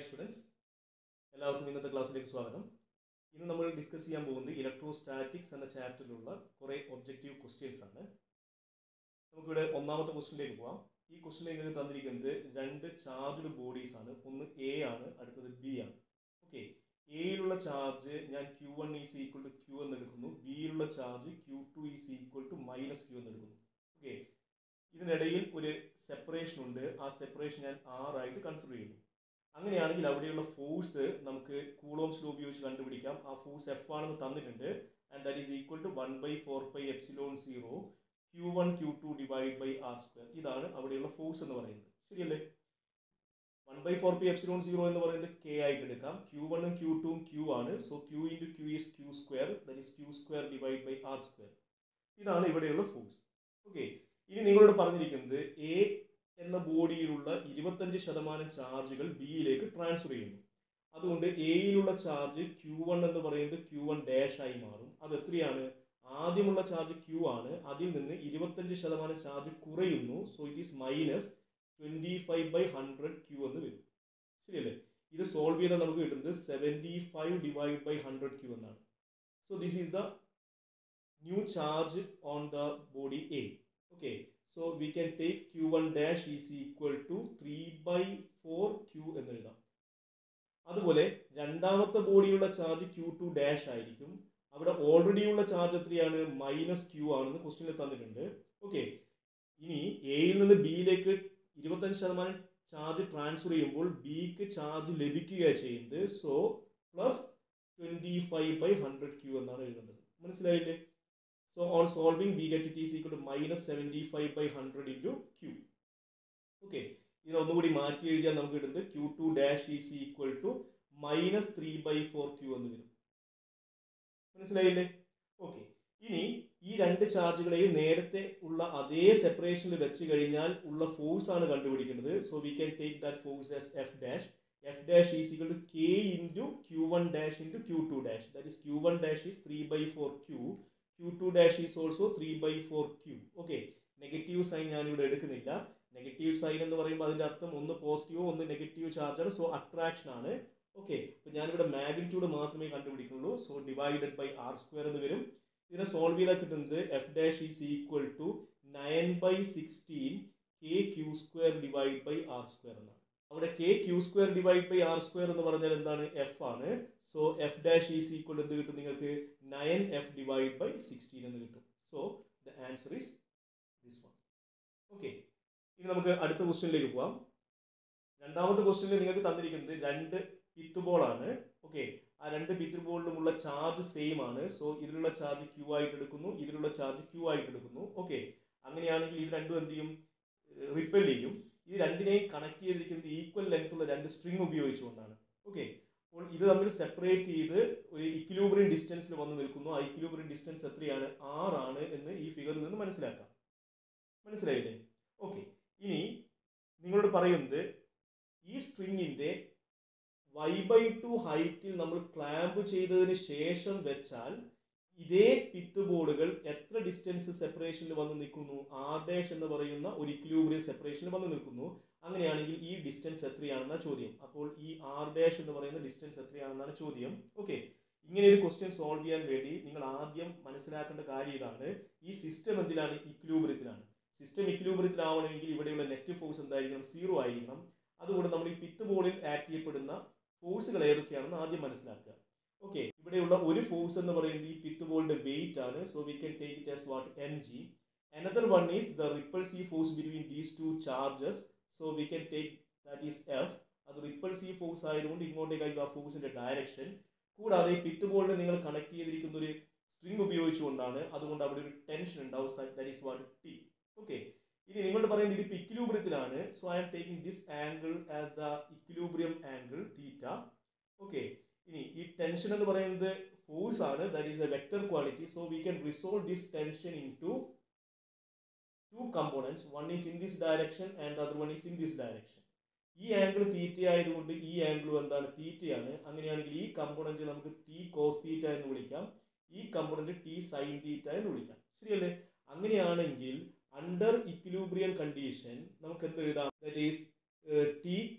Hi students എല്ലാവർക്കും ഇന്നത്തെ ക്ലാസ്സിലേക്ക് സ്വാഗതം ഇന്ന് നമ്മൾ ഡിസ്കസ് ചെയ്യാൻ പോകുന്നത് ഇലക്ട്രോസ്റ്റാറ്റിക്സ് എന്ന ചാപ്റ്ററിലുള്ള കുറേ ഒബ്ജക്റ്റീവ് ക്വസ്റ്റ്യൻസ് ആണ് നമുക്കിവിടെ ഒന്നാമത്തെ ക്വസ്റ്റ്യനിലേക്ക് പോവാം ഈ ക്വസ്റ്റ്യൻ നിങ്ങൾക്ക് തന്നിരിക്കുന്നത് രണ്ട് ചാർജ്ഡ് ബോഡീസ് ആണ് ഒന്ന് എ ആണ് അടുത്തത് ബി ആണ് ഓക്കെ എയിലുള്ള ചാർജ് ഞാൻ Q one is equal to Q എന്ന് എടുക്കുന്നു ബിയിലുള്ള charge Q two is equal to minus Q എന്ന് എടുക്കുന്നു ഓക്കെ ഇതിനിടയിൽ ഒരു സെപ്പറേഷൻ ഉണ്ട് ആ സെപ്പറേഷൻ ഞാൻ ആർ ആയിട്ട് കൺസിഡർ ചെയ്യുന്നു അങ്ങനെയാണെങ്കിൽ അവിടെയുള്ള ഫോഴ്സ് നമുക്ക് കൂളോംസ് ലോ ഉപയോഗിച്ച് കണ്ടുപിടിക്കാം ആ ഫോഴ്സ് എഫ് ആണെന്ന് തന്നിട്ടുണ്ട് and that is equal to one by four by epsilon zero Q one Q two divide by R square ഇതാണ് അവിടെയുള്ള ഫോഴ്സ് എന്ന് പറയുന്നത് ശരിയല്ലേ one by four pi epsilon zero എന്ന് പറയുന്നത് കെ ആയിട്ട് എടുക്കാം ക്യൂ വണ്ണും ക്യൂ ടുവും ക്യൂ ആണ് so Q into Q is Q square that is Q square divide by R square ഇതാണ് ഇവിടെയുള്ള ഫോഴ്സ് ഓക്കെ ഇനി നിങ്ങളോട് പറഞ്ഞിരിക്കുന്നത് എ എന്ന ബോഡിയിലുള്ള ഇരുപത്തഞ്ച് ശതമാനം ചാർജുകൾ ബിയിലേക്ക് ട്രാൻസ്ഫർ ചെയ്യുന്നു അതുകൊണ്ട് എയിലുള്ള ചാർജ് ക്യൂ വൺ എന്ന് പറയുന്നത് ക്യൂ വൺ ഡാഷ് ആയി മാറും അത് എത്രയാണ് ആദ്യമുള്ള ചാർജ് ക്യൂ ആണ് അതിൽ നിന്ന് ഇരുപത്തഞ്ച് ശതമാനം ചാർജ് കുറയുന്നു so it is minus twenty five by hundred Q എന്ന് വരും ശരിയല്ലേ ഇത് സോൾവ് ചെയ്താൽ നമുക്ക് കിട്ടുന്നത് seventy five divide by hundred Q എന്നാണ് so this is the new charge on the body A okay so we can take q1 dash is equal to 3 by 4 q എന്ന് എഴുതാം അതുപോലെ രണ്ടാമത്തെ ബോഡിയുള്ള ചാർജ് ക്യൂ ടു ഡാഷ് ആയിരിക്കും അവിടെ already ഉള്ള charge എത്രയാണ് മൈനസ് ക്യൂ ആണെന്ന് ക്വസ്റ്റ്യനിൽ തന്നിട്ടുണ്ട് ഓക്കെ ഇനി എയിൽ നിന്ന് ബിയിലേക്ക് ഇരുപത്തഞ്ച് ശതമാനം ചാർജ് ട്രാൻസ്ഫർ ചെയ്യുമ്പോൾ ബിക്ക് ചാർജ് ലഭിക്കുകയാണ് ചെയ്യുന്നത് so plus twenty five by hundred Q എന്നാണ് എഴുതേണ്ടത് മനസ്സിലായില്ലേ So on solving, we get it is equal to minus 75 by 100 into Q. Okay. ഇതിനെ ഒന്നുകൂടി മാറ്റി എഴുതിയാൽ നമുക്ക് കിട്ടുന്നത് Q two dash is equal to minus three by four Q എന്ന് വരും മനസ്സിലായില്ലേ ഓക്കെ ഇനി ഈ രണ്ട് ചാർജുകളെയും നേരത്തെ ഉള്ള അതേ സെപ്പറേഷനിൽ വെച്ച് കഴിഞ്ഞാൽ ഉള്ള ഫോഴ്സ് ആണ് കണ്ടുപിടിക്കേണ്ടത് so we can take that force as F dash F dash is equal to K into Q one dash into Q two dash that is Q one dash is three by four Q Q two dash is also three by four Q okay negative sign ഞാനിവിടെ എടുക്കുന്നില്ല negative sign എന്ന് പറയുമ്പോൾ അതിൻ്റെ അർത്ഥം ഒന്ന് പോസിറ്റീവോ ഒന്ന് negative ചാർജാണ് സോ അട്രാക്ഷൻ ആണ് ഓക്കെ അപ്പോൾ ഞാനിവിടെ മാഗ്നിറ്റ്യൂഡ് മാത്രമേ കണ്ടുപിടിക്കുന്നുള്ളൂ so divided by R square എന്ന് വരും ഇതിനെ സോൾവ് ചെയ്താൽ കിട്ടുന്നത് F dash is equal to nine by sixteen K Q square divide by R square എന്നാണ് അവിടെ K Q square divide by R square എന്ന് പറഞ്ഞാൽ എന്താണ് എഫ് ആണ് so F dash is equal എന്ത് കിട്ടും നിങ്ങൾക്ക് nine F divide by sixteen എന്ന് കിട്ടും so the answer is this one okay ഇനി നമുക്ക് അടുത്ത ക്വസ്റ്റ്യനിലേക്ക് പോവാം രണ്ടാമത്തെ ക്വസ്റ്റ്യനിൽ നിങ്ങൾക്ക് തന്നിരിക്കുന്നത് രണ്ട് പിത്ത് ബോളാണ് ഓക്കെ ആ രണ്ട് പിത്ത് ബോളിലുമുള്ള ചാർജ് സെയിം ആണ് സോ ഇതിലുള്ള ചാർജ് ക്യൂ ആയിട്ട് എടുക്കുന്നു ഇതിലുള്ള ചാർജ് ക്യൂ ആയിട്ട് എടുക്കുന്നു ഓക്കെ അങ്ങനെയാണെങ്കിൽ ഇത് രണ്ടും എന്ത് ചെയ്യും റിപ്പൽ ചെയ്യും ഈ രണ്ടിനെയും കണക്ട് ചെയ്തിരിക്കുന്നത് ഈക്വൽ ലെങ്ത് ഉള്ള രണ്ട് സ്ട്രിങ് ഉപയോഗിച്ചുകൊണ്ടാണ് ഓക്കെ അപ്പോൾ ഇത് തമ്മിൽ സെപ്പറേറ്റ് ചെയ്ത് ഒരു ഇക്വിലിബ്രിയം ഡിസ്റ്റൻസിൽ വന്ന് നിൽക്കുന്നു ആ ഇക്വിലിബ്രിയം ഡിസ്റ്റൻസ് എത്രയാണ് ആറ് ആണ് എന്ന് ഈ ഫിഗറിൽ നിന്ന് മനസ്സിലാക്കാം മനസ്സിലായില്ലേ ഓക്കെ ഇനി നിങ്ങളോട് പറയുന്നത് ഈ സ്ട്രിങ്ങിൻ്റെ വൈ ബൈ ടു ഹൈറ്റിൽ നമ്മൾ ക്ലാമ്പ് ചെയ്തതിന് ശേഷം വെച്ചാൽ ഇതേ പിത്ത് ബോർഡുകൾ എത്ര ഡിസ്റ്റൻസ് സെപ്പറേഷനിൽ വന്ന് നിൽക്കുന്നു ആർ ഡാഷ് എന്ന് പറയുന്ന ഒരു ഇക്വിലിബ്രിയം സെപ്പറേഷനിൽ വന്ന് നിൽക്കുന്നു അങ്ങനെയാണെങ്കിൽ ഈ ഡിസ്റ്റൻസ് എത്രയാണെന്നാണ് ചോദ്യം അപ്പോൾ ഈ ആർ ഡാഷ് എന്ന് പറയുന്ന ഡിസ്റ്റൻസ് എത്രയാണെന്നാണ് ചോദ്യം ഓക്കെ ഇങ്ങനെ ഒരു ക്വസ്റ്റ്യൻ സോൾവ് ചെയ്യാൻ വേണ്ടി നിങ്ങൾ ആദ്യം മനസ്സിലാക്കേണ്ട കാര്യം ഇതാണ് ഈ സിസ്റ്റം എന്തിലാണ് ഇക്വിലിബ്രിയത്തിലാണ് സിസ്റ്റം ഇക്വിലിബ്രിയത്തിലാവണമെങ്കിൽ ഇവിടെയുള്ള നെറ്റ് ഫോഴ്സ് എന്തായിരിക്കണം സീറോ ആയിരിക്കണം അതുകൊണ്ട് നമ്മൾ ഈ പിത്ത് ബോളിൽ ആക്ട് ചെയ്യപ്പെടുന്ന ഫോഴ്സുകൾ ഏതൊക്കെയാണെന്ന് ആദ്യം മനസ്സിലാക്കുക ഓക്കെ ഇവിടെയുള്ള ഒരു ഫോഴ്സ് എന്ന് പറയുന്നത് ഈ പിത്ത് ബോളിന്റെ വെയിറ്റ് ആണ് so we can take it as what M G another one is the repulsive force between these two charges so we can take that is F അത് റിപ്പൾസീവ് ഫോഴ്സ് ആയതുകൊണ്ട് ഇങ്ങോട്ടേക്കായിരിക്കും ആ ഫോഴ്സിന്റെ ഡയറക്ഷൻ കൂടാതെ ഈ pith ബോളിനെ നിങ്ങൾ connect ചെയ്തിരിക്കുന്ന ഒരു സ്ട്രിങ് ഉപയോഗിച്ചുകൊണ്ടാണ് അതുകൊണ്ട് അവിടെ ഒരു ടെൻഷൻ ഉണ്ടാവും that is what T okay ഇനി നിങ്ങളോട് പറയുന്നത് ഇത് ഇക്വിലൂബ്രിയത്തിലാണ് so I'm taking this angle as the equilibrium angle theta okay ഇനി ഈ ടെൻഷൻ എന്ന് പറയുന്നത് ഫോഴ്സ് ആണ് that is a vector quality so we can resolve this tension into two components one is in this direction and other one is in this direction ഈ angle theta ആയതുകൊണ്ട് ഈ ആംഗിളും എന്താണ് തീറ്റയാണ് അങ്ങനെയാണെങ്കിൽ ഈ കമ്പോണന്റ് നമുക്ക് ടി കോസ് തീറ്റ എന്ന് വിളിക്കാം ഈ കമ്പോണന്റ് ടി സൈൻ തീറ്റ എന്ന് വിളിക്കാം ശരിയല്ലേ അങ്ങനെയാണെങ്കിൽ അണ്ടർ ഇക്വിലിബ്രിയം കണ്ടീഷൻ നമുക്ക് എന്ത് എഴുതാം that is T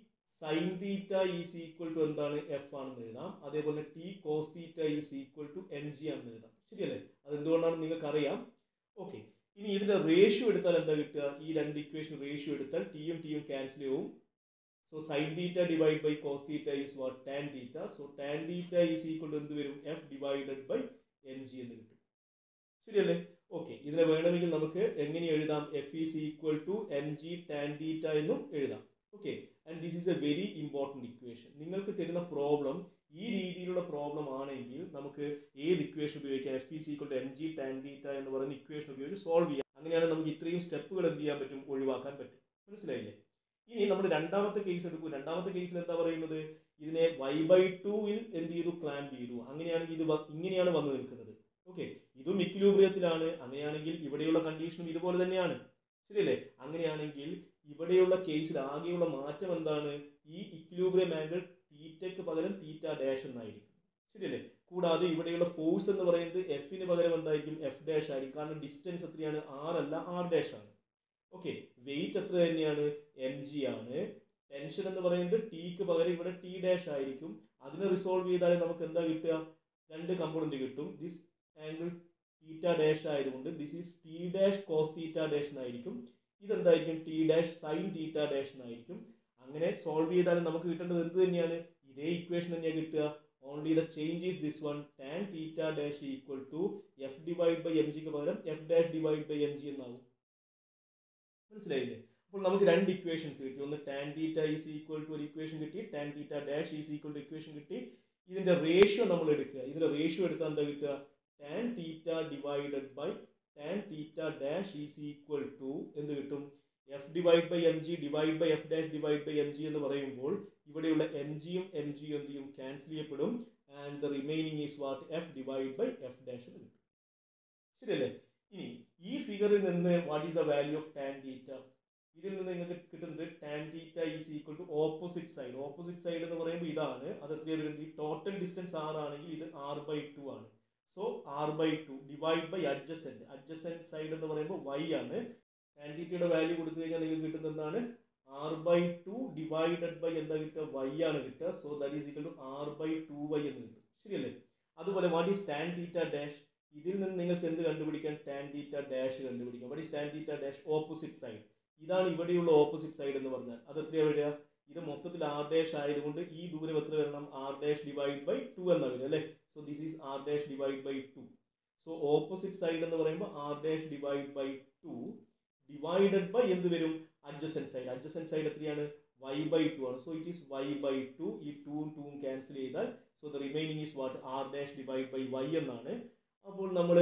sine theta is equal to എന്താണ് എഫ് ആണെന്ന് എഴുതാം അതേപോലെ T cos theta is equal to N G ആണെന്ന് എഴുതാം ശരിയല്ലേ അതെന്തുകൊണ്ടാണ് നിങ്ങൾക്ക് അറിയാം ഓക്കെ ഇനി ഇതിന്റെ റേഷ്യോ എടുത്താൽ എന്താ കിട്ടുക ഈ രണ്ട് ഇക്വേഷൻ റേഷ്യോ എടുത്താൽ ടിയും ടിയും ക്യാൻസൽ ചെയ്യും so sine theta divide by cos theta is what tan theta so tan theta is equal to എന്ത് വരും F divided by N G എന്ന് കിട്ടും ശരിയല്ലേ ഓക്കെ ഇതിനെ വേണമെങ്കിൽ നമുക്ക് എങ്ങനെ എഴുതാം F is equal to N G tan theta എന്നും എഴുതാം okay and this is a very important equation നിങ്ങൾക്ക് തരുന്ന പ്രോബ്ലം ഈ രീതിയിലുള്ള പ്രോബ്ലം ആണെങ്കിൽ നമുക്ക് ഏത് ഇക്വേഷൻ ഉപയോഗിക്കാം F is equal to N G tan theta എന്ന് പറയുന്ന ഇക്വേഷൻ ഉപയോഗിച്ച് സോൾവ് ചെയ്യാം അങ്ങനെയാണ് നമുക്ക് ഇത്രയും സ്റ്റെപ്പുകൾ എന്ത് ചെയ്യാൻ പറ്റും ഒഴിവാക്കാൻ പറ്റും മനസ്സിലായില്ലേ ഇനി നമ്മൾ രണ്ടാമത്തെ കേസ് എടുക്കൂ രണ്ടാമത്തെ കേസിൽ എന്താ പറയുന്നത് ഇതിനെ വൈ ബൈ ടുവിൽ എന്ത് ചെയ്തു ക്ലാമ്പ് ചെയ്തു അങ്ങനെയാണെങ്കിൽ ഇത് വ- ഇങ്ങനെയാണ് വന്നു നിൽക്കുന്നത് ഓക്കെ ഇതും ഇക്വിലിബ്രിയത്തിലാണ് അങ്ങനെയാണെങ്കിൽ ഇവിടെയുള്ള കണ്ടീഷനും ഇതുപോലെ തന്നെയാണ് ശരിയല്ലേ അങ്ങനെയാണെങ്കിൽ ഇവിടെയുള്ള കേസിൽ ആകെയുള്ള മാറ്റം എന്താണ് ഈ ഇക്വിലിബ്രിയം ആംഗിൾ തീറ്റയ്ക്ക് പകരം തീറ്റ ഡാഷ് എന്നായിരിക്കും ശരിയല്ലേ കൂടാതെ ഇവിടെയുള്ള ഫോഴ്സ് എന്ന് പറയുന്നത് എഫിന് പകരം എന്തായിരിക്കും എഫ് ഡാഷ് ആയിരിക്കും കാരണം ഡിസ്റ്റൻസ് എത്രയാണ് ആർ അല്ല ആർ ഡാഷ് ആണ് ഓക്കെ വെയിറ്റ് എത്ര തന്നെയാണ് എം ജി ആണ് ടെൻഷൻ എന്ന് പറയുന്നത് ടിക്ക് പകരം ഇവിടെ ടി ഡാഷ് ആയിരിക്കും അതിനെ റിസോൾവ് ചെയ്താൽ നമുക്ക് എന്താ കിട്ടുക രണ്ട് കമ്പോണന്റ് കിട്ടും ദിസ് ആംഗിൾ തീറ്റ ഡാഷ് ആയതുകൊണ്ട് this is T dash cos theta dash എന്നായിരിക്കും ഇതെന്തായിരിക്കും T dash sine theta dash എന്നായിരിക്കും അങ്ങനെ സോൾവ് ചെയ്താൽ നമുക്ക് കിട്ടേണ്ടത് എന്ത് തന്നെയാണ് ഇതേ ഇക്വേഷൻ തന്നെയാണ് കിട്ടുക only the change is this one tan theta dash equal to F divide by M ജിക്ക് പകരം F dash divide by M G എന്നാവും മനസ്സിലായില്ലേ അപ്പോൾ നമുക്ക് രണ്ട് ഇക്വേഷൻസ് കിട്ടി ഒന്ന് tan theta is equal to ഒരു ഇക്വേഷൻ കിട്ടി tan theta dash is equal to equation കിട്ടി ഇതിന്റെ റേഷ്യോ നമ്മൾ എടുക്കുക ഇതിന്റെ റേഷ്യോ എടുത്താൽ എന്താ കിട്ടുക tan theta divided by tan theta dash is equal to എന്ത് കിട്ടും F divide by M G divide by F dash divide by M G എന്ന് പറയുമ്പോൾ ഇവിടെയുള്ള എം ജിയും എം ജിയും എന്ത് ചെയ്യും ക്യാൻസൽ ചെയ്യപ്പെടും and the remaining is what F divide by F dash എന്ന് കിട്ടും ശരിയല്ലേ ഇനി ഈ ഫിഗറിൽ നിന്ന് what is the value of tan theta ഇതിൽ നിന്ന് നിങ്ങൾക്ക് കിട്ടുന്നത് tan theta is equal to opposite side opposite side എന്ന് പറയുമ്പോൾ ഇതാണ് അത് എത്രയാണ് വരുന്നത് ഈ ടോട്ടൽ ഡിസ്റ്റൻസ് ആർ ആണെങ്കിൽ ഇത് ആർ ബൈ ടു ആണ് so R by two divide by adjacent adjacent side എന്ന് പറയുമ്പോൾ വൈ ആണ് ടാൻ തീറ്റയുടെ വാല്യൂ കൊടുത്തു കഴിഞ്ഞാൽ നിങ്ങൾക്ക് കിട്ടുന്നത് എന്താണ് R by two divided by എന്താ കിട്ടുക വൈ ആണ് കിട്ടുക so that is equal to R by two Y എന്ന് കിട്ടും ശരിയല്ലേ അതുപോലെ what is tan theta dash ഇതിൽ നിന്ന് നിങ്ങൾക്ക് എന്ത് കണ്ടുപിടിക്കാൻ ടാൻ തീറ്റ ഡാഷ് കണ്ടുപിടിക്കാം what is tan theta dash opposite side ഇതാണ് ഇവിടെയുള്ള ഓപ്പോസിറ്റ് സൈഡ് എന്ന് പറഞ്ഞാൽ അത് എത്രയാണ് വരിക ഇത് മൊത്തത്തിൽ ആർ ഡാഷ് ആയതുകൊണ്ട് ഈ ദൂരം എത്ര വരണം R dash divide by two എന്നാ വരിക അല്ലേ so this is R dash divide by two so opposite side എന്ന് പറയുമ്പോൾ R dash divide by two divided by എന്ത് വരും അഡ്ജസെന്റ് സൈഡ് അഡ്ജസെന്റ് സൈഡ് എത്രയാണ് വൈ ബൈ ടു ആണ് so it is Y by two ഈ ടൂവും ടൂവും cancel ചെയ്താൽ so the remaining is what R dash divide by Y എന്നാണ് അപ്പോൾ നമ്മൾ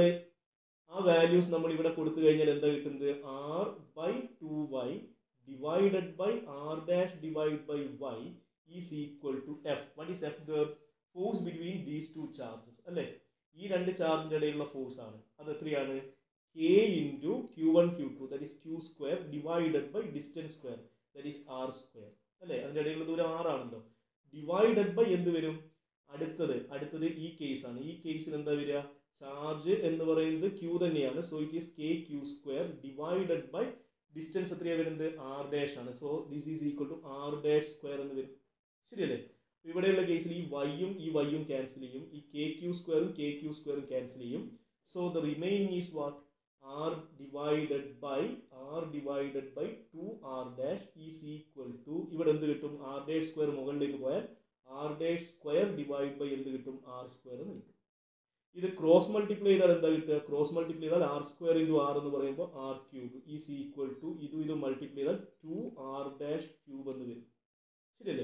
ആ വാല്യൂസ് നമ്മൾ ഇവിടെ കൊടുത്തു കഴിഞ്ഞാൽ എന്താ കിട്ടുന്നത് R by two Y divided by R dash divide by Y is equal to F what is F the force between these two charges അല്ലേ ഈ രണ്ട് ചാർജിന്റെ ഇടയിലുള്ള ഫോഴ്സ് ആണ് അത് എത്രയാണ് K into Q one Q two that is Q square divided by distance square that is R square അല്ലേ അതിന്റെ ഇടയിലുള്ള ദൂരം ആർ ആണല്ലോ ഡിവൈഡഡ് ബൈ എന്ത് വരും അടുത്തത് അടുത്തത് ഈ കേസ് ആണ് ഈ കേസിൽ എന്താ വരിക ചാർജ് എന്ന് പറയുന്നത് ക്യൂ തന്നെയാണ് so it is K Q square divided by distance എത്രയാണ് വരുന്നത് ആർ ഡാഷ് ആണ് so this is equal to R dash square എന്ന് വരും ശരിയല്ലേ ഇവിടെയുള്ള കേസിൽ ഈ വൈയും ഈ വൈയും ക്യാൻസൽ ചെയ്യും ഈ കെ ക്യൂ സ്ക്വയറും കെ ക്യൂ സ്ക്വയറും ക്യാൻസൽ ചെയ്യും so the remaining is what R divided by R divided by two R dash is equal to ഇവിടെ എന്ത് കിട്ടും ആർ ഡാഷ് സ്ക്വയർ മുകളിലേക്ക് പോയാൽ R dash square divide by എന്ത് കിട്ടും ആർ സ്ക്വയർ എന്ന് കിട്ടും ഇത് ക്രോസ് മൾട്ടിപ്ലൈ ചെയ്താൽ എന്താ കിട്ടുക ക്രോസ് മൾട്ടിപ്ലൈ ചെയ്താൽ ആർ സ്ക്വയർ ഇൻറ്റു ആർ എന്ന് പറയുമ്പോൾ R cube is equal to ഇതും ഇതും മൾട്ടിപ്ലൈ ചെയ്താൽ ടു ആർ ഡാഷ് ക്യൂബ് എന്ന് വരും ശരിയല്ലേ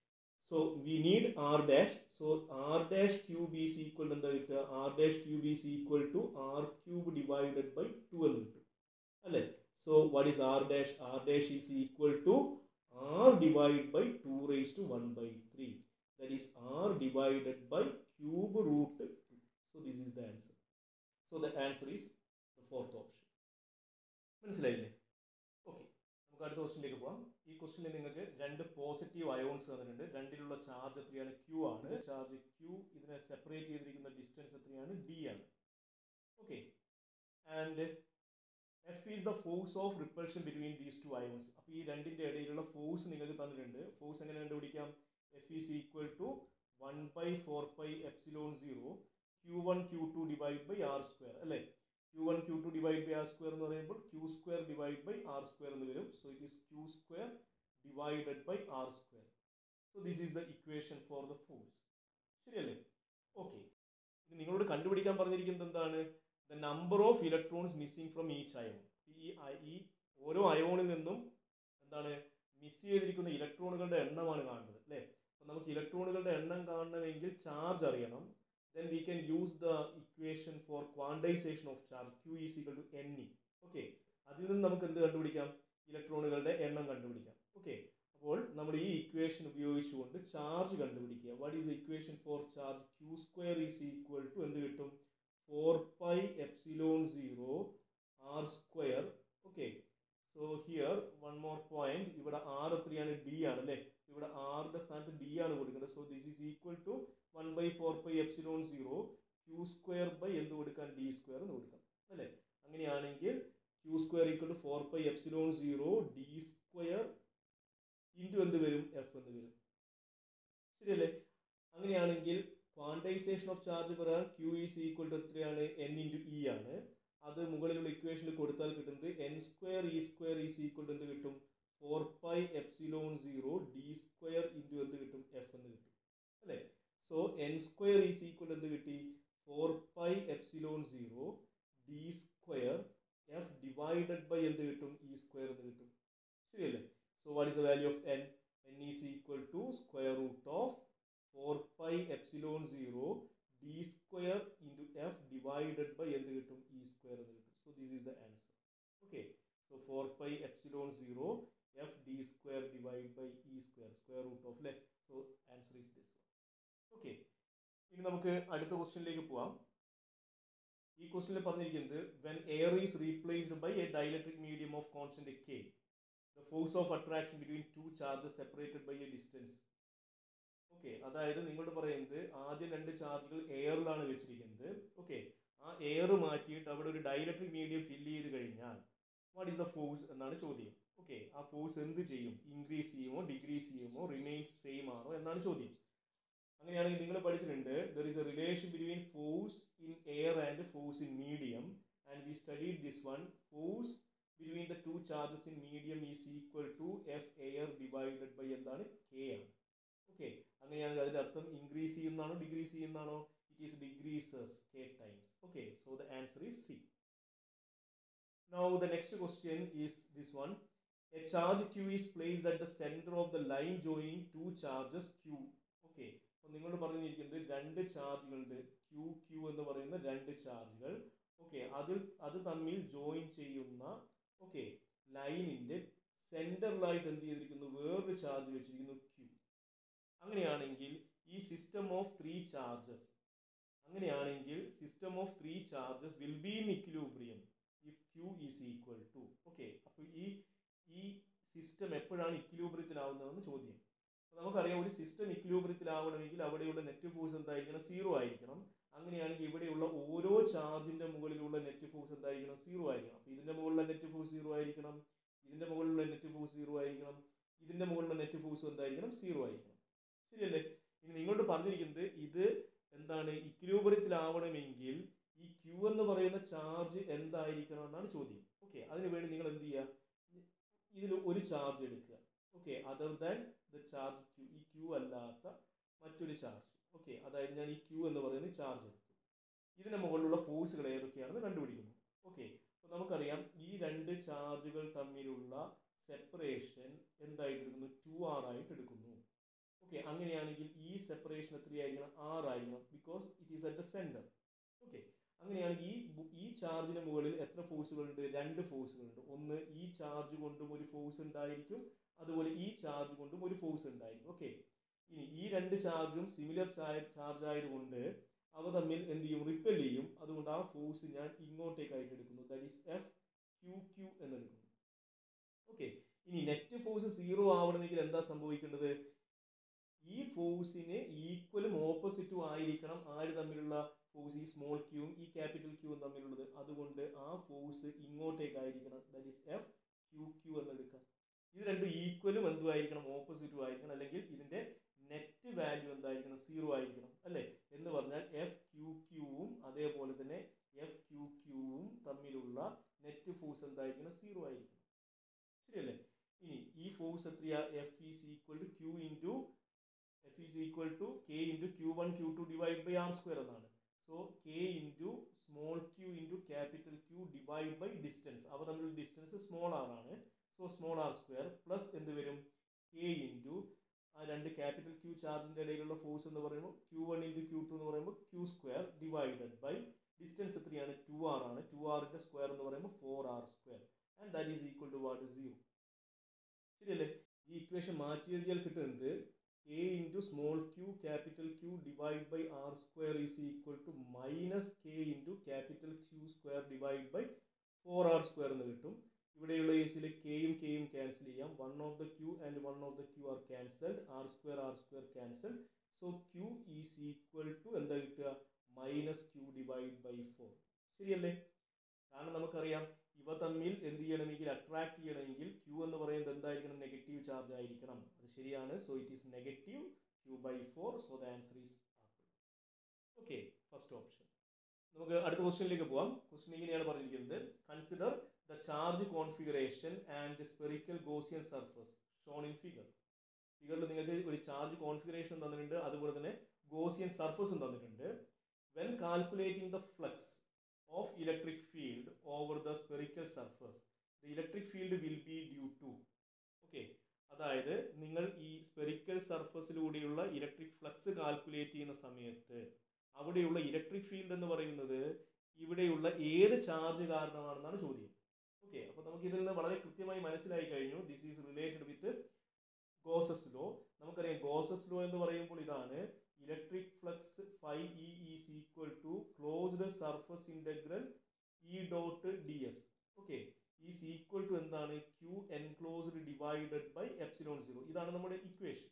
so we need R dash so R dash cube is equal എന്താ കിട്ടുക R dash cube is equal to R cube divided by two എന്ന് കിട്ടും അല്ലേ so what is R dash R dash is equal to R divide by two raise to one by three that is R divided by cube root two so this is the answer so the answer is the fourth option മനസ്സിലായില്ലേ okay നമുക്ക് അടുത്ത ക്വസ്റ്റിനിലേക്ക് പോകാം ഈ ക്വസ്റ്റിനിൽ നിങ്ങൾക്ക് രണ്ട് positive ions തന്നിട്ടുണ്ട് രണ്ടിലുള്ള charge എത്രയാണ് ക്യൂ ആണ് ചാർജ് ക്യൂ ഇതിനെ സെപ്പറേറ്റ് ചെയ്തിരിക്കുന്ന ഡിസ്റ്റൻസ് എത്രയാണ് ഡി ആണ് okay and F is the force of repulsion between these two ions അപ്പോൾ ഈ രണ്ടിൻ്റെ ഇടയിലുള്ള ഫോഴ്സ് നിങ്ങൾക്ക് തന്നിട്ടുണ്ട് ഫോഴ്സ് എങ്ങനെ കണ്ടുപിടിക്കാം F is equal to one by four by epsilon zero Q one Q two divide by R square അല്ലേ Q one Q two divide by R square എന്ന് പറയുമ്പോൾ Q square divide by R square എന്ന് വരും so it is Q square divided by R square so this is the equation for the force ശരിയല്ലേ okay ഇനി നിങ്ങളോട് കണ്ടുപിടിക്കാൻ പറഞ്ഞിരിക്കുന്നത് എന്താണ് the number of electrons missing from each ion ഈ അ- ഈ ഓരോ അയോണിൽ നിന്നും എന്താണ് മിസ് ചെയ്തിരിക്കുന്ന ഇലക്ട്രോണുകളുടെ എണ്ണമാണ് കാണുന്നത് അല്ലേ അപ്പം നമുക്ക് ഇലക്ട്രോണുകളുടെ എണ്ണം കാണണമെങ്കിൽ ചാർജ് അറിയണം then we can use the equation for quantization of charge q is equal to ne okay അതിൽ നിന്ന് നമുക്ക് എന്ത് കണ്ടുപിടിക്കാം ഇലക്ട്രോണുകളുടെ എണ്ണം കണ്ടുപിടിക്കാം ഓക്കെ അപ്പോൾ നമ്മൾ ഈ ഇക്വേഷൻ ഉപയോഗിച്ചുകൊണ്ട് ചാർജ് കണ്ടുപിടിക്കുക what is the equation for charge Q square is equal to എന്ത് കിട്ടും four pi epsilon zero R square okay so here one more point ഇവിടെ ആർ എത്രയാണ് ഡി ആണ് അല്ലേ ഇവിടെ ആറിന്റെ സ്ഥാനത്ത് ഡി ആണ് കൊടുക്കേണ്ടത് so this is equal to one by four by epsilon zero Q square by എന്ത് കൊടുക്കാൻ ഡി സ്ക്വയർ എന്ന് കൊടുക്കാം അല്ലേ അങ്ങനെയാണെങ്കിൽ Q square equal to four by epsilon zero D square into എന്ത് വരും എഫ് എന്ന് വരും ശരിയല്ലേ അങ്ങനെയാണെങ്കിൽ ക്വാണ്ടൈസേഷൻ ഓഫ് ചാർജ് പറയാൻ ക്യൂ ഈസ് ഈക്വൽ ടു എത്രയാണ് എൻ ഇൻറ്റു ഇ ആണ് അത് മുകളിലുള്ള ഇക്വേഷനിൽ കൊടുത്താൽ കിട്ടുന്നത് N square E square is equal to എന്ത് കിട്ടും four pi epsilon zero D square into എന്ത് കിട്ടും എഫ് എന്ന് കിട്ടും അല്ലേ so N square is equal എന്ത് കിട്ടി four pi epsilon zero D square F divided by എന്ത് കിട്ടും ഇ സ്ക്വയർ എന്ന് കിട്ടും ശരിയല്ലേ so what is the value of N N is equal to square root of four pi epsilon zero D square into F divided by എന്ത് കിട്ടും E square എന്ന് കിട്ടും so this is the answer okay so four pi epsilon zero F D square divide by E square square root of അല്ലേ so answer is this okay ഇനി നമുക്ക് അടുത്ത ക്വസ്റ്റ്യനിലേക്ക് പോവാം ഈ ക്വസ്റ്റ്യനിൽ പറഞ്ഞിരിക്കുന്നത് when air is replaced by a dielectric medium of constant K the force of attraction between two charges separated by a distance okay അതായത് നിങ്ങളോട് പറയുന്നത് ആദ്യം രണ്ട് ചാർജുകൾ എയറിലാണ് വെച്ചിരിക്കുന്നത് ഓക്കെ ആ എയർ മാറ്റിയിട്ട് അവിടെ ഒരു ഡൈലക്ട്രിക് മീഡിയം ഫില്ല് ചെയ്ത് കഴിഞ്ഞാൽ വാട്ട് ഈസ് ദ ഫോഴ്സ് എന്നാണ് ചോദ്യം ഓക്കെ ആ ഫോഴ്സ് എന്ത് ചെയ്യും ഇൻക്രീസ് ചെയ്യുമോ ഡിക്രീസ് ചെയ്യുമോ റിമെയിൻസ് സെയിം ആണോ എന്നാണ് ചോദ്യം അങ്ങനെയാണെങ്കിൽ നിങ്ങൾ പഠിച്ചിട്ടുണ്ട് there is a relation between force in air and force in medium and we studied this one force between the two charges in medium is equal to F air divided by എന്താണ് K ആണ് okay അങ്ങനെയാണെങ്കിൽ അതിന്റെ അർത്ഥം increase ചെയ്യുന്നതാണോ decrease ചെയ്യുന്നതാണോ it is decreases K times okay so the answer is C Now the next question is this one. A charge Q is placed at the center of the line joining two charges Q. Okay. അപ്പോൾ നിങ്ങളോട് പറഞ്ഞിരിക്കുന്നത് രണ്ട് ചാർജുകളുണ്ട് Q Q എന്ന് പറയുന്ന രണ്ട് ചാർജുകൾ okay അതിൽ അത് തമ്മിൽ ജോയിൻ ചെയ്യുന്ന ഓക്കെ ലൈനിന്റെ സെന്ററിലായിട്ട് എന്ത് ചെയ്തിരിക്കുന്നു വേറൊരു ചാർജ് വെച്ചിരിക്കുന്നു ക്യൂ അങ്ങനെയാണെങ്കിൽ ഈ സിസ്റ്റം ഓഫ് ത്രീ ചാർജസ് അങ്ങനെയാണെങ്കിൽ system of three charges will be in equilibrium if Q is equal to okay അപ്പോൾ ഈ ഈ സിസ്റ്റം എപ്പോഴാണ് ഇക്വിലിബ്രിയത്തിലാവുന്നതെന്ന് ചോദ്യം അപ്പോൾ നമുക്കറിയാം ഒരു സിസ്റ്റം ഇക്വിലിബ്രിയത്തിലാവണമെങ്കിൽ അവിടെയുള്ള നെറ്റ് ഫോഴ്സ് എന്തായിരിക്കണം സീറോ ആയിരിക്കണം അങ്ങനെയാണെങ്കിൽ ഇവിടെയുള്ള ഓരോ ചാർജിന്റെ മുകളിലുള്ള നെറ്റ് ഫോഴ്സ് എന്തായിരിക്കണം സീറോ ആയിരിക്കണം അപ്പോൾ ഇതിന്റെ മുകളിലുള്ള നെറ്റ് ഫോഴ്സ് സീറോ ആയിരിക്കണം ഇതിന്റെ മുകളിലുള്ള നെറ്റ് ഫോഴ്സ് സീറോ ആയിരിക്കണം ഇതിന്റെ മുകളിലുള്ള നെറ്റ് ഫോഴ്സ് എന്തായിരിക്കണം സീറോ ആയിരിക്കണം ശരിയല്ലേ ഇനി നിങ്ങളോട് പറഞ്ഞിരിക്കുന്നത് ഇത് എന്താണ് ഇക്വിലിബ്രിയത്തിലാവണമെങ്കിൽ ഈ ക്യൂ എന്ന് പറയുന്ന ചാർജ് എന്തായിരിക്കണം എന്നാണ് ചോദ്യം ഓക്കെ അതിനു വേണ്ടി നിങ്ങൾ എന്ത് ചെയ്യുക ഇതിൽ ഒരു ചാർജ് എടുക്കുക okay other than the charge Q ഈ ക്യൂ അല്ലാത്ത മറ്റൊരു ചാർജ് ഓക്കെ അതായത് ഞാൻ ഈ ക്യൂ എന്ന് പറയുന്ന ചാർജ് എടുത്തു ഇതിന് മുകളിലുള്ള ഫോഴ്സുകൾ ഏതൊക്കെയാണെന്ന് കണ്ടുപിടിക്കുന്നു ഓക്കെ അപ്പോൾ നമുക്കറിയാം ഈ രണ്ട് ചാർജുകൾ തമ്മിലുള്ള സെപ്പറേഷൻ എന്തായിട്ട് എടുക്കുന്നു ടു ആർ ആയിട്ട് എടുക്കുന്നു ഓക്കെ അങ്ങനെയാണെങ്കിൽ ഈ സെപ്പറേഷൻ എത്രയായിരിക്കണം ആർ ആയിരിക്കണം because it is at the centre okay അങ്ങനെയാണെങ്കിൽ ഈ ബു- ഈ ചാർജിന് മുകളിൽ എത്ര ഫോഴ്സുകളുണ്ട് രണ്ട് ഫോഴ്സുകളുണ്ട് ഒന്ന് ഈ ചാർജ് കൊണ്ടും ഒരു ഫോഴ്സ് ഉണ്ടായിരിക്കും അതുപോലെ ഈ ചാർജ് കൊണ്ടും ഒരു ഫോഴ്സ് ഉണ്ടായിരിക്കും ഓക്കെ ഇനി ഈ രണ്ട് ചാർജും സിമിലർ ചാർജ് ആയതുകൊണ്ട് അവ തമ്മിൽ എന്ത് ചെയ്യും റിപ്പൽ ചെയ്യും അതുകൊണ്ട് ആ ഫോഴ്സ് ഞാൻ ഇങ്ങോട്ടേക്കായിട്ട് എടുക്കുന്നു that is F Q Q എന്നെടുക്കുന്നു ഓക്കെ ഇനി നെറ്റ് ഫോഴ്സ് സീറോ ആവണമെങ്കിൽ എന്താ സംഭവിക്കേണ്ടത് ഈ ഫോഴ്സിന് ഈക്വലും ഓപ്പോസിറ്റും ആയിരിക്കണം ആര് തമ്മിലുള്ള ഫോഴ്സ് ഈ സ്മോൾ ക്യൂവും ഈ ക്യാപിറ്റൽ ക്യൂവും തമ്മിലുള്ളത് അതുകൊണ്ട് ആ ഫോഴ്സ് ഇങ്ങോട്ടേക്കായിരിക്കണം that is F Q Q എന്നെടുക്കാം ഇത് രണ്ടും ഈക്വലും എന്തുമായിരിക്കണം ഓപ്പോസിറ്റും ആയിരിക്കണം അല്ലെങ്കിൽ ഇതിന്റെ നെറ്റ് വാല്യൂ എന്തായിരിക്കണം സീറോ ആയിരിക്കണം അല്ലേ എന്ന് പറഞ്ഞാൽ എഫ് ക്യൂ ക്യൂവും അതേപോലെ തന്നെ എഫ് ക്യൂ ക്യൂവും തമ്മിലുള്ള നെറ്റ് ഫോഴ്സ് എന്തായിരിക്കണം സീറോ ആയിരിക്കണം ശരിയല്ലേ ഇനി ഈ ഫോഴ്സ് എത്രയാ F is equal to Q into F is equal to K into Q one Q two divide by R square എന്നാണ് so K into small Q into capital Q divide by distance അവ തമ്മിലുള്ള distance small R ആണ് so small R square plus എന്ത് വരും K into ആ രണ്ട് capital Q ചാർജിന്റെ ഇടയിലുള്ള ഫോഴ്സ് എന്ന് പറയുമ്പോൾ Q one into Q two എന്ന് പറയുമ്പോൾ Q square divided by distance എത്രയാണ് ടു ആർ ആണ് ടു ആറിന്റെ സ്ക്വയർ എന്ന് പറയുമ്പോൾ four R square and that is equal to what zero ശരിയല്ലേ ഈ ഇക്വേഷൻ മാറ്റി എഴുതിയാൽ കിട്ടുന്നത് A into small Q capital Q divide by R square is equal to minus K into capital Q square divide by four R square എന്ന് കിട്ടും ഇവിടെയുള്ള കേസിൽ കെയും കെയും ക്യാൻസൽ ചെയ്യാം one of the Q and one of the Q are cancelled R square R square cancel so Q is equal to എന്താ കിട്ടുക minus Q divide by four ശരിയല്ലേ കാരണം നമുക്കറിയാം ഇവ തമ്മിൽ എന്ത് ചെയ്യണമെങ്കിൽ അട്രാക്ട് ചെയ്യണമെങ്കിൽ ക്യൂ എന്ന് പറയുന്നത് എന്തായിരിക്കണം നെഗറ്റീവ് ചാർജ് ആയിരിക്കണം അത് ശരിയാണ് so it is negative Q by four so the answer is apple okay first option നമുക്ക് അടുത്ത ക്വസ്റ്റ്യനിലേക്ക് പോവാം ക്വസ്റ്റ്യൻ ഇങ്ങനെയാണ് പറഞ്ഞിരിക്കുന്നത് consider the charge configuration and spherical Gaussian surface shown in figure ഫിഗറിൽ നിങ്ങൾക്ക് ഒരു ചാർജ് കോൺഫിഗറേഷൻ തന്നിട്ടുണ്ട് അതുപോലെ തന്നെ ഗോസിയൻ സർഫസും തന്നിട്ടുണ്ട് when calculating the flux of electric field over the spherical surface the electric field will be due to okay അതായത് നിങ്ങൾ ഈ സ്പെറിക്കൽ സർഫസിലൂടെയുള്ള ഇലക്ട്രിക് ഫ്ലക്സ് കാൽക്കുലേറ്റ് ചെയ്യുന്ന സമയത്ത് അവിടെയുള്ള ഇലക്ട്രിക് ഫീൽഡ് എന്ന് പറയുന്നത് ഇവിടെയുള്ള ഏത് ചാർജ് കാരണമാണെന്നാണ് ചോദ്യം ഓക്കെ അപ്പോൾ നമുക്ക് ഇതിൽ നിന്ന് വളരെ കൃത്യമായി മനസ്സിലായി കഴിഞ്ഞു this is related with Gauss's law നമുക്കറിയാം ഗോസസ് ലോ എന്ന് പറയുമ്പോൾ ഇതാണ് electric flux phi E is equal to closed surface integral E dot D S okay is equal to എന്താണ് Q enclosed divided by epsilon zero ഇതാണ് നമ്മുടെ equation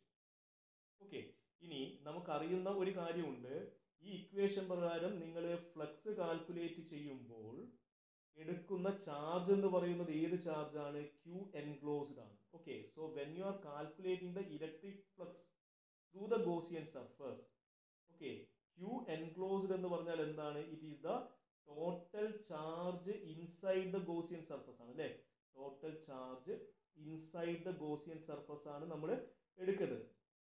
okay ഇനി നമുക്കറിയുന്ന ഒരു കാര്യമുണ്ട് ഈ ഇക്വേഷൻ പ്രകാരം നിങ്ങൾ ഫ്ലക്സ് കാൽക്കുലേറ്റ് ചെയ്യുമ്പോൾ എടുക്കുന്ന ചാർജ് എന്ന് പറയുന്നത് ഏത് ചാർജ് ആണ് ക്യൂ എൻക്ലോസ്ഡ് ആണ് okay so when you are calculating the electric flux through the Gaussian surface okay Q enclosed എന്ന് പറഞ്ഞാൽ എന്താണ് it is the total charge inside the Gaussian surface ആണ് അല്ലേ total charge inside the Gaussian surface ആണ് നമ്മൾ എടുക്കേണ്ടത്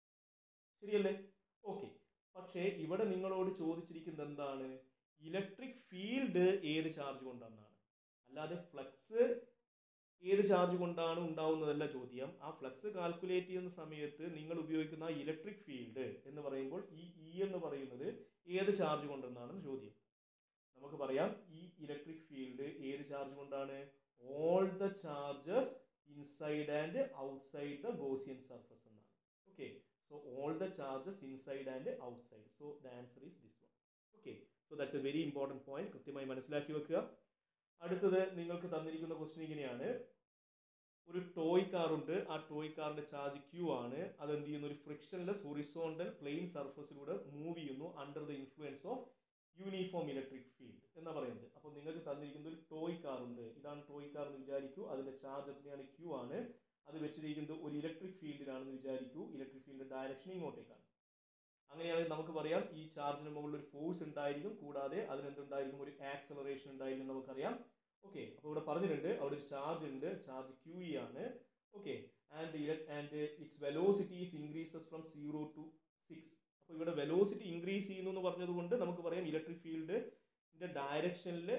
ശരിയല്ലേ okay പക്ഷേ ഇവിടെ നിങ്ങളോട് ചോദിച്ചിരിക്കുന്നത് എന്താണ് ഇലക്ട്രിക് ഫീൽഡ് ഏത് ചാർജ് കൊണ്ടാണെന്നാണ് അല്ലാതെ ഫ്ലക്സ് ഏത് ചാർജ് കൊണ്ടാണ് ഉണ്ടാവുന്നതല്ല ചോദ്യം ആ ഫ്ലക്സ് കാൽക്കുലേറ്റ് ചെയ്യുന്ന സമയത്ത് നിങ്ങൾ ഉപയോഗിക്കുന്ന ആ ഇലക്ട്രിക് ഫീൽഡ് എന്ന് പറയുമ്പോൾ ഈ ഇ എന്ന് പറയുന്നത് ഏത് ചാർജ് കൊണ്ടെന്നാണ് ചോദ്യം നമുക്ക് പറയാം ഈ ഇലക്ട്രിക് ഫീൽഡ് ഏത് ചാർജ് കൊണ്ടാണ് all the charges inside and outside the Gaussian surface എന്നാണ് okay so all the charges inside and outside so the answer is this one okay so that's a very important point കൃത്യമായി മനസ്സിലാക്കി വെക്കുക അടുത്തത് നിങ്ങൾക്ക് തന്നിരിക്കുന്ന question ഇങ്ങനെയാണ് ഒരു toy car ഉണ്ട് ആ ടോയ് കാറിന്റെ ചാർജ് ക്യൂ ആണ് അത് എന്ത് ചെയ്യുന്നു ഒരു ഫ്രിക്ഷൻലെസ് ഹൊറിസോണ്ടൽ പ്ലെയിൻ സർഫസിലൂടെ മൂവ് ചെയ്യുന്നു under the influence of uniform electric field എന്നാ പറയുന്നത് അപ്പോൾ നിങ്ങൾക്ക് തന്നിരിക്കുന്ന ഒരു ടോയ് കാർ ഉണ്ട് ഇതാണ് ടോയ് കാർ എന്ന് വിചാരിക്കൂ അതിന്റെ ചാർജ് എത്രയാണ് ക്യൂ ആണ് അത് വെച്ചിരിക്കുന്നത് ഒരു ഇലക്ട്രിക് ഫീൽഡിലാണെന്ന് വിചാരിക്കൂ ഇലക്ട്രിക് ഫീൽഡിന്റെ ഡയറക്ഷൻ ഇങ്ങോട്ടേക്കാണ് അങ്ങനെയാണെങ്കിൽ നമുക്ക് പറയാം ഈ ചാർജിന് മുകളിൽ ഒരു ഫോഴ്സ് ഉണ്ടായിരിക്കും കൂടാതെ അതിനെന്തുണ്ടായിരിക്കും ഒരു ആക്സലറേഷൻ ഉണ്ടായിരിക്കും നമുക്കറിയാം ഓക്കെ അപ്പോൾ ഇവിടെ പറഞ്ഞിട്ടുണ്ട് അവിടെ ഒരു ചാർജ് ഉണ്ട് ചാർജ് ക്യൂ ഇ ആണ് okay and and its velocity is increases from zero to six അപ്പോൾ ഇവിടെ വെലോസിറ്റി ഇൻക്രീസ് ചെയ്യുന്നു എന്ന് പറഞ്ഞതുകൊണ്ട് നമുക്ക് പറയാം ഇലക്ട്രിക് ഫീൽഡിന്റെ ഡയറക്ഷനിൽ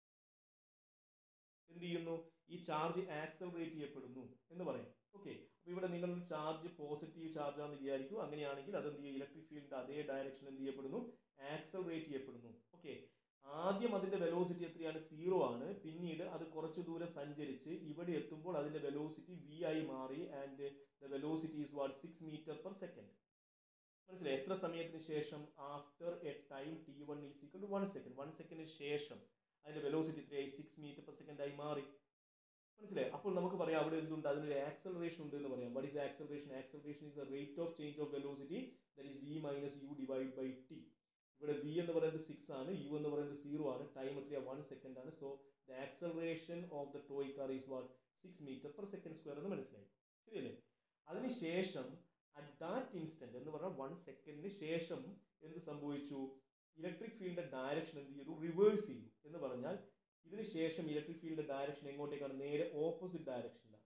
എന്ത് ചെയ്യുന്നു ഈ ചാർജ് ആക്സലറേറ്റ് ചെയ്യപ്പെടുന്നു എന്ന് പറയാം ഓക്കെ അപ്പോൾ ഇവിടെ നിങ്ങൾ ചാർജ് പോസിറ്റീവ് ചാർജ് ആണെന്ന് വിചാരിക്കും അങ്ങനെയാണെങ്കിൽ അത് എന്ത് ചെയ്യും ഇലക്ട്രിക് ഫീൽഡിന്റെ അതേ ഡയറക്ഷൻ എന്ത് ചെയ്യപ്പെടുന്നു ആക്സലറേറ്റ് ചെയ്യപ്പെടുന്നു ഓക്കെ ആദ്യം അതിന്റെ വെലോസിറ്റി എത്രയാണ് സീറോ ആണ് പിന്നീട് അത് കുറച്ചു ദൂരം സഞ്ചരിച്ച് ഇവിടെ എത്തുമ്പോൾ അതിന്റെ വെലോസിറ്റി വി ആയി മാറി and the velocity is what six metre per second മനസ്സിലായി എത്ര സമയത്തിന് ശേഷം after a time T one is equal to one second one സെക്കൻഡിന് ശേഷം അതിന്റെ വെലോസിറ്റി എത്രയായി സിക്സ് മീറ്റർ പെർ സെക്കൻഡ് ആയി മാറി മനസ്സിലായി അപ്പോൾ നമുക്ക് പറയാം അവിടെ എന്തുണ്ട് അതിനൊരു ആക്സലറേഷൻ ഉണ്ട് എന്ന് പറയാം what is acceleration acceleration is the rate of change of velocity that is V minus U divide by T ഇവിടെ വി എന്ന് പറയുന്നത് സിക്സ് ആണ് യു എന്ന് പറയുന്നത് സീറോ ആണ് ടൈം എത്രയാ വൺ സെക്കൻഡ് ആണ് so the acceleration of the toy car is what six metre per second square എന്ന് മനസ്സിലായി ശരിയല്ലേ അതിനുശേഷം അറ്റ് ദാറ്റ് ഇൻസ്റ്റന്റ് എന്ന് പറഞ്ഞാൽ വൺ സെക്കൻഡിന് ശേഷം എന്ത് സംഭവിച്ചു ഇലക്ട്രിക് ഫീൽഡിന്റെ ഡയറക്ഷൻ എന്ത് ചെയ്തു റിവേഴ്സ് ചെയ്തു എന്ന് പറഞ്ഞാൽ ഇതിന് ശേഷം ഇലക്ട്രിക് ഫീൽഡിന്റെ ഡയറക്ഷൻ എങ്ങോട്ടേക്കാണ് നേരെ ഓപ്പോസിറ്റ് ഡയറക്ഷനിലാണ്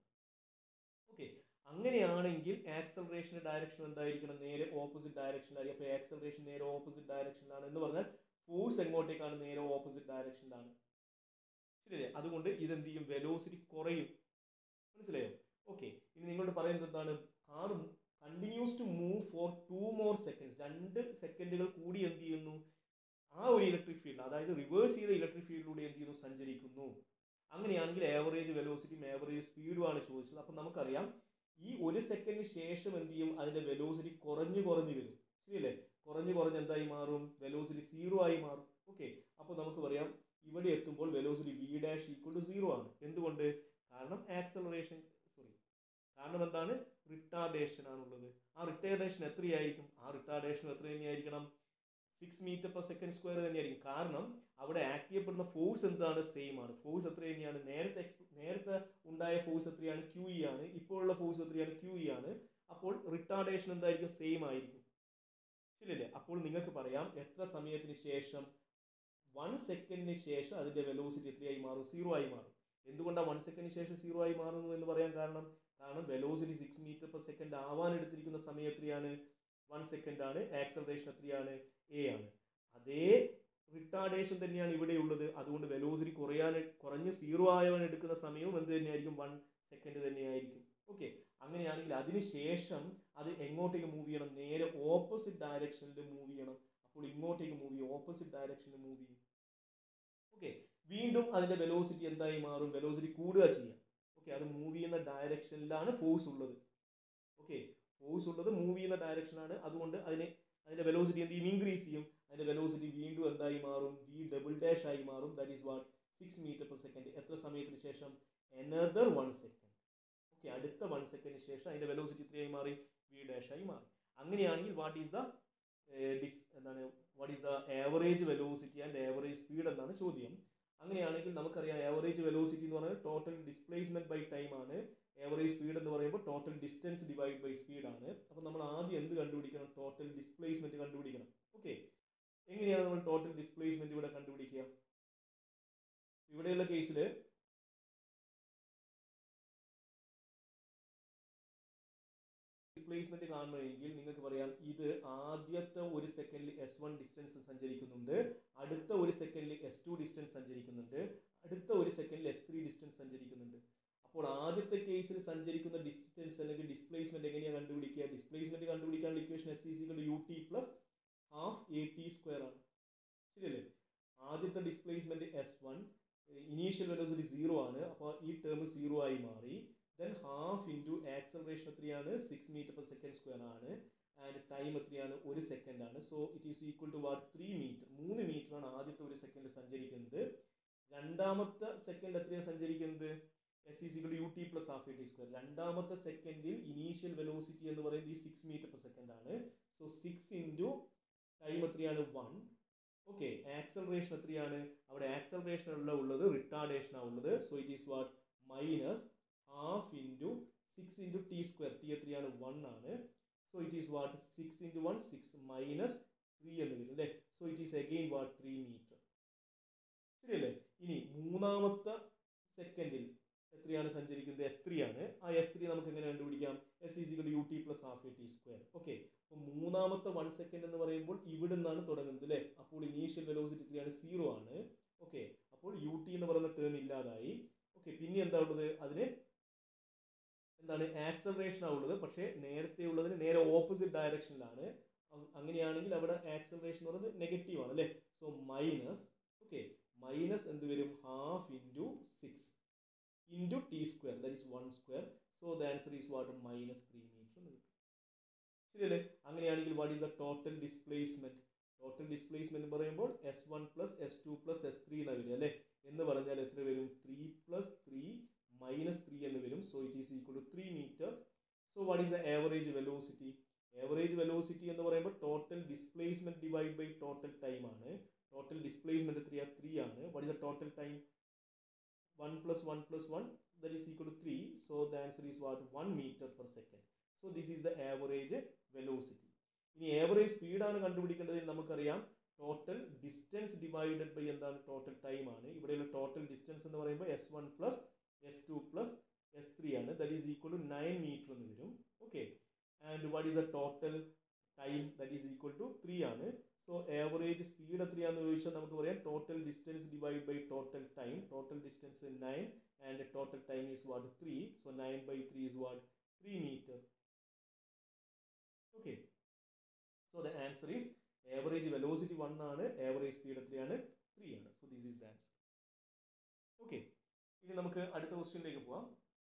ഓക്കെ അങ്ങനെയാണെങ്കിൽ ആക്സലറേഷന്റെ ഡയറക്ഷൻ എന്തായിരിക്കണം നേരെ ഓപ്പോസിറ്റ് ഡയറക്ഷനിലായിരിക്കും അപ്പോൾ ആക്സലറേഷൻ നേരെ ഓപ്പോസിറ്റ് ഡയറക്ഷനിലാണ് എന്ന് പറഞ്ഞാൽ ഫോഴ്സ് എങ്ങോട്ടേക്കാണ് നേരെ ഓപ്പോസിറ്റ് ഡയറക്ഷനിലാണ് ശരിയല്ലേ അതുകൊണ്ട് ഇതെന്ത് ചെയ്യും വെലോസിറ്റി കുറയും മനസ്സിലായോ ഓക്കെ ഇനി നിങ്ങളോട് പറയുന്നത് എന്താണ് car continues to move for two more seconds രണ്ട് സെക്കൻഡുകൾ കൂടി എന്ത് ചെയ്യുന്നു ആ ഒരു ഇലക്ട്രിക് ഫീൽഡ് അതായത് റിവേഴ്സ് ചെയ്ത ഇലക്ട്രിക് ഫീൽഡിലൂടെ എന്ത് ചെയ്യുന്നു സഞ്ചരിക്കുന്നു അങ്ങനെയാണെങ്കിൽ ആവറേജ് വെലോസിറ്റിയും ആവറേജ് സ്പീഡുമാണ് ചോദിച്ചത് അപ്പം നമുക്കറിയാം ഈ ഒരു സെക്കൻഡിന് ശേഷം എന്ത് ചെയ്യും അതിന്റെ വെലോസിറ്റി കുറഞ്ഞു കുറഞ്ഞു വരും ശരിയല്ലേ കുറഞ്ഞു കുറഞ്ഞ് എന്തായി മാറും വെലോസിറ്റി സീറോ ആയി മാറും ഓക്കെ അപ്പോൾ നമുക്ക് പറയാം ഇവിടെ എത്തുമ്പോൾ velocity V dash equal to zero ആണ് എന്തുകൊണ്ട് കാരണം ആക്സലറേഷൻ സോറി കാരണം എന്താണ് റിട്ടാർഡേഷൻ ആണുള്ളത് ആ റിട്ടാർഡേഷൻ എത്രയായിരിക്കും ആ റിട്ടാർഡേഷൻ എത്ര തന്നെയായിരിക്കണം six metre per second square തന്നെയായിരിക്കും കാരണം അവിടെ ആക്ട് ചെയ്യപ്പെടുന്ന ഫോഴ്സ് എന്താണ് സെയിം ആണ് ഫോഴ്സ് എത്ര തന്നെയാണ് നേരത്തെ നേരത്തെ ഉണ്ടായ ഫോഴ്സ് എത്രയാണ് ക്യൂ ഇ ആണ് ഇപ്പോഴുള്ള ഫോഴ്സ് എത്രയാണ് ക്യൂ ഇ ആണ് അപ്പോൾ റിട്ടാർഡേഷൻ എന്തായിരിക്കും സെയിം ആയിരിക്കും ശരിയല്ലേ അപ്പോൾ നിങ്ങൾക്ക് പറയാം എത്ര സമയത്തിന് ശേഷം വൺ സെക്കൻഡിന് ശേഷം അതിന്റെ വെലോസിറ്റി എത്രയായി മാറും സീറോ ആയി മാറും എന്തുകൊണ്ടാണ് വൺ സെക്കൻഡിന് ശേഷം സീറോ ആയി മാറുന്നു എന്ന് പറയാൻ കാരണം കാരണം velocity six metre per second ആവാൻ എടുത്തിരിക്കുന്ന സമയം എത്രയാണ് വൺ സെക്കൻഡ് ആണ് ആക്സലറേഷൻ എത്രയാണ് എ ആണ് അതേ റിട്ടാർഡേഷൻ തന്നെയാണ് ഇവിടെ ഉള്ളത് അതുകൊണ്ട് വെലോസിറ്റി കുറയാൻ കുറഞ്ഞ് സീറോ ആയവൻ എടുക്കുന്ന സമയവും എന്ത് തന്നെയായിരിക്കും വൺ സെക്കൻഡ് തന്നെയായിരിക്കും ഓക്കെ അങ്ങനെയാണെങ്കിൽ അതിനുശേഷം അത് എങ്ങോട്ടേക്ക് മൂവ് ചെയ്യണം നേരെ ഓപ്പോസിറ്റ് ഡയറക്ഷനിൽ മൂവ് ചെയ്യണം അപ്പോൾ ഇങ്ങോട്ടേക്ക് മൂവ് ചെയ്യും ഓപ്പോസിറ്റ് ഡയറക്ഷനിൽ മൂവ് ചെയ്യും ഓക്കെ വീണ്ടും അതിന്റെ വെലോസിറ്റി എന്തായി മാറും വെലോസിറ്റി കൂടുക ചെയ്യാം ഓക്കെ അത് മൂവ് ചെയ്യുന്ന ഡയറക്ഷനിലാണ് ഫോഴ്സ് ഉള്ളത് ഓക്കെ ഫോഴ്സ് ഉള്ളത് മൂവ് ചെയ്യുന്ന ഡയറക്ഷനാണ് അതുകൊണ്ട് അതിനെ അതിന്റെ വെലോസിറ്റി എന്ത് ചെയ്യും ഇൻക്രീസ് ചെയ്യും അതിന്റെ വെലോസിറ്റി വീണ്ടും എന്തായി മാറും വി ഡബിൾ ഡാഷ് ആയി മാറും that is what six metre per second എത്ര സമയത്തിന് ശേഷം എനദർ വൺ സെക്കൻഡ് ഓക്കെ അടുത്ത വൺ സെക്കൻഡിന് ശേഷം അതിന്റെ വെലോസിറ്റി എത്രയായി മാറി വി ഡാഷ് ആയി മാറി അങ്ങനെയാണെങ്കിൽ വാട്ട് ഈസ് ദ ഡിസ് എന്താണ് what is the average velocity and average speed എന്നാണ് ചോദ്യം അങ്ങനെയാണെങ്കിൽ നമുക്കറിയാം ആവറേജ് വെലോസിറ്റി എന്ന് പറയുന്നത് ടോട്ടൽ ഡിസ്പ്ലേസ്മെന്റ് ബൈ ടൈം ആണ് ആവറേജ് സ്പീഡ് എന്ന് പറയുമ്പോൾ total distance divide by speed ആണ് അപ്പോൾ നമ്മൾ ആദ്യം എന്ത് കണ്ടുപിടിക്കണം ടോട്ടൽ ഡിസ്പ്ലേസ്മെന്റ് കണ്ടുപിടിക്കണം ഓക്കെ എങ്ങനെയാണ് നമ്മൾ ടോട്ടൽ ഡിസ്പ്ലേസ്മെന്റ് ഇവിടെ കണ്ടുപിടിക്കുക ഇവിടെയുള്ള കേസിൽ ഡിസ്പ്ലേസ്മെന്റ് കാണണമെങ്കിൽ നിങ്ങൾക്ക് പറയാം ഇത് ആദ്യത്തെ ഒരു സെക്കൻഡിൽ എസ് വൺ ഡിസ്റ്റൻസ് സഞ്ചരിക്കുന്നുണ്ട് അടുത്ത ഒരു സെക്കൻഡിൽ എസ് ടു ഡിസ്റ്റൻസ് സഞ്ചരിക്കുന്നുണ്ട് അടുത്ത ഒരു സെക്കൻഡിൽ എസ് ത്രീ ഡിസ്റ്റൻസ് സഞ്ചരിക്കുന്നുണ്ട് അപ്പോൾ ആദ്യത്തെ കേസിൽ സഞ്ചരിക്കുന്ന ഡിസ്റ്റൻസ് അല്ലെങ്കിൽ ഡിസ്പ്ലേസ്മെന്റ് എങ്ങനെയാണ് കണ്ടുപിടിക്കുക ഡിസ്പ്ലേസ്മെന്റ് കണ്ടുപിടിക്കാനുള്ള equation S is equal U T plus half A T square ആണ് ശരിയല്ലേ ആദ്യത്തെ displacement S one initial velocity zero ആണ് അപ്പോൾ ഈ ടേം സീറോ ആയി മാറി ദെൻ ഹാഫ് ഇൻറ്റു ആക്സലറേഷൻ എത്രയാണ് six metre per second square ആണ് ആൻഡ് ടൈം എത്രയാണ് ഒരു സെക്കൻഡ് ആണ് so it is equal to what three metre മൂന്ന് മീറ്റർ ആണ് ആദ്യത്തെ ഒരു സെക്കൻഡ് സഞ്ചരിക്കുന്നത് രണ്ടാമത്തെ സെക്കൻഡ് എത്രയാണ് സഞ്ചരിക്കുന്നത് S is equal U T plus half A T square രണ്ടാമത്തെ സെക്കൻഡിൽ ഇനീഷ്യൽ വെലോസിറ്റി എന്ന് പറയുന്നത് ഈ സിക്സ് മീറ്റർ പെർ സെക്കൻഡ് ആണ് സോ സിക്സ് ഇൻറ്റു ടൈം എത്രയാണ് വൺ ഓക്കെ ആക്സലറേഷൻ എത്രയാണ് അവിടെ ആക്സലറേഷൻ ഉള്ള ഉള്ളത് റിട്ടാർഡേഷൻ ആണ് ഉള്ളത് so it is what minus half into six into T square T എത്രയാണ് വൺ ആണ് so it is what six into one six minus three എന്ന് വരും അല്ലേ so it is again what three metre ശരിയല്ലേ ഇനി മൂന്നാമത്തെ സെക്കൻഡിൽ എത്രയാണ് സഞ്ചരിക്കുന്നത് എസ് ത്രീ ആണ് ആ എസ് ത്രീ നമുക്ക് എങ്ങനെ കണ്ടുപിടിക്കാം S is equal U T plus half A T square okay അപ്പോൾ മൂന്നാമത്തെ വൺ സെക്കൻഡ് എന്ന് പറയുമ്പോൾ ഇവിടെ നിന്നാണ് തുടങ്ങുന്നത് അല്ലേ അപ്പോൾ ഇനീഷ്യൽ വെലോസിറ്റി എത്രയാണ് സീറോ ആണ് ഓക്കെ അപ്പോൾ യു ടി എന്ന് പറയുന്ന ടേം ഇല്ലാതായി ഓക്കെ പിന്നെ എന്താ ഉള്ളത് അതിന് എന്താണ് ആക്സലറേഷൻ ആണ് ഉള്ളത് പക്ഷേ നേരത്തെ ഉള്ളതിന് നേരെ ഓപ്പോസിറ്റ് ഡയറക്ഷനിലാണ് അങ്ങനെയാണെങ്കിൽ അവിടെ ആക്സലറേഷൻ എന്ന് പറയുന്നത് നെഗറ്റീവ് ആണ് അല്ലേ സോ മൈനസ് ഓക്കെ മൈനസ് എന്ത് വരും half into six into T square that is one square so the answer is what minus three metre എന്ന് കിട്ടും ശരിയല്ലേ അങ്ങനെയാണെങ്കിൽ what is the total displacement total displacement എന്ന് പറയുമ്പോൾ S one plus S two plus S three എന്നാണ് വരിക അല്ലേ എന്ന് പറഞ്ഞാൽ എത്ര വരും three plus three minus three എന്ന് വരും so it is equal to three metre so what is the average velocity average velocity എന്ന് പറയുമ്പോൾ total displacement divide by total time ആണ് ടോട്ടൽ ഡിസ്പ്ലേസ്മെന്റ് എത്രയാ ത്രീ ആണ് what is the total time one plus one plus one that is equal to three so the answer is what one metre per second so this is the average velocity ഇനി average സ്പീഡാണ് കണ്ടുപിടിക്കേണ്ടത് നമുക്കറിയാം total distance divided by എന്താണ് total time ആണ് ഇവിടെയുള്ള total distance എന്ന് പറയുമ്പോൾ S one plus S two plus S three ആണ് that is equal to nine metre എന്ന് വരും okay and what is the total time that is equal to three ആണ് so average speed എത്രയാണെന്ന് ചോദിച്ചാൽ നമുക്ക് പറയാം total distance divide by total time total distance nine and total time is what three so nine by three is what three metre okay so the answer is average velocity one ആണ് average speed എത്രയാണ് three ആണ് so this is the answer okay ഇനി നമുക്ക് അടുത്ത ക്വസ്റ്റ്യനിലേക്ക് പോവാം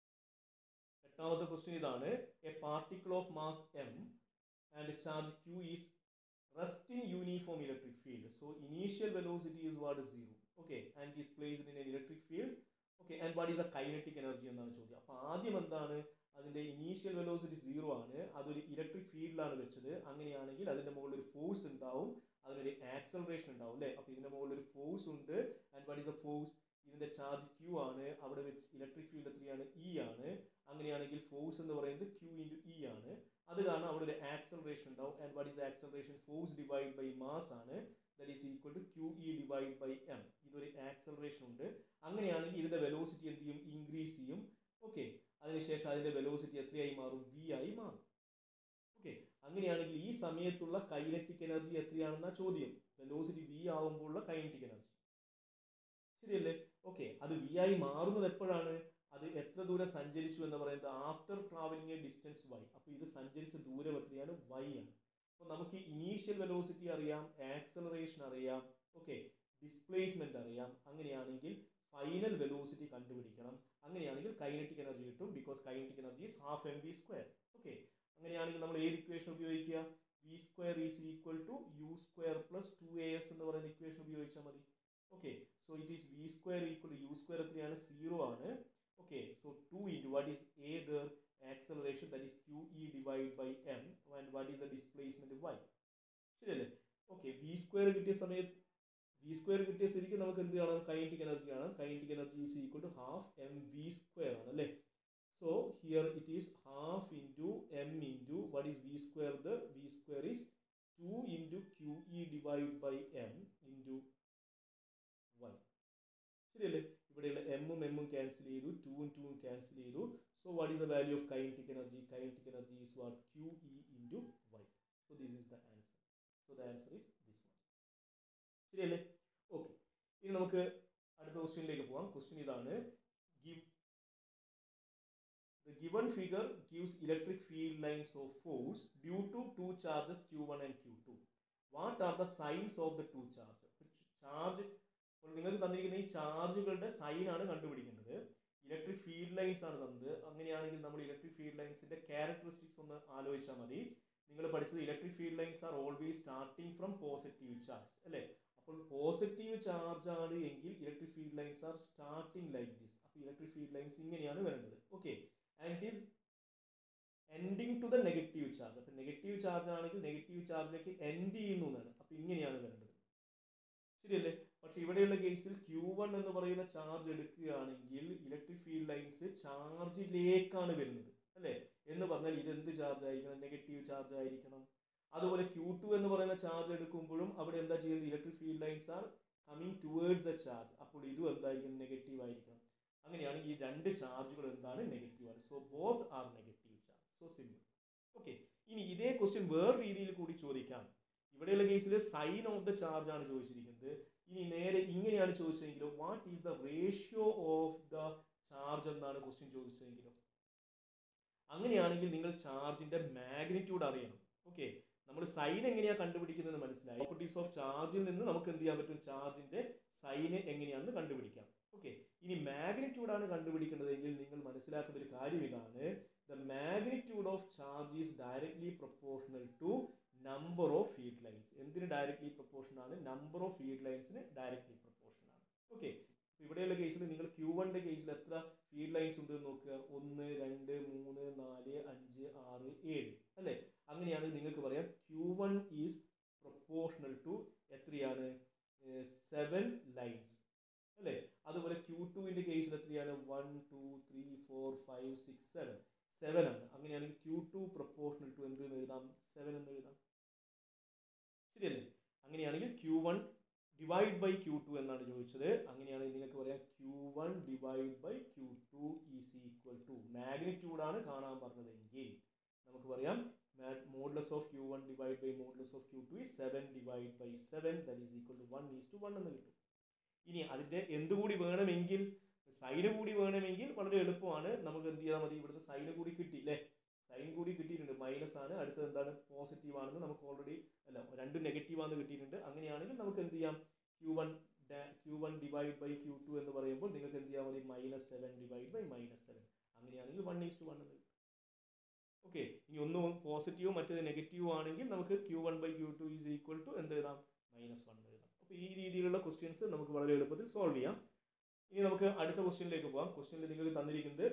എട്ടാമത്തെ question ഇതാണ് A particle of mass M and charge Q is rest in uniform electric field. So initial velocity is what is zero. Okay, and it is placed in an electric field. Okay, and what is the kinetic energy എന്നാണ് ചോദ്യം അപ്പോൾ ആദ്യം എന്താണ് അതിന്റെ initial velocity zero ആണ് അതൊരു electric ഫീൽഡിലാണ് വെച്ചത് അങ്ങനെയാണെങ്കിൽ അതിന്റെ മുകളിൽ ഒരു ഫോഴ്സ് ഉണ്ടാവും അതിനൊരു ആക്സലറേഷൻ ഉണ്ടാവും അല്ലേ അപ്പോൾ ഇതിന്റെ മുകളിൽ ഒരു ഫോഴ്സ് ഉണ്ട് and what is the force ഇതിന്റെ ചാർജ് ക്യൂ ആണ് അവിടെ വെച്ച് ഇലക്ട്രിക് ഫീൽഡ് എത്രയാണ് ഇ ആണ് അങ്ങനെയാണെങ്കിൽ ഫോഴ്സ് എന്ന് പറയുന്നത് ക്യൂ ഇൻറ്റു ഇ ആണ് അത് കാരണം അവിടെ ഒരു ആക്സലറേഷൻ ഉണ്ടാവും and what is acceleration force divide by mass ആണ് that is equal to Q E divide by M ഇതൊരു ആക്സലറേഷൻ ഉണ്ട് അങ്ങനെയാണെങ്കിൽ ഇതിന്റെ വെലോസിറ്റി എന്ത് ചെയ്യും ഇൻക്രീസ് ചെയ്യും ഓക്കെ അതിനുശേഷം അതിന്റെ വെലോസിറ്റി എത്രയായി മാറും വി ആയി മാറും ഓക്കെ അങ്ങനെയാണെങ്കിൽ ഈ സമയത്തുള്ള കൈനറ്റിക് എനർജി എത്രയാണെന്ന ചോദ്യം വെലോസിറ്റി വി ആവുമ്പോഴുള്ള കൈനറ്റിക് എനർജി ശരിയല്ലേ ഓക്കെ അത് വി ആയി മാറുന്നത് എപ്പോഴാണ് അത് എത്ര ദൂരം സഞ്ചരിച്ചു എന്ന് പറയുന്നത് after travelling a distance Y അപ്പോൾ ഇത് സഞ്ചരിച്ച ദൂരം എത്രയാണ് വൈ ആണ് അപ്പോൾ നമുക്ക് ഇനീഷ്യൽ വെലോസിറ്റി അറിയാം ആക്സലറേഷൻ അറിയാം ഓക്കെ ഡിസ്പ്ലേസ്മെന്റ് അറിയാം അങ്ങനെയാണെങ്കിൽ ഫൈനൽ വെലോസിറ്റി കണ്ടുപിടിക്കണം അങ്ങനെയാണെങ്കിൽ കൈനറ്റിക് എനർജി കിട്ടും because kinetic energy is half M V square okay അങ്ങനെയാണെങ്കിൽ നമ്മൾ ഏത് ഇക്വേഷൻ ഉപയോഗിക്കുക V square is equal to U square plus two A S എന്ന് പറയുന്ന ഇക്വേഷൻ ഉപയോഗിച്ചാൽ മതി okay so it is V square equal to U square എത്രയാണ് zero ആണ് okay so 2 into what is a the acceleration that is qe divided by m and what is the displacement y ശരിയല്ലേ okay V square കിട്ടിയ സമയത്ത് V square കിട്ടിയ സ്ഥിതിക്ക് നമുക്ക് എന്ത് കാണാം കൈനറ്റിക് എനർജി കാണാം kinetic energy is equal to half M V square ആണ് അല്ലേ so here it is half into M into what is V square the V square is two into Q E divide by M into Y ശരിയല്ലേ ഇവിടെയുള്ള എമ്മും എമ്മും cancel ചെയ്തു ടൂവും ടൂവും cancel ചെയ്തു so what is the value of kinetic energy kinetic energy is what Q E into Y so this is the answer so the answer is this one ശരിയല്ലേ okay ഇനി നമുക്ക് അടുത്ത ക്വസ്റ്റ്യനിലേക്ക് പോവാം ക്വസ്റ്റ്യൻ ഇതാണ് give The given figure gives electric field lines of force due to two charges Q1 and Q2. What are the signs of the two charges? Charge അപ്പോൾ നിങ്ങൾക്ക് തന്നിരിക്കുന്ന ഈ ചാർജുകളുടെ സൈൻ ആണ് കണ്ടുപിടിക്കേണ്ടത് ഇലക്ട്രിക് ഫീൽഡ് ലൈൻസ് ആണ് തന്നത് അങ്ങനെയാണെങ്കിൽ നമ്മൾ ഇലക്ട്രിക് ഫീൽഡ് ലൈൻസിന്റെ ക്യാരക്ടറിസ്റ്റിക്സ് ഒന്ന് ആലോചിച്ചാൽ മതി നിങ്ങൾ പഠിച്ചത് electric field lines are always starting from positive charge അല്ലേ അപ്പോൾ പോസിറ്റീവ് ചാർജ് ആണ് എങ്കിൽ electric field lines are starting like this അപ്പോൾ ഇലക്ട്രിക് ഫീൽഡ് ലൈൻസ് ഇങ്ങനെയാണ് വരേണ്ടത് okay and it is ending to the negative charge അപ്പോൾ നെഗറ്റീവ് ചാർജ് ആണെങ്കിൽ negative ചാർജിലേക്ക് എൻഡ് ചെയ്യുന്നു എന്നാണ് അപ്പോൾ ഇങ്ങനെയാണ് വരേണ്ടത് ശരിയല്ലേ പക്ഷെ ഇവിടെയുള്ള കേസിൽ ക്യൂ വൺ എന്ന് പറയുന്ന ചാർജ് എടുക്കുകയാണെങ്കിൽ ഇലക്ട്രിക് ഫീൽഡ് ലൈൻസ് ചാർജിലേക്കാണ് വരുന്നത് അല്ലേ എന്ന് പറഞ്ഞാൽ ഇത് എന്ത് ചാർജ് ആയിരിക്കണം നെഗറ്റീവ് ചാർജ് ആയിരിക്കണം അതുപോലെ ക്യൂ ടു എന്ന് പറയുന്ന ചാർജ് എടുക്കുമ്പോഴും അവിടെ എന്താ ചെയ്യുന്നത് electric field lines are coming towards the charge അപ്പോൾ ഇതും എന്തായിരിക്കണം നെഗറ്റീവ് ആയിരിക്കണം അങ്ങനെയാണെങ്കിൽ ഈ രണ്ട് ചാർജുകൾ എന്താണ് നെഗറ്റീവ് ആണ് so both are negative charge so simple okay ഇനി ഇതേ ക്വസ്റ്റ്യൻ വേറെ രീതിയിൽ കൂടി ചോദിക്കാം ഇവിടെയുള്ള കേസിൽ സൈൻ ഓഫ് ദ ചാർജ് ആണ് ചോദിച്ചിരിക്കുന്നത് ഇനി നേരെ ഇങ്ങനെയാണ് ചോദിച്ചതെങ്കിലോ what is the ratio of the charge എന്നാണ് ക്വസ്റ്റ്യൻ ചോദിച്ചതെങ്കിലോ അങ്ങനെയാണെങ്കിൽ നിങ്ങൾ ചാർജിന്റെ മാഗ്നിറ്റ്യൂഡ് അറിയണം ഓക്കെ നമ്മൾ സൈൻ എങ്ങനെയാണ് കണ്ടുപിടിക്കുന്നത് മനസ്സിലായി പ്രോപ്പർട്ടീസ് ഓഫ് ചാർജിൽ നിന്ന് നമുക്ക് എന്ത് ചെയ്യാൻ പറ്റും ചാർജിന്റെ സൈന് എങ്ങനെയാണെന്ന് കണ്ടുപിടിക്കാം ഓക്കെ ഇനി മാഗ്നിറ്റ്യൂഡ് ആണ് കണ്ടുപിടിക്കേണ്ടതെങ്കിൽ നിങ്ങൾ മനസ്സിലാക്കേണ്ട ഒരു കാര്യം ഇതാണ് the magnitude of charge is directly proportional to number of field lines എന്തിന് ഡയറക്ട്ലി പ്രൊപ്പോർഷൻ ആണ് നമ്പർ ഓഫ് ഫീൽഡ് ലൈൻസിന് ഡയറക്ട്ലി പ്രൊപ്പോർഷൻ ആണ് ഓക്കെ ഇവിടെയുള്ള കേസിൽ നിങ്ങൾ ക്യൂ വണ്ണിന്റെ കേസിൽ എത്ര ഫീൽഡ് ലൈൻസ് ഉണ്ട് എന്ന് നോക്കുക ഒന്ന് രണ്ട് മൂന്ന് നാല് അഞ്ച് ആറ് ഏഴ് അല്ലേ അങ്ങനെയാണെങ്കിൽ നിങ്ങൾക്ക് പറയാം Q one is proportional to എത്രയാണ് സെവൻ ലൈൻസ് അല്ലേ അതുപോലെ ക്യൂ ടുവിന്റെ കേസിൽ എത്രയാണ് one two three four five six seven seven ആണ് അങ്ങനെയാണെങ്കിൽ ക്യൂ ടു പ്രൊപ്പോർഷണൽ ടു എന്ത് എന്ന് എഴുതാം സെവൻ എന്ന് എഴുതാം ശരിയല്ലേ അങ്ങനെയാണെങ്കിൽ Q one divide by Q two എന്നാണ് ചോദിച്ചത് അങ്ങനെയാണെങ്കിൽ നിങ്ങൾക്ക് പറയാം Q one divide by Q two is equal to magnitude ആണ് കാണാൻ പറഞ്ഞതെങ്കിൽ നമുക്ക് പറയാം modulus of Q one divide by modulus of Q two is seven divide by seven that is equal to one is to one എന്ന് കിട്ടും ഇനി അതിന്റെ എന്തുകൂടി വേണമെങ്കിൽ സൈന് കൂടി വേണമെങ്കിൽ വളരെ എളുപ്പമാണ് നമുക്ക് എന്ത് ചെയ്താൽ മതി ഇവിടുന്ന് സൈന് കൂടി കിട്ടി അല്ലേ സൈൻ കൂടി കിട്ടിയിട്ടുണ്ട് മൈനസ് ആണ് അടുത്തത് എന്താണ് പോസിറ്റീവ് ആണെന്ന് നമുക്ക് ഓൾറെഡി അല്ല രണ്ടും നെഗറ്റീവ് ആണെന്ന് കിട്ടിയിട്ടുണ്ട് അങ്ങനെയാണെങ്കിൽ നമുക്ക് എന്ത് ചെയ്യാം Q one Q one divide by Q two എന്ന് പറയുമ്പോൾ നിങ്ങൾക്ക് എന്ത് ചെയ്യാൻ മതി minus seven divide by minus seven അങ്ങനെയാണെങ്കിൽ വൺ ഈസ് ടു വൺ എന്ന് കിട്ടും ഓക്കെ ഇനി ഒന്ന് പോസിറ്റീവ് മറ്റേത് നെഗറ്റീവ് ആണെങ്കിൽ നമുക്ക് Q one by Q two is equal to എന്ത് എഴുതാം മൈനസ് വൺ എഴുതാം അപ്പോൾ ഈ രീതിയിലുള്ള ക്വസ്റ്റ്യൻസ് നമുക്ക് വളരെ എളുപ്പത്തിൽ സോൾവ് ചെയ്യാം ഇനി നമുക്ക് അടുത്ത ക്വസ്റ്റ്യനിലേക്ക് പോകാം ക്വസ്റ്റ്യനിൽ നിങ്ങൾക്ക് തന്നിരിക്കുന്നത്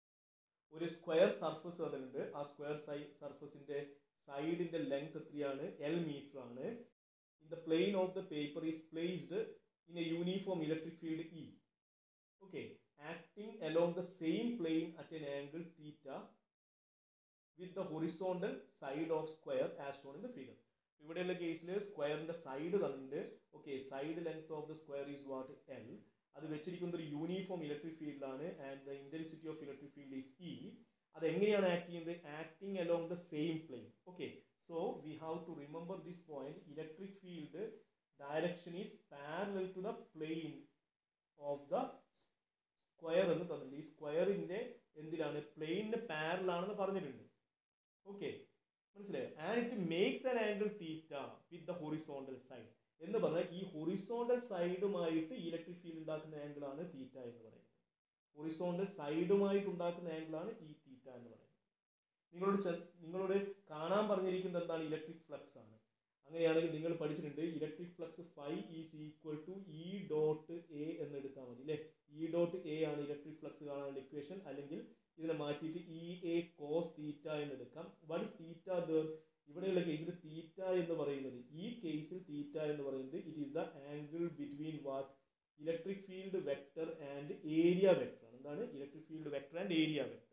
ഒരു സ്ക്വയർ സർഫസ് തന്നിട്ടുണ്ട് ആ സ്ക്വയർ സൈ സർഫസിന്റെ സൈഡിന്റെ ലെങ്ത് എത്രയാണ് എൽ മീറ്റർ ആണ് in the plane of the paper is placed in a uniform electric field E okay acting along the same plane at an angle theta with the horizontal side of square as shown in the figure ഇവിടെയുള്ള കേസിൽ സ്ക്വയറിന്റെ side തന്നിട്ടുണ്ട് okay side length of the square is what L അത് വെച്ചിരിക്കുന്നത് ഒരു uniform electric ഫീൽഡിലാണ് and the intensity of electric field is E അത് എങ്ങനെയാണ് ആക്ട് ചെയ്യുന്നത് acting along the same plane okay so we have to remember this point electric field direction is parallel to the plane of the square എന്ന് തന്നിട്ടുണ്ട് ഈ സ്ക്വയറിന്റെ എന്തിലാണ് പ്ലെയിനിന് പാരലാണെന്ന് പറഞ്ഞിട്ടുണ്ട് okay മനസ്സിലായോ and it makes an angle theta with the horizontal side എന്ന് പറഞ്ഞാൽ ഈ horizontal സൈഡുമായിട്ട് ഇലക്ട്രിക് ഫീൽഡ് ഉണ്ടാക്കുന്ന ആംഗിൾ ആണ് തീറ്റ എന്ന് പറയുന്നത് ഹൊറിസോണ്ടൽ സൈഡുമായിട്ട് ഉണ്ടാക്കുന്ന ആംഗിൾ ആണ് ഈ തീറ്റ എന്ന് പറയുന്നത് നിങ്ങളോട് നിങ്ങളോട് കാണാൻ പറഞ്ഞിരിക്കുന്നത് എന്താണ് ഇലക്ട്രിക് ഫ്ലക്സ് ആണ് അങ്ങനെയാണെങ്കിൽ നിങ്ങൾ പഠിച്ചിട്ടുണ്ട് electric flux phi is equal to E dot A എന്ന് എടുത്താൽ മതി അല്ലേ ഇ ഡോട്ട് എ ആണ് ഇലക്ട്രിക് ഫ്ലക്സ് കാണാനുള്ള ഇക്വേഷൻ അല്ലെങ്കിൽ ഇതിനെ മാറ്റിയിട്ട് ഇ എ കോസ് തീറ്റ എന്ന് എടുക്കാം വാട്ട് ഇസ് തീറ്റ ദർ ഇവിടെയുള്ള കേസിൽ തീറ്റ എന്ന് പറയുന്നത് ഈ കേസിൽ തീറ്റ എന്ന് പറയുന്നത് it is the angle between what electric field vector and area vector എന്താണ് electric field vector and area vector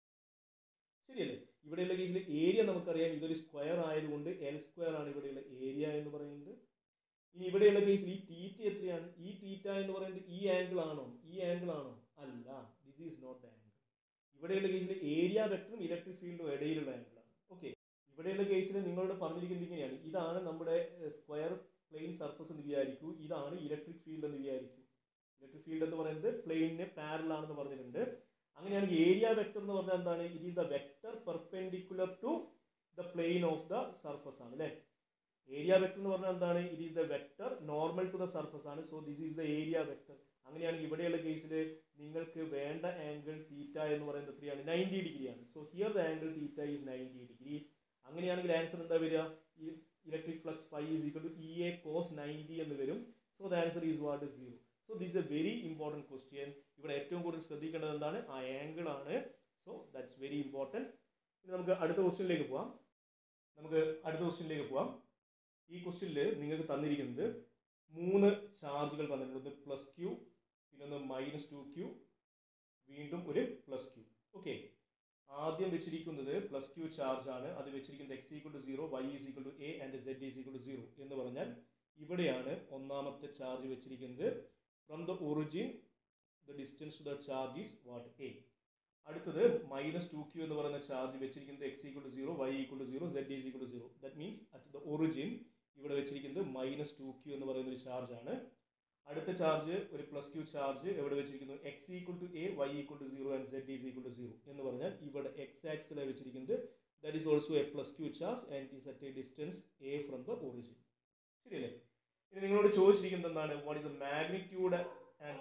ശരിയല്ലേ ഇവിടെയുള്ള കേസിൽ ഏരിയ നമുക്കറിയാം ഇതൊരു സ്ക്വയർ ആയതുകൊണ്ട് എൽ സ്ക്വയർ ആണ് ഇവിടെയുള്ള ഏരിയ എന്ന് പറയുന്നത് ഇനി ഇവിടെയുള്ള കേസിൽ ഈ തീറ്റ എത്രയാണ് ഈ തീറ്റ എന്ന് പറയുന്നത് ഈ ആംഗിൾ ആണോ ഈ ആംഗിൾ ആണോ അല്ല this is not the angle ഇവിടെയുള്ള കേസിൽ ഏരിയ വെക്ടറും ഇലക്ട്രിക് ഫീൽഡും ഇടയിലുള്ള ആംഗിൾ ആണ് ഓക്കെ ഇവിടെയുള്ള കേസിൽ നിങ്ങളോട് പറഞ്ഞിരിക്കുന്നത് ഇങ്ങനെയാണ് ഇതാണ് നമ്മുടെ സ്ക്വയർ പ്ലെയിൻ സർഫസ് എന്ന് വിചാരിക്കൂ ഇതാണ് ഇലക്ട്രിക് ഫീൽഡ് എന്ന് വിചാരിക്കൂ ഇലക്ട്രിക് ഫീൽഡ് എന്ന് പറയുന്നത് പ്ലെയിനിന് പാരൽ ആണെന്ന് പറഞ്ഞിട്ടുണ്ട് അങ്ങനെയാണെങ്കിൽ ഏരിയ വെക്ടർ എന്ന് പറഞ്ഞാൽ എന്താണ് it is the vector perpendicular to the plane of the surface ആണ് അല്ലേ ഏരിയ വെക്ടർ എന്ന് പറഞ്ഞാൽ എന്താണ് it is the vector normal to the surface ആണ് so this is the area vector അങ്ങനെയാണെങ്കിൽ ഇവിടെയുള്ള കേസിൽ നിങ്ങൾക്ക് വേണ്ട ആംഗിൾ തീറ്റ എന്ന് പറയുന്നത് എത്രയാണ് നയൻറ്റി ഡിഗ്രിയാണ് so here the angle theta is ninety degree അങ്ങനെയാണെങ്കിൽ ആൻസർ എന്താ വരിക electric flux phi is equal to E A cos ninety എന്ന് വരും so the answer is what is zero so this a very important question ഇവിടെ ഏറ്റവും കൂടുതൽ ശ്രദ്ധിക്കേണ്ടത് എന്താണ് ആ ആംഗിൾ ആണ് സോ ദാറ്റ്സ് വെരി ഇമ്പോർട്ടൻറ്റ് ഇനി നമുക്ക് അടുത്ത ക്വസ്റ്റ്യനിലേക്ക് പോവാം നമുക്ക് അടുത്ത ക്വസ്റ്റ്യനിലേക്ക് പോവാം ഈ ക്വസ്റ്റ്യനിൽ നിങ്ങൾക്ക് തന്നിരിക്കുന്നത് മൂന്ന് ചാർജുകൾ തന്നിട്ടുണ്ട് പ്ലസ് ക്യൂ പിന്നെ ഒന്ന് മൈനസ് ടു ക്യൂ വീണ്ടും ഒരു പ്ലസ് ക്യൂ ഓക്കെ ആദ്യം വെച്ചിരിക്കുന്നത് പ്ലസ് ക്യൂ ചാർജ് ആണ് അത് വെച്ചിരിക്കുന്നത് X equal to zero Y is equal to A and Z is equal to zero എന്ന് പറഞ്ഞാൽ ഇവിടെയാണ് ഒന്നാമത്തെ ചാർജ് വെച്ചിരിക്കുന്നത് from the origin the distance to the charge is what A അടുത്തത് മൈനസ് ടു ക്യൂ എന്ന് പറയുന്ന ചാർജ് വെച്ചിരിക്കുന്നത് X equal to zero Y equal to zero Z is equal to zero that means at the origin ഇവിടെ വെച്ചിരിക്കുന്നത് minus two Q എന്ന് പറയുന്ന ഒരു charge ആണ് അടുത്ത ചാർജ് ഒരു പ്ലസ് ക്യൂ ചാർജ് എവിടെ വെച്ചിരിക്കുന്നു X equal to A Y equal to zero and Z is equal to zero എന്ന് പറഞ്ഞാൽ ഇവിടെ എക്സ് ആക്സിലാണ് വെച്ചിരിക്കുന്നത് that is also a plus Q charge and is at a distance A from the origin ശരിയല്ലേ ഇനി നിങ്ങളോട് ചോദിച്ചിരിക്കുന്നത് എന്താണ് what is the magnitude and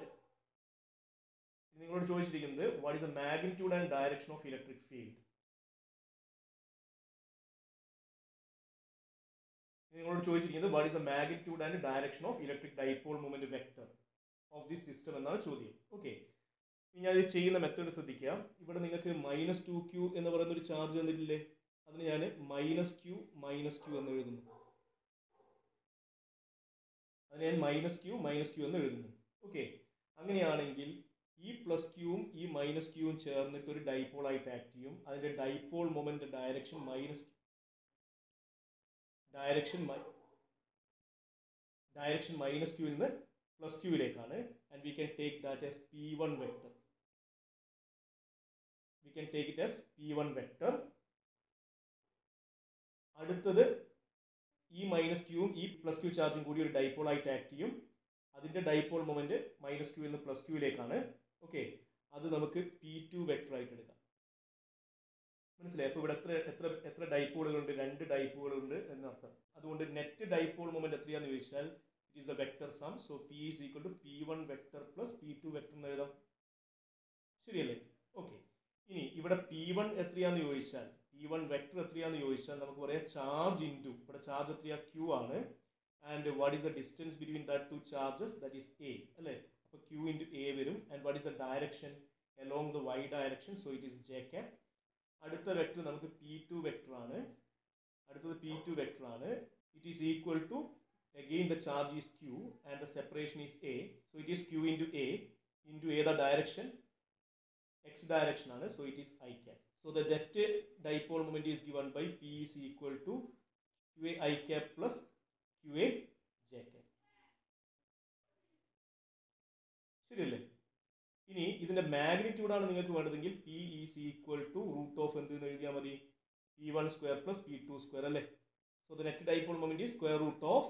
നിങ്ങളോട് ചോദിച്ചിരിക്കുന്നത് what is the magnitude and direction of electric field നിങ്ങളോട് ചോദിച്ചിരിക്കുന്നത് what is the magnitude and direction of electric dipole movement vector of this system എന്നാണ് ചോദ്യം ഓക്കെ ഇനി അത് ചെയ്യുന്ന മെത്തേഡ് ശ്രദ്ധിക്കുക ഇവിടെ നിങ്ങൾക്ക് മൈനസ് ടു ക്യൂ എന്ന് പറയുന്ന ഒരു ചാർജ് തന്നിട്ടില്ലേ അതിന് ഞാൻ മൈനസ് ക്യൂ മൈനസ് ക്യൂ എന്ന് എഴുതുന്നു അതിന് ഞാൻ മൈനസ് ക്യൂ മൈനസ് ക്യൂ എന്ന് എഴുതുന്നു ഓക്കെ അങ്ങനെയാണെങ്കിൽ ഈ പ്ലസ് ക്യൂവും ഈ മൈനസ് ക്യൂവും ചേർന്നിട്ട് ഒരു ഡൈപോൾ ആയിട്ട് ആക്ട് ചെയ്യും അതിന്റെ dipole moment direction minus direction direction minus ക്യൂവിൽ നിന്ന് പ്ലസ് ക്യൂവിലേക്കാണ് and we can take that as P one vector we can take it as P one vector അടുത്തത് ഈ മൈനസ് ക്യൂവും ഈ പ്ലസ് ക്യൂ ചാർജും കൂടി ഒരു ഡൈപോൾ ആയിട്ട് ആക്ട് ചെയ്യും അതിന്റെ ഡൈപോൾ മൊമെന്റ് മൈനസ് ക്യൂ നിന്ന് പ്ലസ് ക്യൂവിലേക്കാണ് ഓക്കെ അത് നമുക്ക് പി ടു വെക്ടർ ആയിട്ട് എടുക്കാം മനസ്സിലായി അപ്പോൾ ഇവിടെ എത്ര എത്ര എത്ര ഡൈപോളുകളുണ്ട് രണ്ട് ഡൈപോളുണ്ട് എന്നർത്ഥം അതുകൊണ്ട് നെറ്റ് ഡൈപോൾ മൊമെന്റ് എത്രയാന്ന് ചോദിച്ചാൽ it is the vector sum so P is equal to P one vector plus P two vector എന്ന് എഴുതാം ശരിയല്ലേ ഓക്കെ ഇനി ഇവിടെ പി വൺ എത്രയാന്ന് ചോദിച്ചാൽ പി വൺ വെക്ടർ എത്രയാന്ന് ചോദിച്ചാൽ നമുക്ക് പറയാം ചാർജ് ഇൻറ്റു ഇവിടെ ചാർജ് എത്രയാ ക്യൂ ആണ് and what is the distance between that two charges that is A അല്ലേ അപ്പോൾ ക്യൂ ഇൻറ്റു എ വരും and what is the direction along the Y direction so it is J cap അടുത്ത vector നമുക്ക് P two vector ആണ് അടുത്തത് P two vector ആണ് it is equal to again the charge is q and the separation is a so it is q into a into a the direction x direction ആണ് so it is i cap so the net dipole moment is given by p is equal to qa i cap plus qa j cap ശരിയല്ലേ ഇനി ഇതിന്റെ magnitude ആണ് നിങ്ങൾക്ക് വേണ്ടതെങ്കിൽ P is equal to root of എന്ത് എന്ന് എഴുതിയാൽ മതി P one square plus P two square അല്ലേ so the net dipole moment is square root of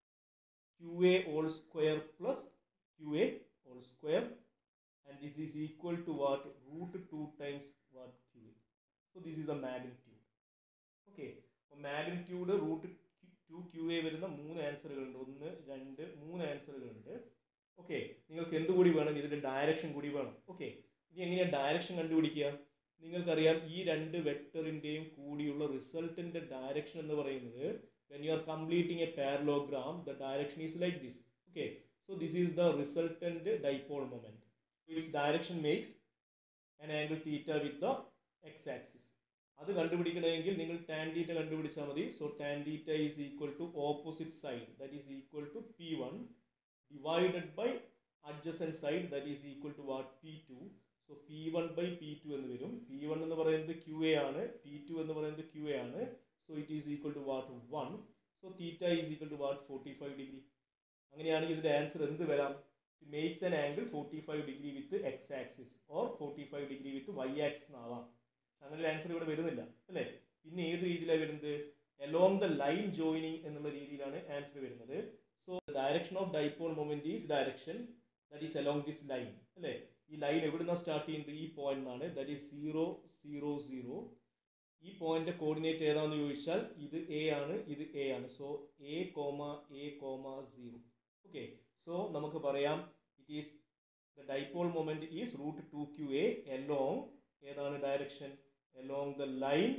qa all square plus qa all square and this is equal to what root 2 times what qa so this is the magnitude okay അപ്പോൾ magnitude root two Q A വരുന്ന മൂന്ന് ആൻസറുകളുണ്ട് ഒന്ന് രണ്ട് മൂന്ന് ആൻസറുകളുണ്ട് okay നിങ്ങൾക്ക് എന്തുകൂടി വേണം ഇതിന്റെ direction കൂടി വേണം ഓക്കെ ഇനി എങ്ങനെയാണ് ഡയറക്ഷൻ കണ്ടുപിടിക്കുക നിങ്ങൾക്കറിയാം ഈ രണ്ട് വെക്ടറിന്റെയും കൂടിയുള്ള റിസൾട്ടിന്റെ ഡയറക്ഷൻ എന്ന് പറയുന്നത് when you are completing a parallelogram the direction is like this okay so this is the resultant dipole moment its direction makes an angle theta with the x axis അത് കണ്ടുപിടിക്കണമെങ്കിൽ നിങ്ങൾ tan theta കണ്ടുപിടിച്ചാൽ മതി so tan theta is equal to opposite side that is equal to P one divided by adjacent side that is equal to what P two so P one by P two എന്ന് വരും P one എന്ന് പറയുന്നത് Q A ആണ് P two എന്ന് പറയുന്നത് Q A ആണ് so it is equal to what 1 so theta is equal to what 45 degree അങ്ങനെയാണെങ്കിൽ ഇതിന്റെ ആൻസർ എന്ത് വരാം it makes an angle forty five degree with X axis or forty five degree with Y axis എന്നാവാം അങ്ങനെ ഒരു answer ഇവിടെ വരുന്നില്ല അല്ലേ പിന്നെ ഏത് രീതിയിലാണ് വരുന്നത് അലോങ് ദ ലൈൻ ജോയിനിങ് എന്നുള്ള രീതിയിലാണ് ആൻസർ വരുന്നത് so direction of dipole moment is direction that is along this line അല്ലേ ഈ ലൈൻ എവിടുന്നാണ് സ്റ്റാർട്ട് ചെയ്യുന്നത് ഈ പോയിന്റ് ആണ് that is zero zero zero ഈ പോയിന്റ് കോർഡിനേറ്റ് ഏതാണെന്ന് ചോദിച്ചാൽ ഇത് എ ആണ് ഇത് എ ആണ് so A comma A comma zero okay so നമുക്ക് പറയാം it is the dipole moment is root two Q A along ഏതാണ് direction along the line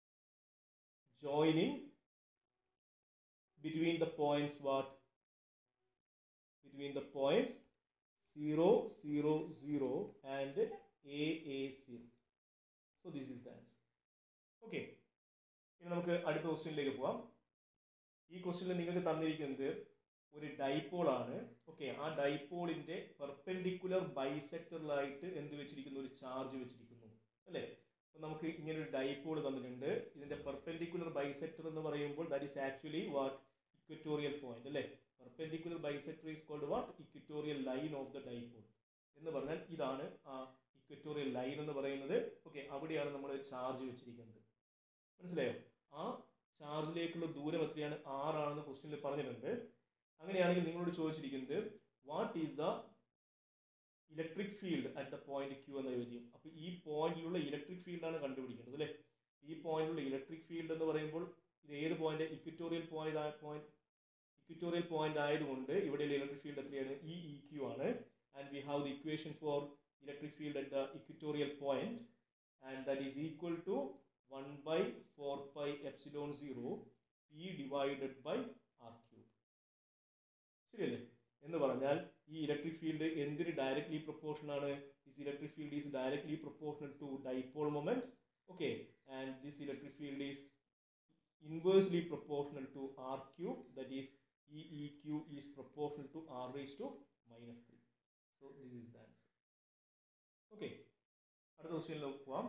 joining between the points what between the points 0 0 0 and a a 0 so this is the answer okay ഇനി നമുക്ക് അടുത്ത ക്വസ്റ്റ്യനിലേക്ക് പോവാം ഈ ക്വസ്റ്റ്യനിൽ നിങ്ങൾക്ക് തന്നിരിക്കുന്നത് ഒരു ഡൈപോൾ ആണ് ഓക്കെ ആ ഡൈപോളിന്റെ പെർപെൻഡിക്കുലർ ബൈസെക്ടറിലായിട്ട് എന്ത് വെച്ചിരിക്കുന്നു ഒരു ചാർജ് വെച്ചിരിക്കുന്നു അല്ലേ അപ്പോൾ നമുക്ക് ഇങ്ങനെ ഒരു ഡൈപോൾ തന്നിട്ടുണ്ട് ഇതിന്റെ പെർപെൻഡിക്കുലർ ബൈസെക്ടർ എന്ന് പറയുമ്പോൾ that is actually what equatorial point അല്ലേ perpendicular bisector is called what equatorial line of the dipole എന്ന് പറഞ്ഞാൽ ഇതാണ് ആ ഇക്വറ്റോറിയൽ ലൈൻ എന്ന് പറയുന്നത് ഓക്കെ അവിടെയാണ് നമ്മൾ ചാർജ് വെച്ചിരിക്കുന്നത് മനസ്സിലായോ ആ ചാർജിലേക്കുള്ള ദൂരം എത്രയാണ് ആറാണെന്ന് ക്വസ്റ്റ്യനിൽ പറഞ്ഞിട്ടുണ്ട് അങ്ങനെയാണെങ്കിൽ നിങ്ങളോട് ചോദിച്ചിരിക്കുന്നത് what is the electric field at the point Q എന്ന ചോദ്യം അപ്പോൾ ഈ പോയിന്റിലുള്ള ഇലക്ട്രിക് ഫീൽഡാണ് കണ്ടുപിടിക്കേണ്ടത് അല്ലേ ഈ പോയിന്റിലുള്ള ഇലക്ട്രിക് ഫീൽഡ് എന്ന് പറയുമ്പോൾ ഇത് ഏത് point equatorial point point equatorial point ആയതുകൊണ്ട് ഇവിടെയുള്ള ഇലക്ട്രിക് ഫീൽഡ് എത്രയാണ് ഇ ഇ ക്യൂ ആണ് and we have the equation for electric field at the equatorial point and that is equal to 1 by 4 pi epsilon 0 p divided by r cube ശരിയല്ലേ എന്ന് പറഞ്ഞാൽ ഈ electric field എന്തിന് directly proportion ആണ് this electric field is directly proportional to dipole moment okay and this electric field is inversely proportional to r cube that is e eq is proportional to r raised to minus 3 so this is the answer okay അടുത്ത ക്വസ്റ്റ്യനിലേക്ക് പോവാം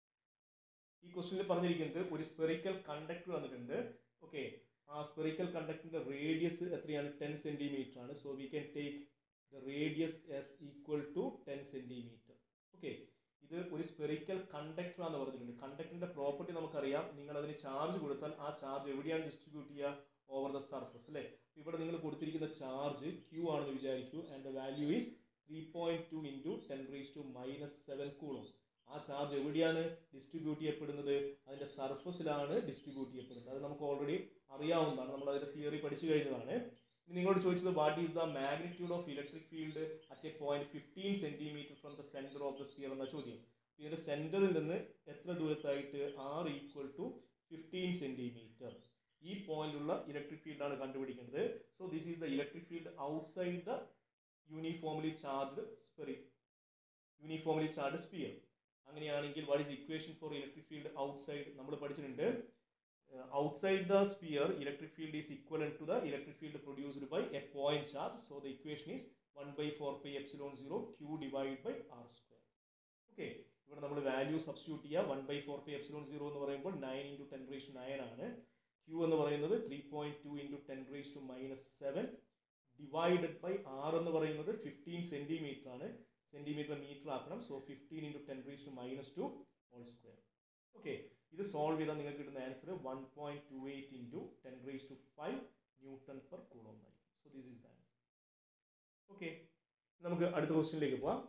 ഈ ക്വസ്റ്റ്യനിൽ പറഞ്ഞിരിക്കുന്നത് ഒരു spherical conductor വന്നിട്ടുണ്ട് okay ആ spherical കണ്ടക്ടറിന്റെ റേഡിയസ് എത്രയാണ് ടെൻ സെന്റിമീറ്റർ ആണ് so we can take the radius as equal to ten centimetre okay ഇത് ഒരു സ്പെറിക്കൽ കണ്ടക്ടർ എന്ന് പറഞ്ഞിട്ടുണ്ട് കണ്ടക്ടറിന്റെ പ്രോപ്പർട്ടി നമുക്കറിയാം നിങ്ങൾ അതിന് ചാർജ് കൊടുത്താൽ ആ ചാർജ് എവിടെയാണ് ഡിസ്ട്രിബ്യൂട്ട് ചെയ്യുക ഓവർ ദ സർഫസ് അല്ലേ ഇവിടെ നിങ്ങൾ കൊടുത്തിരിക്കുന്ന ചാർജ് ക്യൂ ആണെന്ന് വിചാരിക്കൂ and the value is three point two into ten raise to minus seven coulomb ആ ചാർജ് എവിടെയാണ് ഡിസ്ട്രിബ്യൂട്ട് ചെയ്യപ്പെടുന്നത് അതിന്റെ സർഫസിലാണ് ഡിസ്ട്രിബ്യൂട്ട് ചെയ്യപ്പെടുന്നത് അത് നമുക്ക് ഓൾറെഡി അറിയാവുന്നതാണ് നമ്മൾ അതിന്റെ തിയറി പഠിച്ചു കഴിഞ്ഞതാണ് ഇനി നിങ്ങളോട് ചോദിച്ചത് what is the magnitude of electric field at a point fifteen centimetre from the centre of the sphere എന്ന ചോദ്യം ഇതിന്റെ സെന്ററിൽ നിന്ന് എത്ര ദൂരത്തായിട്ട് R equal to fifteen centimetre ഈ പോയിന്റുള്ള ഇലക്ട്രിക് ഫീൽഡ് ആണ് കണ്ടുപിടിക്കുന്നത് so this is the electric field outside the uniformly charged sphere uniformly charged sphere അങ്ങനെയാണെങ്കിൽ what is equation for electric field outside നമ്മൾ പഠിച്ചിട്ടുണ്ട് outside the sphere electric field is equivalent to the electric field produced by a point charge so the equation is 1 by 4 pi epsilon 0 q divided by r square okay ഇവിടെ നമ്മൾ value substitute ചെയ്യുക one by four pi epsilon zero എന്ന് പറയുമ്പോൾ nine into ten raise nine ആണ് Q എന്ന് പറയുന്നത് three point two into ten raise to minus seven divided by R എന്ന് പറയുന്നത് ഫിഫ്റ്റീൻ സെന്റിമീറ്റർ ആണ് സെന്റിമീറ്റർ മീറ്റർ ആക്കണം so fifteen into ten raise to minus two whole square okay ഇത് solve ചെയ്താൽ നിങ്ങൾക്ക് കിട്ടുന്ന answer one point two eight into ten raise to five newton per coulomb ആയിരിക്കും so this is the answer okay നമുക്ക് അടുത്ത ക്വസ്റ്റ്യനിലേക്ക് പോവാം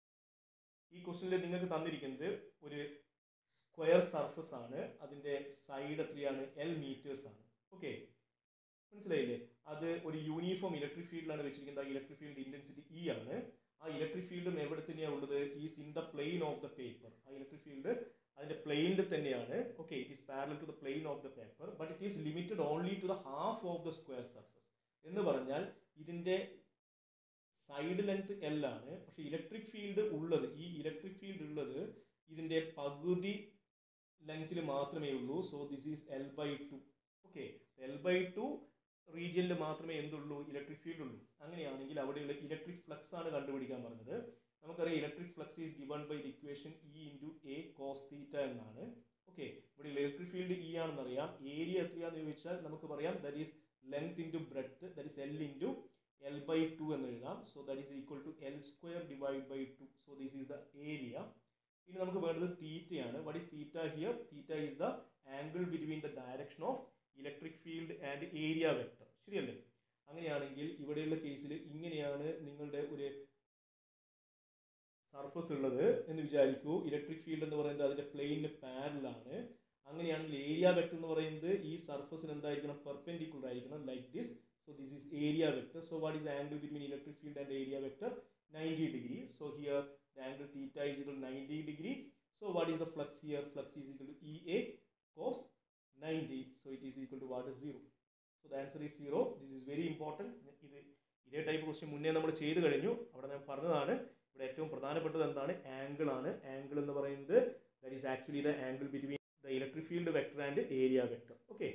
ഈ ക്വസ്റ്റ്യനിൽ നിങ്ങൾക്ക് തന്നിരിക്കുന്നത് ഒരു സ്ക്വയർ സർഫസ് ആണ് അതിന്റെ സൈഡ് എത്രയാണ് എൽ മീറ്റേഴ്സ് ആണ് ഓക്കെ മനസ്സിലായില്ലേ അത് ഒരു യൂണിഫോം ഇലക്ട്രിക് ഫീൽഡിലാണ് വെച്ചിരിക്കുന്നത് ആ ഇലക്ട്രിക് ഫീൽഡ് ഇന്റൻസിറ്റി ഇ ആണ് ആ ഇലക്ട്രിക് ഫീൽഡും എവിടെ തന്നെയാണ് ഉള്ളത് is in the plane of the paper ആ ഇലക്ട്രിക് ഫീൽഡ് അതിന്റെ പ്ലെയിനിൽ തന്നെയാണ് okay it is parallel to the plane of the paper but it is limited only to the half of the square surface എന്ന് പറഞ്ഞാൽ ഇതിന്റെ side length L ആണ് പക്ഷെ electric field ഉള്ളത് ഈ ഇലക്ട്രിക് ഫീൽഡ് ഉള്ളത് ഇതിന്റെ പകുതി ലെങ്ത്തിൽ മാത്രമേ ഉള്ളൂ so this is L by two okay L by two റീജിയനിൽ മാത്രമേ എന്തുള്ളൂ ഇലക്ട്രിക് ഫീൽഡ് ഉള്ളൂ അങ്ങനെയാണെങ്കിൽ അവിടെയുള്ള ഇലക്ട്രിക് ഫ്ലക്സ് ആണ് കണ്ടുപിടിക്കാൻ പറഞ്ഞത് നമുക്കറിയാം electric flux is given by the equation E into A cos theta എന്നാണ് ഓക്കെ ഇവിടെ ഇലക്ട്രിക് ഫീൽഡ് ഇ ആണെന്ന് അറിയാം ഏരിയ എത്രയാണെന്ന് ചോദിച്ചാൽ നമുക്ക് പറയാം that is length into breadth that is L into L by two എന്ന് എഴുതാം so that is equal to L square divide by two so this is the area ഇനി നമുക്ക് വേണ്ടത് തീറ്റയാണ് what is theta here theta is the angle between the direction of electric field and area vector ശരിയല്ലേ അങ്ങനെയാണെങ്കിൽ ഇവിടെയുള്ള കേസിൽ ഇങ്ങനെയാണ് നിങ്ങളുടെ ഒരു സർഫസ് ഉള്ളത് എന്ന് വിചാരിക്കൂ ഇലക്ട്രിക് ഫീൽഡ് എന്ന് പറയുന്നത് അതിന്റെ പ്ലെയിനിന് പാരലാണ് അങ്ങനെയാണെങ്കിൽ ഏരിയ വെക്ടർ എന്ന് പറയുന്നത് ഈ സർഫസിന് എന്തായിരിക്കണം പെർപെൻഡിക്കുലർ ആയിരിക്കണം like this so this is area vector so what is angle between electric field and area vector 90 degree so here the angle theta is equal to 90 degree so what is the flux here flux is equal to ea cos 90 so it is equal to what is 0 so the answer is 0 this is very important ഇത് ഇതേ type question മുന്നേ നമ്മൾ ചെയ്തു കഴിഞ്ഞു അവിടെ ഞാൻ പറഞ്ഞതാണ് ഇവിടെ ഏറ്റവും പ്രധാനപ്പെട്ടത് എന്താണ് ആംഗിൾ ആണ് ആംഗിൾ എന്ന് പറയുന്നത് that is actually the angle between the electric field vector and area vector okay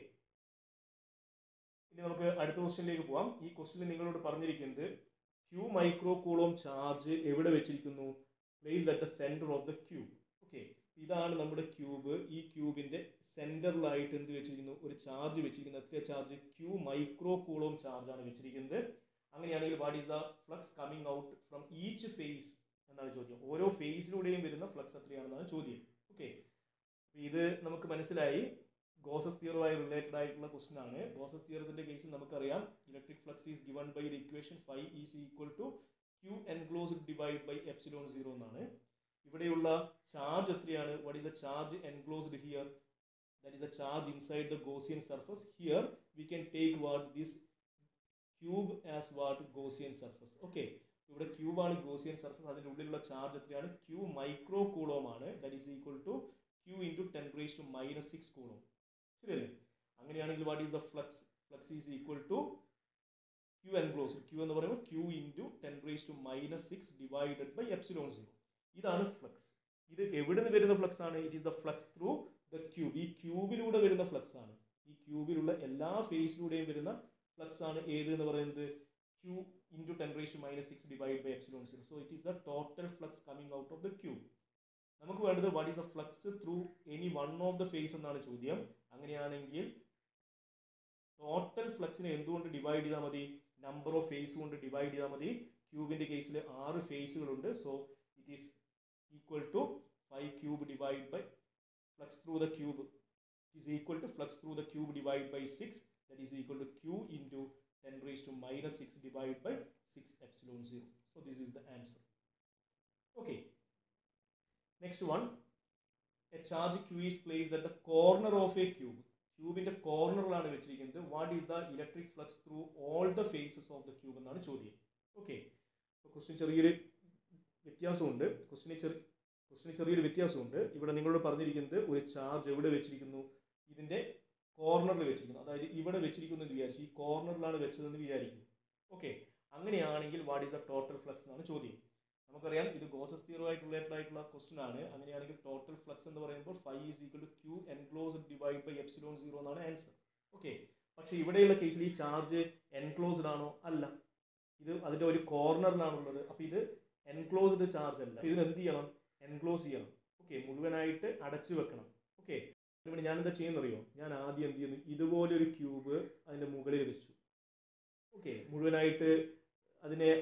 ഇനി നമുക്ക് അടുത്ത ക്വസ്റ്റ്യനിലേക്ക് പോവാം ഈ ക്വസ്റ്റ്യനിൽ നിങ്ങളോട് പറഞ്ഞിരിക്കുന്നത് ക്യൂ മൈക്രോ കൂളോം ചാർജ് എവിടെ വെച്ചിരിക്കുന്നു place at the centre of the cube okay ഇതാണ് നമ്മുടെ ക്യൂബ് ഈ ക്യൂബിന്റെ സെന്ററിലായിട്ട് എന്ത് വെച്ചിരിക്കുന്നു ഒരു ചാർജ് വെച്ചിരിക്കുന്നത് എത്ര charge Q micro coulomb charge ആണ് വെച്ചിരിക്കുന്നത് അങ്ങനെയാണെങ്കിൽ what is the flux coming out from each face എന്നാണ് ചോദ്യം ഓരോ ഫേസിലൂടെയും വരുന്ന ഫ്ലക്സ് എത്രയാണെന്നാണ് ചോദ്യം ഓക്കെ ഇത് നമുക്ക് മനസ്സിലായി ഗോസസ് തിയറുമായി റിലേറ്റഡ് ആയിട്ടുള്ള ക്വസ്റ്റൻ ആണ് ഗോസസ് തിയറത്തിന്റെ കേസിൽ നമുക്കറിയാം electric flux is given by the equation phi is equal to Q enclosed divide by epsilon zero എന്നാണ് ഇവിടെയുള്ള ചാർജ് എത്രയാണ് what is the charge enclosed here that is the charge inside the Gaussian surface here we can take what this cube as what Gaussian surface okay ഇവിടെ ക്യൂബാണ് Gaussian surface അതിൻ്റെ ഉള്ളിലുള്ള charge എത്രയാണ് Q micro coulomb ആണ് that is equal to Q into ten raise to minus six coulomb ശരിയല്ലേ അങ്ങനെയാണെങ്കിൽ what is the flux flux is equal to Q enclosed Q എന്ന് പറയുമ്പോൾ Q into ten raise to minus six divided by epsilon zero ഇതാണ് flux ഇത് എവിടെ നിന്ന് വരുന്ന flux ആണ് it is the flux through the cube ഈ ക്യൂബിലൂടെ വരുന്ന ഫ്ലക്സ് ആണ് ഈ ക്യൂബിലുള്ള എല്ലാ ഫേസിലൂടെയും വരുന്ന ഫ്ലക്സ് ആണ് ഏത് എന്ന് പറയുന്നത് Q into ten raise to minus six divide by epsilon zero so it is the total flux coming out of the cube നമുക്ക് വേണ്ടത് what is the flux through any one of the face എന്നാണ് ചോദ്യം അങ്ങനെയാണെങ്കിൽ total ഫ്ലക്സിനെ എന്തുകൊണ്ട് divide ചെയ്താൽ മതി number of face കൊണ്ട് ഡിവൈഡ് ചെയ്താൽ മതി ക്യൂബിന്റെ കേസിൽ ആറ് ഫേസുകളുണ്ട് so it is equal to phi cube divide by flux through the cube is equal to flux through the cube divided by 6 that is equal to q into 10 raised to minus 6 divided by 6 epsilon 0 so this is the answer okay next one a charge q is placed at the corner of a cube ക്യൂബിന്റെ കോർണറിലാണ് വെച്ചിരിക്കുന്നത് what is the electric flux through all the faces of the cube എന്നാണ് ചോദ്യം okay question ചെറിയൊരു വ്യത്യാസമുണ്ട് ക്വസ്റ്റിന് ചെറിയ ക്വസ്റ്റിന് ചെറിയൊരു വ്യത്യാസമുണ്ട് ഇവിടെ നിങ്ങളോട് പറഞ്ഞിരിക്കുന്നത് ഒരു ചാർജ് എവിടെ വെച്ചിരിക്കുന്നു ഇതിന്റെ കോർണറിൽ വെച്ചിരിക്കുന്നു അതായത് ഇവിടെ വെച്ചിരിക്കുന്നു എന്ന് വിചാരിച്ചു ഈ കോർണറിലാണ് വെച്ചതെന്ന് വിചാരിക്കും ഓക്കെ അങ്ങനെയാണെങ്കിൽ what is the total flux എന്നാണ് ചോദ്യം നമുക്കറിയാം ഇത് ഗോസസ് തിയറോ ആയിട്ട് റിലേറ്റഡ് ആയിട്ടുള്ള ക്വസ്റ്റൻ ആണ് അങ്ങനെയാണെങ്കിൽ ടോട്ടൽ ഫ്ലക്സ് എന്ന് പറയുമ്പോൾ phi is equal to Q enclosed divide by epsilon zero എന്നാണ് ആൻസർ ഓക്കെ പക്ഷേ ഇവിടെയുള്ള കേസിൽ ഈ ചാർജ് എൻക്ലോസ്ഡ് ആണോ അല്ല ഇത് അതിന്റെ ഒരു കോർണറിലാണുള്ളത് അപ്പോൾ ഇത് എൻക്ലോസ്ഡ് ചാർജ് അല്ല ഇതിന് എന്ത് ചെയ്യണം എൻക്ലോസ് ചെയ്യണം ഓക്കെ മുഴുവനായിട്ട് അടച്ചു വെക്കണം ഓക്കെ അതിനുവേണ്ടി ഞാൻ എന്താ ചെയ്യുന്നറിയോ ഞാൻ ആദ്യം എന്ത് ചെയ്യുന്നു ഇതുപോലെ ഒരു ക്യൂബ് അതിന്റെ മുകളിൽ വെച്ചു ഓക്കെ മുഴുവനായിട്ട് അതിനെ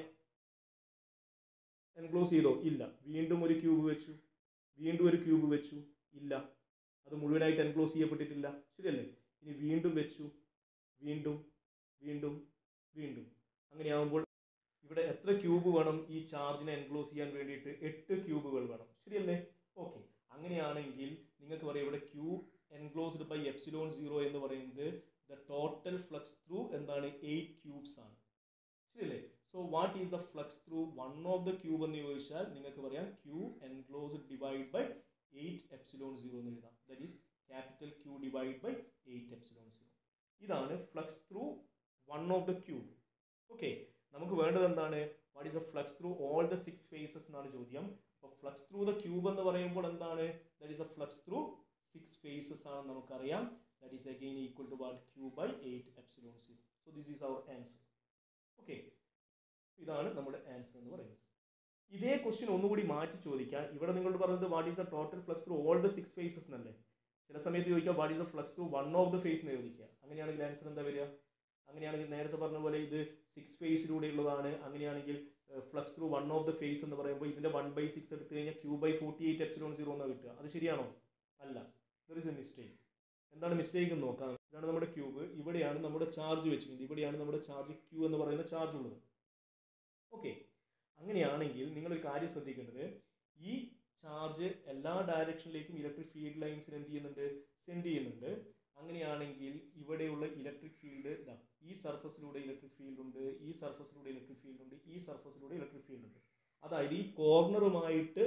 എൻക്ലോസ് ചെയ്തോ ഇല്ല വീണ്ടും ഒരു ക്യൂബ് വെച്ചു വീണ്ടും ഒരു ക്യൂബ് വെച്ചു ഇല്ല അത് മുഴുവനായിട്ട് എൻക്ലോസ് ചെയ്യപ്പെട്ടിട്ടില്ല ശരിയല്ലേ ഇനി വീണ്ടും വെച്ചു വീണ്ടും വീണ്ടും വീണ്ടും അങ്ങനെയാകുമ്പോൾ ഇവിടെ എത്ര ക്യൂബ് വേണം ഈ ചാർജിനെ എൻക്ലോസ് ചെയ്യാൻ വേണ്ടിയിട്ട് എട്ട് ക്യൂബുകൾ വേണം ശരിയല്ലേ ഓക്കെ അങ്ങനെയാണെങ്കിൽ നിങ്ങൾക്ക് പറയാം ഇവിടെ Q enclosed by epsilon zero എന്ന് പറയുന്നത് ദ ടോട്ടൽ ഫ്ലക്സ് ത്രൂ എന്താണ് എയ്റ്റ് ക്യൂബ്സ് ആണ് ശരിയല്ലേ so what is the flux through one of the cube എന്ന് ചോദിച്ചാൽ നിങ്ങൾക്ക് പറയാം Q enclosed divide by eight epsilon zero എന്ന് എഴുതാം that is capital Q divide by eight epsilon zero ഇതാണ് flux through one of the cube okay നമുക്ക് വേണ്ടത് എന്താണ് what is the flux through all the six faces എന്നാണ് ചോദ്യം അപ്പോൾ flux through the cube എന്ന് പറയുമ്പോൾ എന്താണ് that is the flux through six faces ആണെന്ന് നമുക്കറിയാം that is again equal to what Q by eight epsilon zero so this is our answer okay ഇതാണ് നമ്മുടെ ആൻസർ എന്ന് പറയുന്നത് ഇതേ ക്വസ്റ്റ്യൻ ഒന്നുകൂടി മാറ്റി ചോദിക്കാം ഇവിടെ നിങ്ങളോട് പറയുന്നത് what is the total flux through all the six faces എന്നല്ലേ ചില സമയത്ത് ചോദിക്കാം what is the flux through one of the face എന്ന് ചോദിക്കുക അങ്ങനെയാണെങ്കിൽ ആൻസർ എന്താ വരിക അങ്ങനെയാണെങ്കിൽ നേരത്തെ പറഞ്ഞ പോലെ ഇത് സിക്സ് ഫേസിലൂടെയുള്ളതാണ് അങ്ങനെയാണെങ്കിൽ flux through one of the face എന്ന് പറയുമ്പോൾ ഇതിന്റെ വൺ ബൈ സിക്സ് എടുത്തു കഴിഞ്ഞാൽ Q by forty eight epsilon zero എന്നാണ് കിട്ടുക അത് ശരിയാണോ അല്ല ദർ ഇസ് എ മിസ്റ്റേക്ക് എന്താണ് മിസ്റ്റേക്ക് എന്ന് നോക്കാം ഇതാണ് നമ്മുടെ ക്യൂബ് ഇവിടെയാണ് നമ്മുടെ ചാർജ് വെച്ചിരിക്കുന്നത് ഇവിടെയാണ് നമ്മുടെ ചാർജ് ക്യൂ എന്ന് പറയുന്ന ചാർജ് ഉള്ളത് ഓക്കെ അങ്ങനെയാണെങ്കിൽ നിങ്ങളൊരു കാര്യം ശ്രദ്ധിക്കേണ്ടത് ഈ ചാർജ് എല്ലാ ഡയറക്ഷനിലേക്കും ഇലക്ട്രിക് ഫീൽഡ് ലൈൻസിന് എന്ത് ചെയ്യുന്നുണ്ട് സെൻഡ് ചെയ്യുന്നുണ്ട് അങ്ങനെയാണെങ്കിൽ ഇവിടെയുള്ള ഇലക്ട്രിക് ഫീൽഡ് ഇതാ ഈ സർഫസിലൂടെ ഇലക്ട്രിക് ഫീൽഡ് ഉണ്ട് ഈ സർഫസിലൂടെ ഇലക്ട്രിക് ഫീൽഡ് ഉണ്ട് ഈ സർഫസിലൂടെ ഇലക്ട്രിക് ഫീൽഡ് ഉണ്ട് അതായത് ഈ കോർണറുമായിട്ട്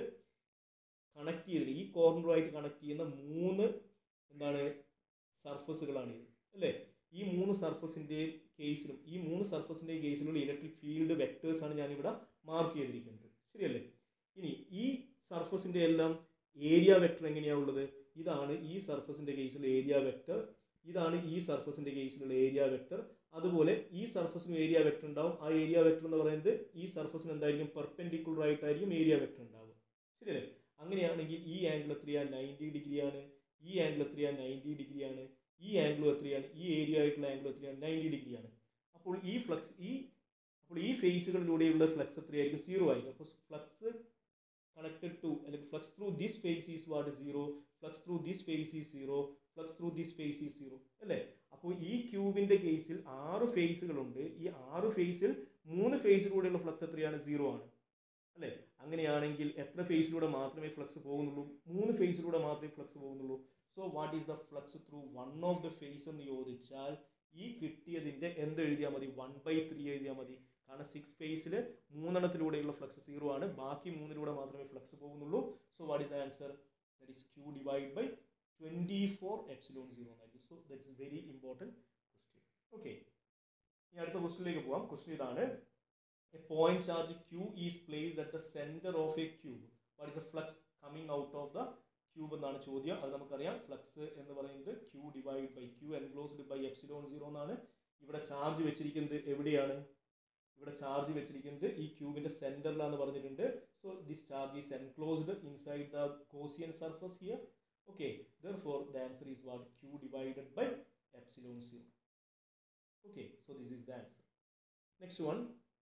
കണക്ട് ചെയ്തിട്ട് ഈ കോർണറുമായിട്ട് കണക്ട് ചെയ്യുന്ന മൂന്ന് എന്താണ് സർഫസുകളാണ് ഇത് അല്ലേ ഈ മൂന്ന് സർഫസിന്റെ കേസിലും ഈ മൂന്ന് സർഫസിന്റെ കേസിലുള്ള ഇലക്ട്രിക് ഫീൽഡ് വെക്ടേഴ്സ് ആണ് ഞാനിവിടെ മാർക്ക് ചെയ്തിരിക്കുന്നത് ശരിയല്ലേ ഇനി ഈ സർഫസിന്റെ എല്ലാം ഏരിയ വെക്ടർ എങ്ങനെയാ ഉള്ളത് ഇതാണ് ഈ സർഫസിന്റെ കേസിൽ ഏരിയ വെക്ടർ ഇതാണ് ഈ സർഫസിന്റെ കേസിലുള്ള ഏരിയ വെക്ടർ അതുപോലെ ഈ സർഫസിനും ഏരിയ വെക്ടർ ഉണ്ടാവും ആ ഏരിയ വെക്ടർ എന്ന് പറയുന്നത് ഈ സർഫസിന് എന്തായിരിക്കും പെർപെൻഡിക്കുലർ ആയിട്ടായിരിക്കും ഏരിയ വെക്ടർ ഉണ്ടാവുക ശരിയല്ലേ അങ്ങനെയാണെങ്കിൽ ഈ ആംഗിൾ എത്രയാണ് നയൻറ്റി ഡിഗ്രിയാണ് ഈ ആംഗിൾ എത്രയാണ് നയൻറ്റി ഡിഗ്രിയാണ് ഈ ആംഗിൾ എത്രയാണ് ഈ ഏരിയ ആയിട്ടുള്ള ആംഗിൾ എത്രയാണ് നയൻറ്റി ഡിഗ്രിയാണ് അപ്പോൾ ഈ ഫ്ലക്സ് ഈ അപ്പോൾ ഈ ഫേസുകളിലൂടെയുള്ള ഫ്ലക്സ് എത്രയായിരിക്കും സീറോ ആയിരിക്കും അപ്പോൾ ഫ്ലക്സ് കണക്റ്റഡ് ടു അല്ലെങ്കിൽ flux through this face is what zero flux through this face is zero flux through this face is zero അല്ലേ അപ്പോൾ ഈ ക്യൂബിന്റെ കേസിൽ ആറ് ഫേസുകളുണ്ട് ഈ ആറ് ഫേസിൽ മൂന്ന് ഫേസിലൂടെയുള്ള ഫ്ലക്സ് എത്രയാണ് സീറോ ആണ് അല്ലേ അങ്ങനെയാണെങ്കിൽ എത്ര ഫേസിലൂടെ മാത്രമേ ഫ്ലക്സ് പോകുന്നുള്ളൂ മൂന്ന് ഫേസിലൂടെ മാത്രമേ ഫ്ലക്സ് പോകുന്നുള്ളൂ so what is the flux through one of the face എന്ന് ചോദിച്ചാൽ ഈ കിട്ടിയതിന്റെ എന്ത് എഴുതിയാൽ മതി വൺ ബൈ ത്രീ എഴുതിയാൽ മതി കാരണം സിക്സ് ഫേസിൽ മൂന്നെണ്ണത്തിലൂടെയുള്ള ഫ്ലക്സ് സീറോ ആണ് ബാക്കി മൂന്നിലൂടെ മാത്രമേ ഫ്ലക്സ് പോകുന്നുള്ളൂ so what is answer that is Q divide by twenty four epsilon zero എന്നായിരിക്കും so that is very important question okay ഇനി അടുത്ത ക്വസ്റ്റിനിലേക്ക് പോവാം ക്വസ്റ്റ്യൻ ഇതാണ് a point charge Q is placed at the centre of a cube what is a flux coming out of the cube എന്നാണ് ചോദ്യം അത് നമുക്കറിയാം ഫ്ലക്സ് എന്ന് പറയുന്നത് Q divide by Q enclosed by epsilon zero എന്നാണ് ഇവിടെ charge വെച്ചിരിക്കുന്നത് എവിടെയാണ് ഇവിടെ ചാർജ് വെച്ചിരിക്കുന്നത് ഈ ക്യൂബിന്റെ സെന്ററിലാന്ന് പറഞ്ഞിട്ടുണ്ട് so this charge is enclosed inside the Gaussian surface here okay therefore the answer is what q divided by epsilon 0 okay so this is the answer next one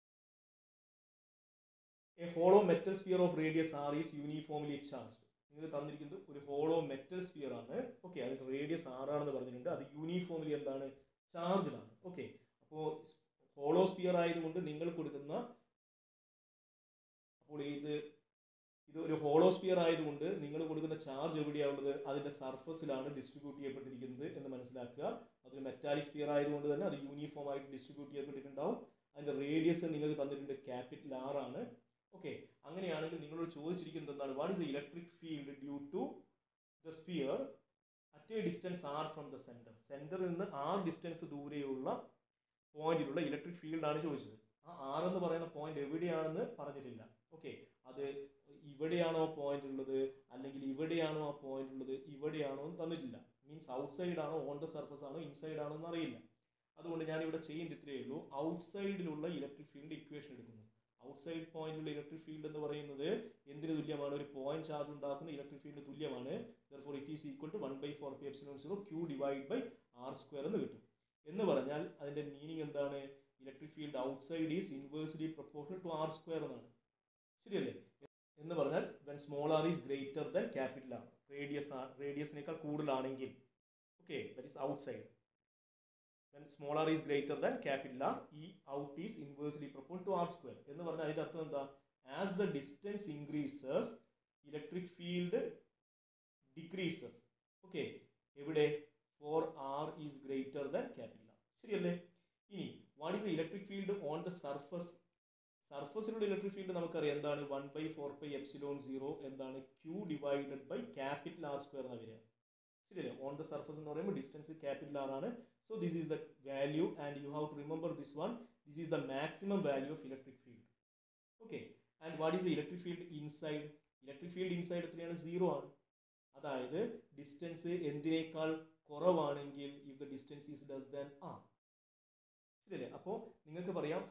a hollow metal sphere of radius r is uniformly charged നിങ്ങൾ തന്നിരിക്കുന്നത് ഒരു hollow metal sphere ആണ് okay അതിന്റെ radius ആറാണെന്ന് പറഞ്ഞിട്ടുണ്ട് അത് uniformly എന്താണ് charged ആണ് ഓക്കെ അപ്പോൾ ഹോളോ സ്പിയർ ആയതുകൊണ്ട് നിങ്ങൾ കൊടുക്കുന്ന അപ്പോൾ ഇത് ഇത് ഒരു ഹോളോ സ്പിയർ ആയതുകൊണ്ട് നിങ്ങൾ കൊടുക്കുന്ന ചാർജ് എവിടെയാണുള്ളത് അതിന്റെ സർഫസിലാണ് ഡിസ്ട്രിബ്യൂട്ട് ചെയ്യപ്പെട്ടിരിക്കുന്നത് എന്ന് മനസ്സിലാക്കുക അതൊരു മെറ്റാലിക് സ്പിയർ ആയതുകൊണ്ട് തന്നെ അത് യൂണിഫോം ആയിട്ട് ഡിസ്ട്രിബ്യൂട്ട് ചെയ്യപ്പെട്ടിട്ടുണ്ടാവും അതിന്റെ റേഡിയസ് നിങ്ങൾക്ക് തന്നിട്ടുണ്ട് ക്യാപിറ്റൽ ആർ ആണ് ഓക്കെ അങ്ങനെയാണെങ്കിൽ നിങ്ങളോട് ചോദിച്ചിരിക്കുന്നത് എന്താണ് what is the electric field due to the sphere at a distance R from the center സെന്ററിൽ നിന്ന് ആർ ഡിസ്റ്റൻസ് ദൂരെയുള്ള പോയിന്റിലുള്ള ഇലക്ട്രിക് ഫീൽഡ് ആണ് ചോദിച്ചത് ആ ആർ എന്ന് പറയുന്ന പോയിന്റ് എവിടെയാണെന്ന് പറഞ്ഞിട്ടില്ല ഓക്കെ അത് ഇവിടെയാണോ പോയിന്റ് ഉള്ളത് അല്ലെങ്കിൽ ഇവിടെയാണോ ആ പോയിന്റ് ഉള്ളത് ഇവിടെയാണോ എന്ന് തന്നിട്ടില്ല മീൻസ് ഔട്ട് സൈഡ് ആണോ ഓൺ ദ സർഫസ് ആണോ ഇൻസൈഡ് ആണോ എന്ന് അറിയില്ല അതുകൊണ്ട് ഞാൻ ഇവിടെ ചെയ്യുന്നത് ഇത്രയേ ഉള്ളൂ ഔട്ട് സൈഡിലുള്ള ഇലക്ട്രിക് ഫീൽഡ് ഇക്വേഷൻ എടുക്കുന്നു ഔട്ട് സൈഡ് പോയിന്റിലുള്ള ഇലക്ട്രിക് ഫീൽഡ് എന്ന് പറയുന്നത് എന്തിന് തുല്യമാണ് ഒരു പോയിന്റ് ചാർജ് ഉണ്ടാക്കുന്ന ഇലക്ട്രിക് ഫീൽഡ് തുല്യമാണ് therefore it is equal to one by four pi epsilon zero Q divide by R square എന്ന് കിട്ടും എന്ന് പറഞ്ഞാൽ അതിന്റെ മീനിങ് എന്താണ് electric field outside is inversely proportional to R square എന്നാണ് ശരിയല്ലേ എന്ന് പറഞ്ഞാൽ when small R is greater than capital R radius R റേഡിയസിനേക്കാൾ കൂടുതലാണെങ്കിൽ okay that is outside when small R is greater than capital R E out is inversely proportional to R square എന്ന് പറഞ്ഞാൽ അതിന്റെ അർത്ഥം എന്താ as the distance increases electric field decreases okay എവിടെ for R is greater than capital R ശരിയല്ലേ ഇനി what is the electric field on the surface സർഫസിലുള്ള electric field നമുക്കറിയാം എന്താണ് one by four by epsilon zero എന്താണ് Q divided by capital R square എന്നാണ് വരിക ശരിയല്ലേ ഓൺ ദ സർഫസ് എന്ന് പറയുമ്പോൾ ഡിസ്റ്റൻസ് ക്യാപിറ്റൽ ആർ ആണ് so this is the value and you have to remember this one this is the maximum value of electric field okay and what is the electric field inside electric field inside എത്രയാണ് zero ആണ് അതായത് distance എന്തിനേക്കാൾ കുറവാണെങ്കിൽ if the distance is less than R ശരിയല്ലേ അപ്പോൾ നിങ്ങൾക്ക് പറയാം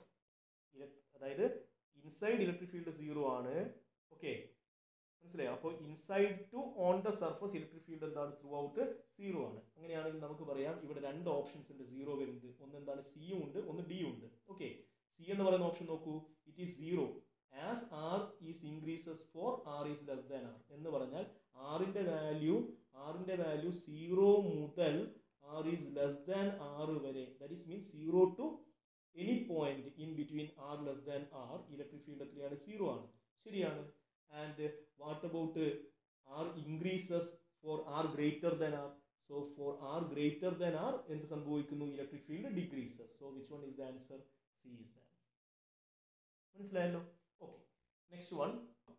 അതായത് ഇൻസൈഡ് ഇലക്ട്രിക് ഫീൽഡ് സീറോ ആണ് ഓക്കെ മനസ്സിലായോ അപ്പോൾ inside to on the surface electric field എന്താണ് ത്രൂ ഔട്ട് സീറോ ആണ് അങ്ങനെയാണെങ്കിൽ നമുക്ക് പറയാം ഇവിടെ രണ്ട് ഓപ്ഷൻസ് ഉണ്ട് സീറോ വരുന്നത് ഒന്ന് എന്താണ് സിയും ഉണ്ട് ഒന്ന് ഡിയും ഉണ്ട് ഓക്കെ സി എന്ന് പറയുന്ന ഓപ്ഷൻ നോക്കൂ it is zero as R is increases for R is less than R എന്ന് പറഞ്ഞാൽ ആറിന്റെ വാല്യൂ ആറിന്റെ വാല്യൂ സീറോ മുതൽ ആർ ഈസ് ലെസ് ദാൻ ആറ് വരെ that is mean zero to any point in between R less than R electric field എത്രയാണ് zero ആണ് ശരിയാണ് and what about R increases for R greater than R so for R greater than R എന്ത് സംഭവിക്കുന്നു electric field decreases so which one is the answer C is the answer മനസ്സിലായല്ലോ okay next one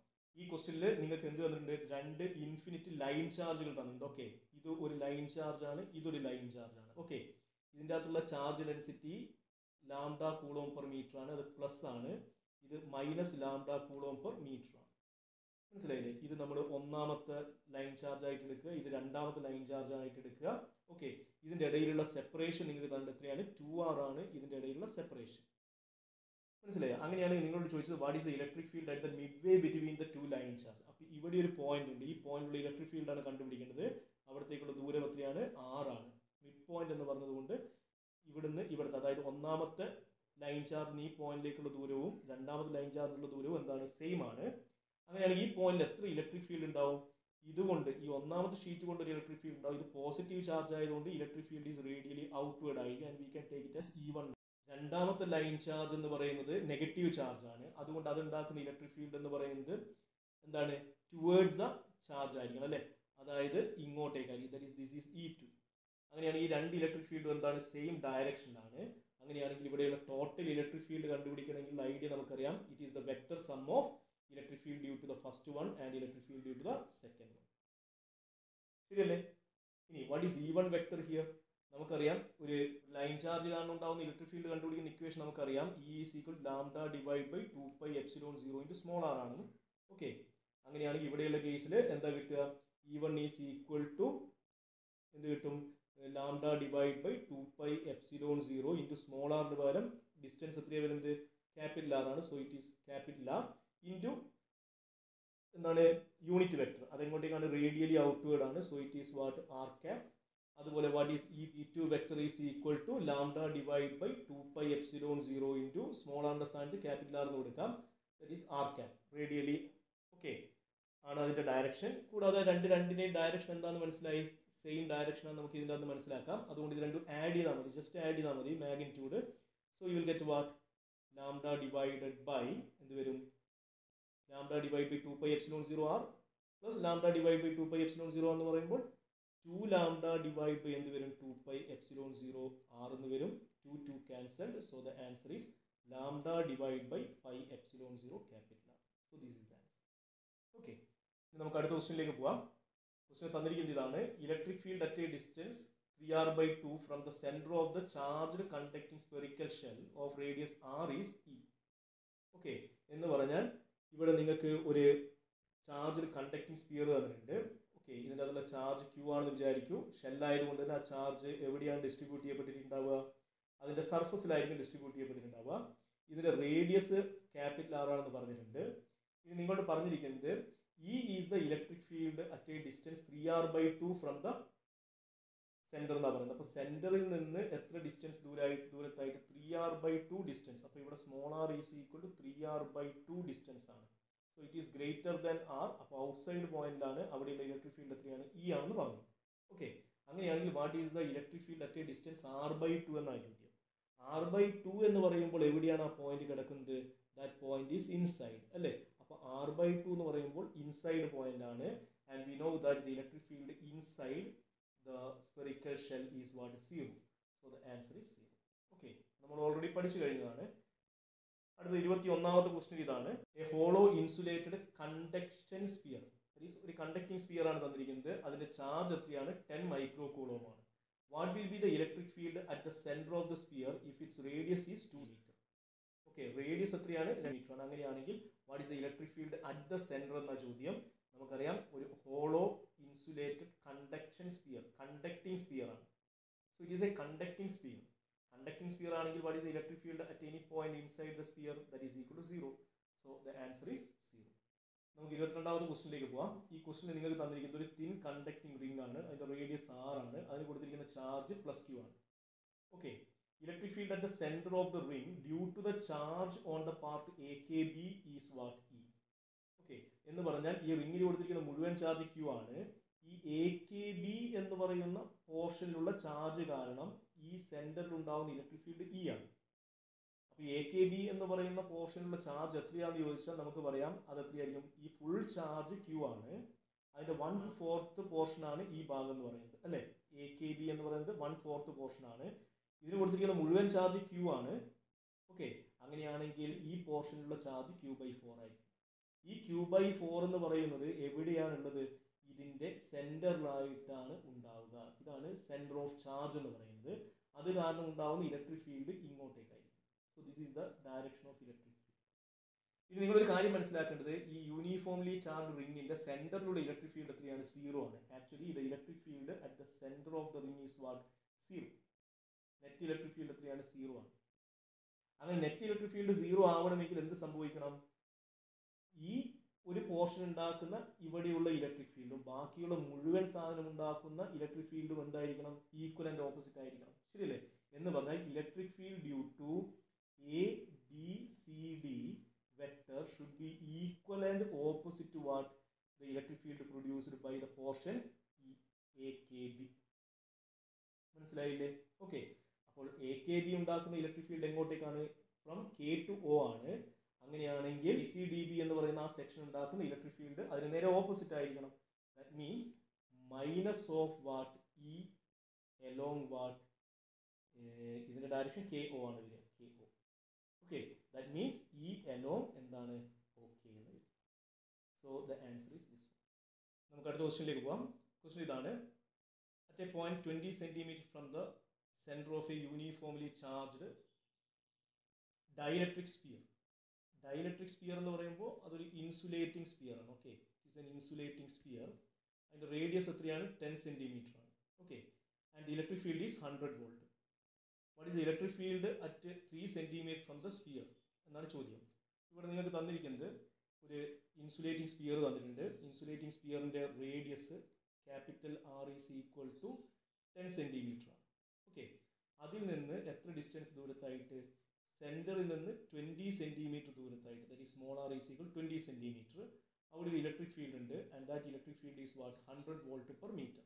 ഈ ക്വസ്റ്റ്യനിൽ നിങ്ങൾക്ക് എന്ത് തന്നിട്ടുണ്ട് രണ്ട് infinite line ചാർജുകൾ തന്നിട്ടുണ്ട് ഓക്കെ ഇത് ഒരു ലൈൻ ചാർജ് ആണ് ഇതൊരു ലൈൻ ചാർജ് ആണ് ഓക്കെ ഇതിൻ്റെ അകത്തുള്ള charge density lambda coulomb per metre ആണ് അത് പ്ലസ് ആണ് ഇത് minus lambda coulomb per metre ആണ് മനസ്സിലായില്ലേ ഇത് നമ്മൾ ഒന്നാമത്തെ ലൈൻ ചാർജ് ആയിട്ട് എടുക്കുക ഇത് രണ്ടാമത്തെ ലൈൻ ചാർജ് ആയിട്ട് എടുക്കുക ഓക്കെ ഇതിന്റെ ഇടയിലുള്ള സെപ്പറേഷൻ നിങ്ങൾ കണ്ടത് എത്രയാണ് ടു ആർ ആണ് ഇതിന്റെ ഇടയിലുള്ള സെപ്പറേഷൻ മനസ്സിലായോ അങ്ങനെയാണ് നിങ്ങളോട് ചോദിച്ചത് what is the electric field at the mid way between the two line charge അപ്പോൾ ഇവിടെ ഒരു പോയിന്റ് ഉണ്ട് ഈ പോയിന്റിലുള്ള ഇലക്ട്രിക് ഫീൽഡ് ആണ് കണ്ടുപിടിക്കേണ്ടത് അവിടത്തേക്കുള്ള ദൂരം എത്രയാണ് ആറാണ് മിഡ് പോയിന്റ് എന്ന് പറഞ്ഞതുകൊണ്ട് ഇവിടുന്ന് ഇവിടുത്തെ അതായത് ഒന്നാമത്തെ ലൈൻ ചാർജ് ഈ പോയിന്റിലേക്കുള്ള ദൂരവും രണ്ടാമത്തെ ലൈൻ ചാർജിലുള്ള ദൂരവും എന്താണ് സെയിം ആണ് അങ്ങനെയാണെങ്കിൽ ഈ പോയിന്റ് എത്ര ഇലക്ട്രിക് ഫീൽഡ് ഉണ്ടാവും ഇതുകൊണ്ട് ഈ ഒന്നാമത്തെ ഷീറ്റ് കൊണ്ട് ഒരു ഇലക്ട്രിക് ഫീൽഡ് ഉണ്ടാവും ഇത് പോസിറ്റീവ് ചാർജ് ആയതുകൊണ്ട് electric field is radially outward ആയിരിക്കും and we can take it as E one രണ്ടാമത്തെ ലൈൻ ചാർജ് എന്ന് പറയുന്നത് നെഗറ്റീവ് ചാർജ് ആണ് അതുകൊണ്ട് അത് ഉണ്ടാക്കുന്ന ഇലക്ട്രിക് ഫീൽഡ് എന്ന് പറയുന്നത് എന്താണ് ടുവേർഡ്സ് ദ ചാർജ് ആയിരിക്കണം അല്ലേ അതായത് ഇങ്ങോട്ടേക്കായിരിക്കും that is this is E two അങ്ങനെയാണെങ്കിൽ ഈ രണ്ട് ഇലക്ട്രിക് ഫീൽഡും എന്താണ് സെയിം ഡയറക്ഷനിലാണ് അങ്ങനെയാണെങ്കിൽ ഇവിടെയുള്ള ടോട്ടൽ ഇലക്ട്രിക് ഫീൽഡ് കണ്ടുപിടിക്കണമെങ്കിൽ ഐഡിയ നമുക്കറിയാം it is the vector sum of electric field due to the first one and electric field due to the second one ശരിയല്ലേ ഇനി what is E one vector here നമുക്കറിയാം ഒരു line charge കാരണം ഉണ്ടാവുന്ന electric field കണ്ടുപിടിക്കുന്ന equation നമുക്കറിയാം E is equal lambda divide by two pi epsilon zero into small R ആണ് okay അങ്ങനെയാണെങ്കിൽ ഇവിടെയുള്ള കേസിൽ എന്താ കിട്ടുക E one is equal to എന്ത് കിട്ടും lambda divide by two pi epsilon zero into small ആറിന് പകരം ഡിസ്റ്റൻസ് എത്രയാണ് വരുന്നത് ക്യാപിറ്റൽ ആർ ആണ് so it is capital R into എന്താണ് യൂണിറ്റ് വെക്ടർ അതെങ്ങോട്ടേക്കാണ് റേഡിയലി ഔട്ട്വേർഡ് ആണ് so it is what R cap അതുപോലെ വാട്ട് ഈസ് ഈ E two vector is equal to lambda divide by two pi epsilon zero into small ആറിൻ്റെ സ്ഥാനത്ത് capital R എന്ന് കൊടുക്കാം that is R cap radially okay ആണ് അതിൻ്റെ direction കൂടാതെ രണ്ട് രണ്ടിൻ്റെയും ഡയറക്ഷൻ എന്താണെന്ന് മനസ്സിലായി സെയിം ഡയറക്ഷനാണ് നമുക്ക് ഇതിൻ്റെ അകത്ത് മനസ്സിലാക്കാം അതുകൊണ്ട് ഇത് രണ്ടും ആഡ് ചെയ്താൽ മതി ജസ്റ്റ് ആഡ് ചെയ്താൽ മതി magnitude so you will get what lambda divided by എന്ത് വരും lambda divide by two pi epsilon zero R plus lambda divide by two pi epsilon zero എന്ന് പറയുമ്പോൾ ടു ലാംഡ ഡിവൈഡ് ബൈ എന്ത് വരും two pi epsilon zero R എന്ന് വരും two two cancelled so the answer is lambda divide by pi epsilon zero capital R so this is the answer okay നമുക്ക് അടുത്ത ക്വസ്റ്റ്യനിലേക്ക് പോവാം ക്വസ്റ്റ്യൻ തന്നിരിക്കുന്നത് ഇതാണ് electric field at a distance three R by two from the centre of the charged conducting spherical shell of radius R is E okay എന്ന് പറഞ്ഞാൽ ഇവിടെ നിങ്ങൾക്ക് ഒരു ചാർജ്ഡ് കണ്ടക്ടിങ് സ്പിയർ തന്നിട്ടുണ്ട് ഓക്കെ ഇതിൻ്റെ അതിലുള്ള ചാർജ് ക്യൂ ആണെന്ന് വിചാരിക്കൂ ഷെല്ലായതുകൊണ്ട് തന്നെ ആ ചാർജ് എവിടെയാണ് ഡിസ്ട്രിബ്യൂട്ട് ചെയ്യപ്പെട്ടിട്ടുണ്ടാവുക അതിൻ്റെ സർഫസിലായിരിക്കും ഡിസ്ട്രിബ്യൂട്ട് ചെയ്യപ്പെട്ടിട്ടുണ്ടാവുക ഇതിൻ്റെ റേഡിയസ് ക്യാപിറ്റൽ ആർ ആണെന്ന് പറഞ്ഞിട്ടുണ്ട് ഇനി നിങ്ങളോട് പറഞ്ഞിരിക്കുന്നത് E is the electric field at a distance three R by two from the centre എന്നാണ് പറയുന്നത് അപ്പോൾ സെൻറ്ററിൽ നിന്ന് എത്ര ഡിസ്റ്റൻസ് ദൂരമായി ദൂരത്തായിട്ട് three R by two distance അപ്പോൾ ഇവിടെ small R is equal to three R by two distance ആണ് so it is greater than R അപ്പോൾ ഔട്ട്സൈഡ് പോയിന്റിലാണ് അവിടെയുള്ള ഇലക്ട്രിക് ഫീൽഡ് എത്രയാണ് ഇ ആണെന്ന് പറഞ്ഞു ഓക്കെ അങ്ങനെയാണെങ്കിൽ what is the electric field at a distance R by two എന്നായി ചോദ്യം ആർ ബൈ ടു എന്ന് പറയുമ്പോൾ എവിടെയാണ് ആ പോയിന്റ് കിടക്കുന്നത് ദാറ്റ് പോയിന്റ് ഈസ് ഇൻസൈഡ് അല്ലേ അപ്പോൾ ആർ ബൈ ടു എന്ന് പറയുമ്പോൾ ഇൻസൈഡ് പോയിന്റ് ആണ് and we know that the electric field inside the spherical shell is what zero so the answer is zero okay നമ്മൾ ഓൾറെഡി പഠിച്ചു കഴിഞ്ഞതാണ് അടുത്ത ഇരുപത്തി ഒന്നാമത്തെ ക്വസ്റ്റ്യൻ ഇതാണ് a hollow insulated conduction sphere ഒരു കണ്ടക്ടിങ് സ്പിയർ ആണ് തന്നിരിക്കുന്നത് അതിന്റെ ചാർജ് എത്രയാണ് ടെൻ മൈക്രോ കൂളോം ആണ് what will be the electric field at the centre of the sphere if its radius is two metre okay radius എത്രയാണ് metre ആണ് അങ്ങനെയാണെങ്കിൽ what is the electric field at the centre എന്ന ചോദ്യം നമുക്കറിയാം ഒരു hollow insulated conduction sphere conducting sphere ആണ് so it is a conducting sphere conducting sphere ആണെങ്കിൽ what is the electric field at any point inside the sphere that is equal to zero so the answer is zero നമുക്ക് ഇരുപത്തിരണ്ടാമത്തെ ക്വസ്റ്റിനിലേക്ക് പോവാം ഈ ക്വസ്റ്റിന് നിങ്ങൾക്ക് തന്നിരിക്കുന്നത് ഒരു thin conducting ring ആണ് അതിന്റെ റേഡിയസ് ആർ ആണ് അതിന് കൊടുത്തിരിക്കുന്ന ചാർജ് പ്ലസ് ക്യൂ ആണ് okay electric field at the centre of the ring due to the charge on the part A K B is what E okay എന്ന് പറഞ്ഞാൽ ഈ റിംഗിൽ കൊടുത്തിരിക്കുന്ന മുഴുവൻ ചാർജ് ക്യൂ ആണ് ഈ എ കെ ബി എന്ന് പറയുന്ന പോർഷനിലുള്ള ചാർജ് കാരണം ഈ സെന്ററിൽ ഉണ്ടാകുന്ന ഇലക്ട്രിക് ഫീൽഡ് ഇ ആണ് അപ്പോൾ എ കെ ബി എന്ന് പറയുന്ന പോർഷനിലുള്ള ചാർജ് എത്രയാണെന്ന് ചോദിച്ചാൽ നമുക്ക് പറയാം അത് എത്രയായിരിക്കും ഈ ഫുൾ ചാർജ് ക്യൂ ആണ് അതിന്റെ വൺ ഫോർത്ത് പോർഷൻ ആണ് ഈ ഭാഗം എന്ന് പറയുന്നത് അല്ലേ എ കെ ബി എന്ന് പറയുന്നത് വൺ ഫോർത്ത് പോർഷൻ ആണ് ഇതിന് കൊടുത്തിരിക്കുന്ന മുഴുവൻ ചാർജ് ക്യൂ ആണ് ഓക്കെ അങ്ങനെയാണെങ്കിൽ ഈ പോർഷനിലുള്ള ചാർജ് ക്യൂ ബൈ ഫോർ ആയിരിക്കും ഈ ക്യൂ ബൈ ഫോർ എന്ന് പറയുന്നത് എവിടെയാണുള്ളത് ഇതിന്റെ സെന്ററിലായിട്ടാണ് ഉണ്ടാവുക ഇതാണ് സെന്റർ ഓഫ് ചാർജ് എന്ന് പറയുന്നത് അത് കാരണം ഉണ്ടാവുന്ന ഇലക്ട്രിക് ഫീൽഡ് ഇങ്ങോട്ടേക്കായിരിക്കും so this is the direction of electric field ഇനി നിങ്ങളൊരു കാര്യം മനസ്സിലാക്കേണ്ടത് ഈ യൂണിഫോംലി ചാർജ് റിംഗിന്റെ സെന്ററിലുള്ള ഇലക്ട്രിക് ഫീൽഡ് എത്രയാണ് സീറോ ആണ് ആക്ച്വലി ഇത് electric field at the centre of the ring is what zero net electric field എത്രയാണ് സീറോ ആണ് അങ്ങനെ നെറ്റ് ഇലക്ട്രിക് ഫീൽഡ് സീറോ ആവണമെങ്കിൽ എന്ത് സംഭവിക്കണം ഈ ഒരു പോർഷൻ ഉണ്ടാക്കുന്ന ഇവിടെയുള്ള ഇലക്ട്രിക് ഫീൽഡും ബാക്കിയുള്ള മുഴുവൻ സാധനം ഉണ്ടാക്കുന്ന ഇലക്ട്രിക് ഫീൽഡും എന്തായിരിക്കണം ഈക്വലന്റ് ഓപ്പോസിറ്റ് ആയിരിക്കണം ശരിയല്ലേ എന്ന് പറഞ്ഞാൽ electric field due to A B C D vector should be equal and opposite to what the electric field produced by the portion A K B മനസ്സിലായില്ലേ ഓക്കെ അപ്പോൾ എ കെ ബി ഉണ്ടാക്കുന്ന electric field എങ്ങോട്ടേക്കാണ് from K to O ആണ് അങ്ങനെയാണെങ്കിൽ C D B എന്ന് പറയുന്ന ആ section ഉണ്ടാക്കുന്ന ഇലക്ട്രിക് ഫീൽഡ് അതിന് നേരെ ഓപ്പോസിറ്റ് ആയിരിക്കണം that means minus of what E along what ഇതിന്റെ ഡയറക്ഷൻ കെ ഒ ആണ് വരിക K O okay that means E along എന്താണ് ഓക്കെ എന്ന് വരും so the answer is this നമുക്ക് അടുത്ത ക്വസ്റ്റ്യനിലേക്ക് പോകാം ക്വസ്റ്റ്യൻ ഇതാണ് at a point 20 centimeter from the center of a uniformly charged dielectric sphere. Dielectric sphere എന്ന് പറയുമ്പോൾ അതൊരു ഇൻസുലേറ്റിംഗ് സ്പിയർ ആണ് okay it's an insulating sphere അതിൻ്റെ റേഡിയസ് എത്രയാണ് ടെൻ സെൻറ്റിമീറ്റർ ആണ് okay and the electric field is hundred volt what is electric field at three centimetre from the sphere എന്നാണ് ചോദ്യം ഇവിടെ നിങ്ങൾക്ക് തന്നിരിക്കുന്നത് ഒരു ഇൻസുലേറ്റിംഗ് സ്പിയർ തന്നിട്ടുണ്ട് ഇൻസുലേറ്റിംഗ് സ്പിയറിൻ്റെ radius capital R is equal to ten centimetre ആണ് ഓക്കെ അതിൽ നിന്ന് എത്ര ഡിസ്റ്റൻസ് ദൂരത്തായിട്ട് സെൻറ്ററിൽ നിന്ന് ട്വൻറ്റി സെൻറ്റിമീറ്റർ ദൂരത്തായിട്ട് ദറ്റ് ഈ small R is equal twenty centimetre അവിടെ ഒരു ഇലക്ട്രിക് ഫീൽഡ് ഉണ്ട് and that electric field is what hundred volt per metre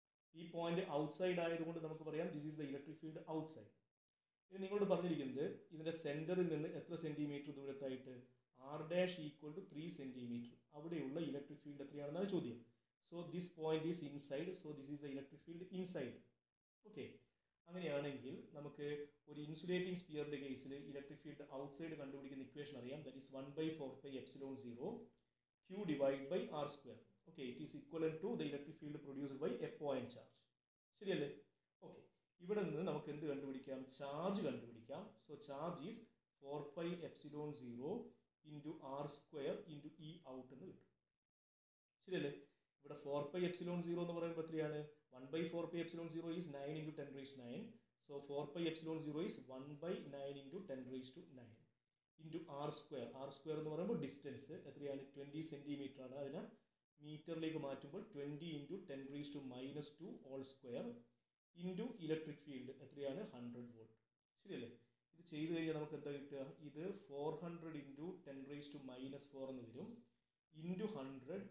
ഈ പോയിന്റ് ഔട്ട്സൈഡ് ആയതുകൊണ്ട് നമുക്ക് പറയാം this is the electric field outside ഇനി നിങ്ങളോട് പറഞ്ഞിരിക്കുന്നത് ഇതിൻ്റെ സെൻറ്ററിൽ നിന്ന് എത്ര സെൻറ്റിമീറ്റർ ദൂരത്തായിട്ട് R dash equal to three centimetre അവിടെയുള്ള ഇലക്ട്രിക് ഫീൽഡ് എത്രയാണെന്നാണ് ചോദ്യം so this point is inside so this is the electric field inside okay അങ്ങനെയാണെങ്കിൽ നമുക്ക് ഒരു ഇൻസുലേറ്റിംഗ് സ്പിയറിന്റെ കേസിൽ ഇലക്ട്രിക് ഫീൽഡ് ഔട്ട്സൈഡ് കണ്ടുപിടിക്കുന്ന ഇക്വേഷൻ അറിയാം that is one by four by epsilon zero Q divide by R square okay it is equivalent to the electric field produced by a point charge ശരിയല്ലേ okay ഇവിടെ നിന്ന് നമുക്ക് എന്ത് കണ്ടുപിടിക്കാം charge കണ്ടുപിടിക്കാം so charge is four pi epsilon zero into R square into E out എന്ന് കിട്ടും ശരിയല്ലേ ഇവിടെ ഫോർ പൈ എപ്സിലോൺ സീറോ എന്ന് പറയുമ്പോൾ എത്രയാണ് one by four pi epsilon zero is nine into ten raise nine so four pi epsilon zero is one by nine into ten raise to nine into R square R square എന്ന് പറയുമ്പോൾ distance എത്രയാണ് twenty centimetre ആണ് അതിനെ മീറ്ററിലേക്ക് മാറ്റുമ്പോൾ twenty into ten raise to minus two all square into electric field എത്രയാണ് hundred volt ശരിയല്ലേ ഇത് ചെയ്ത് കഴിഞ്ഞാൽ നമുക്ക് എന്താ കിട്ടുക ഇത് four hundred into ten raise to minus four എന്ന് വരും into hundred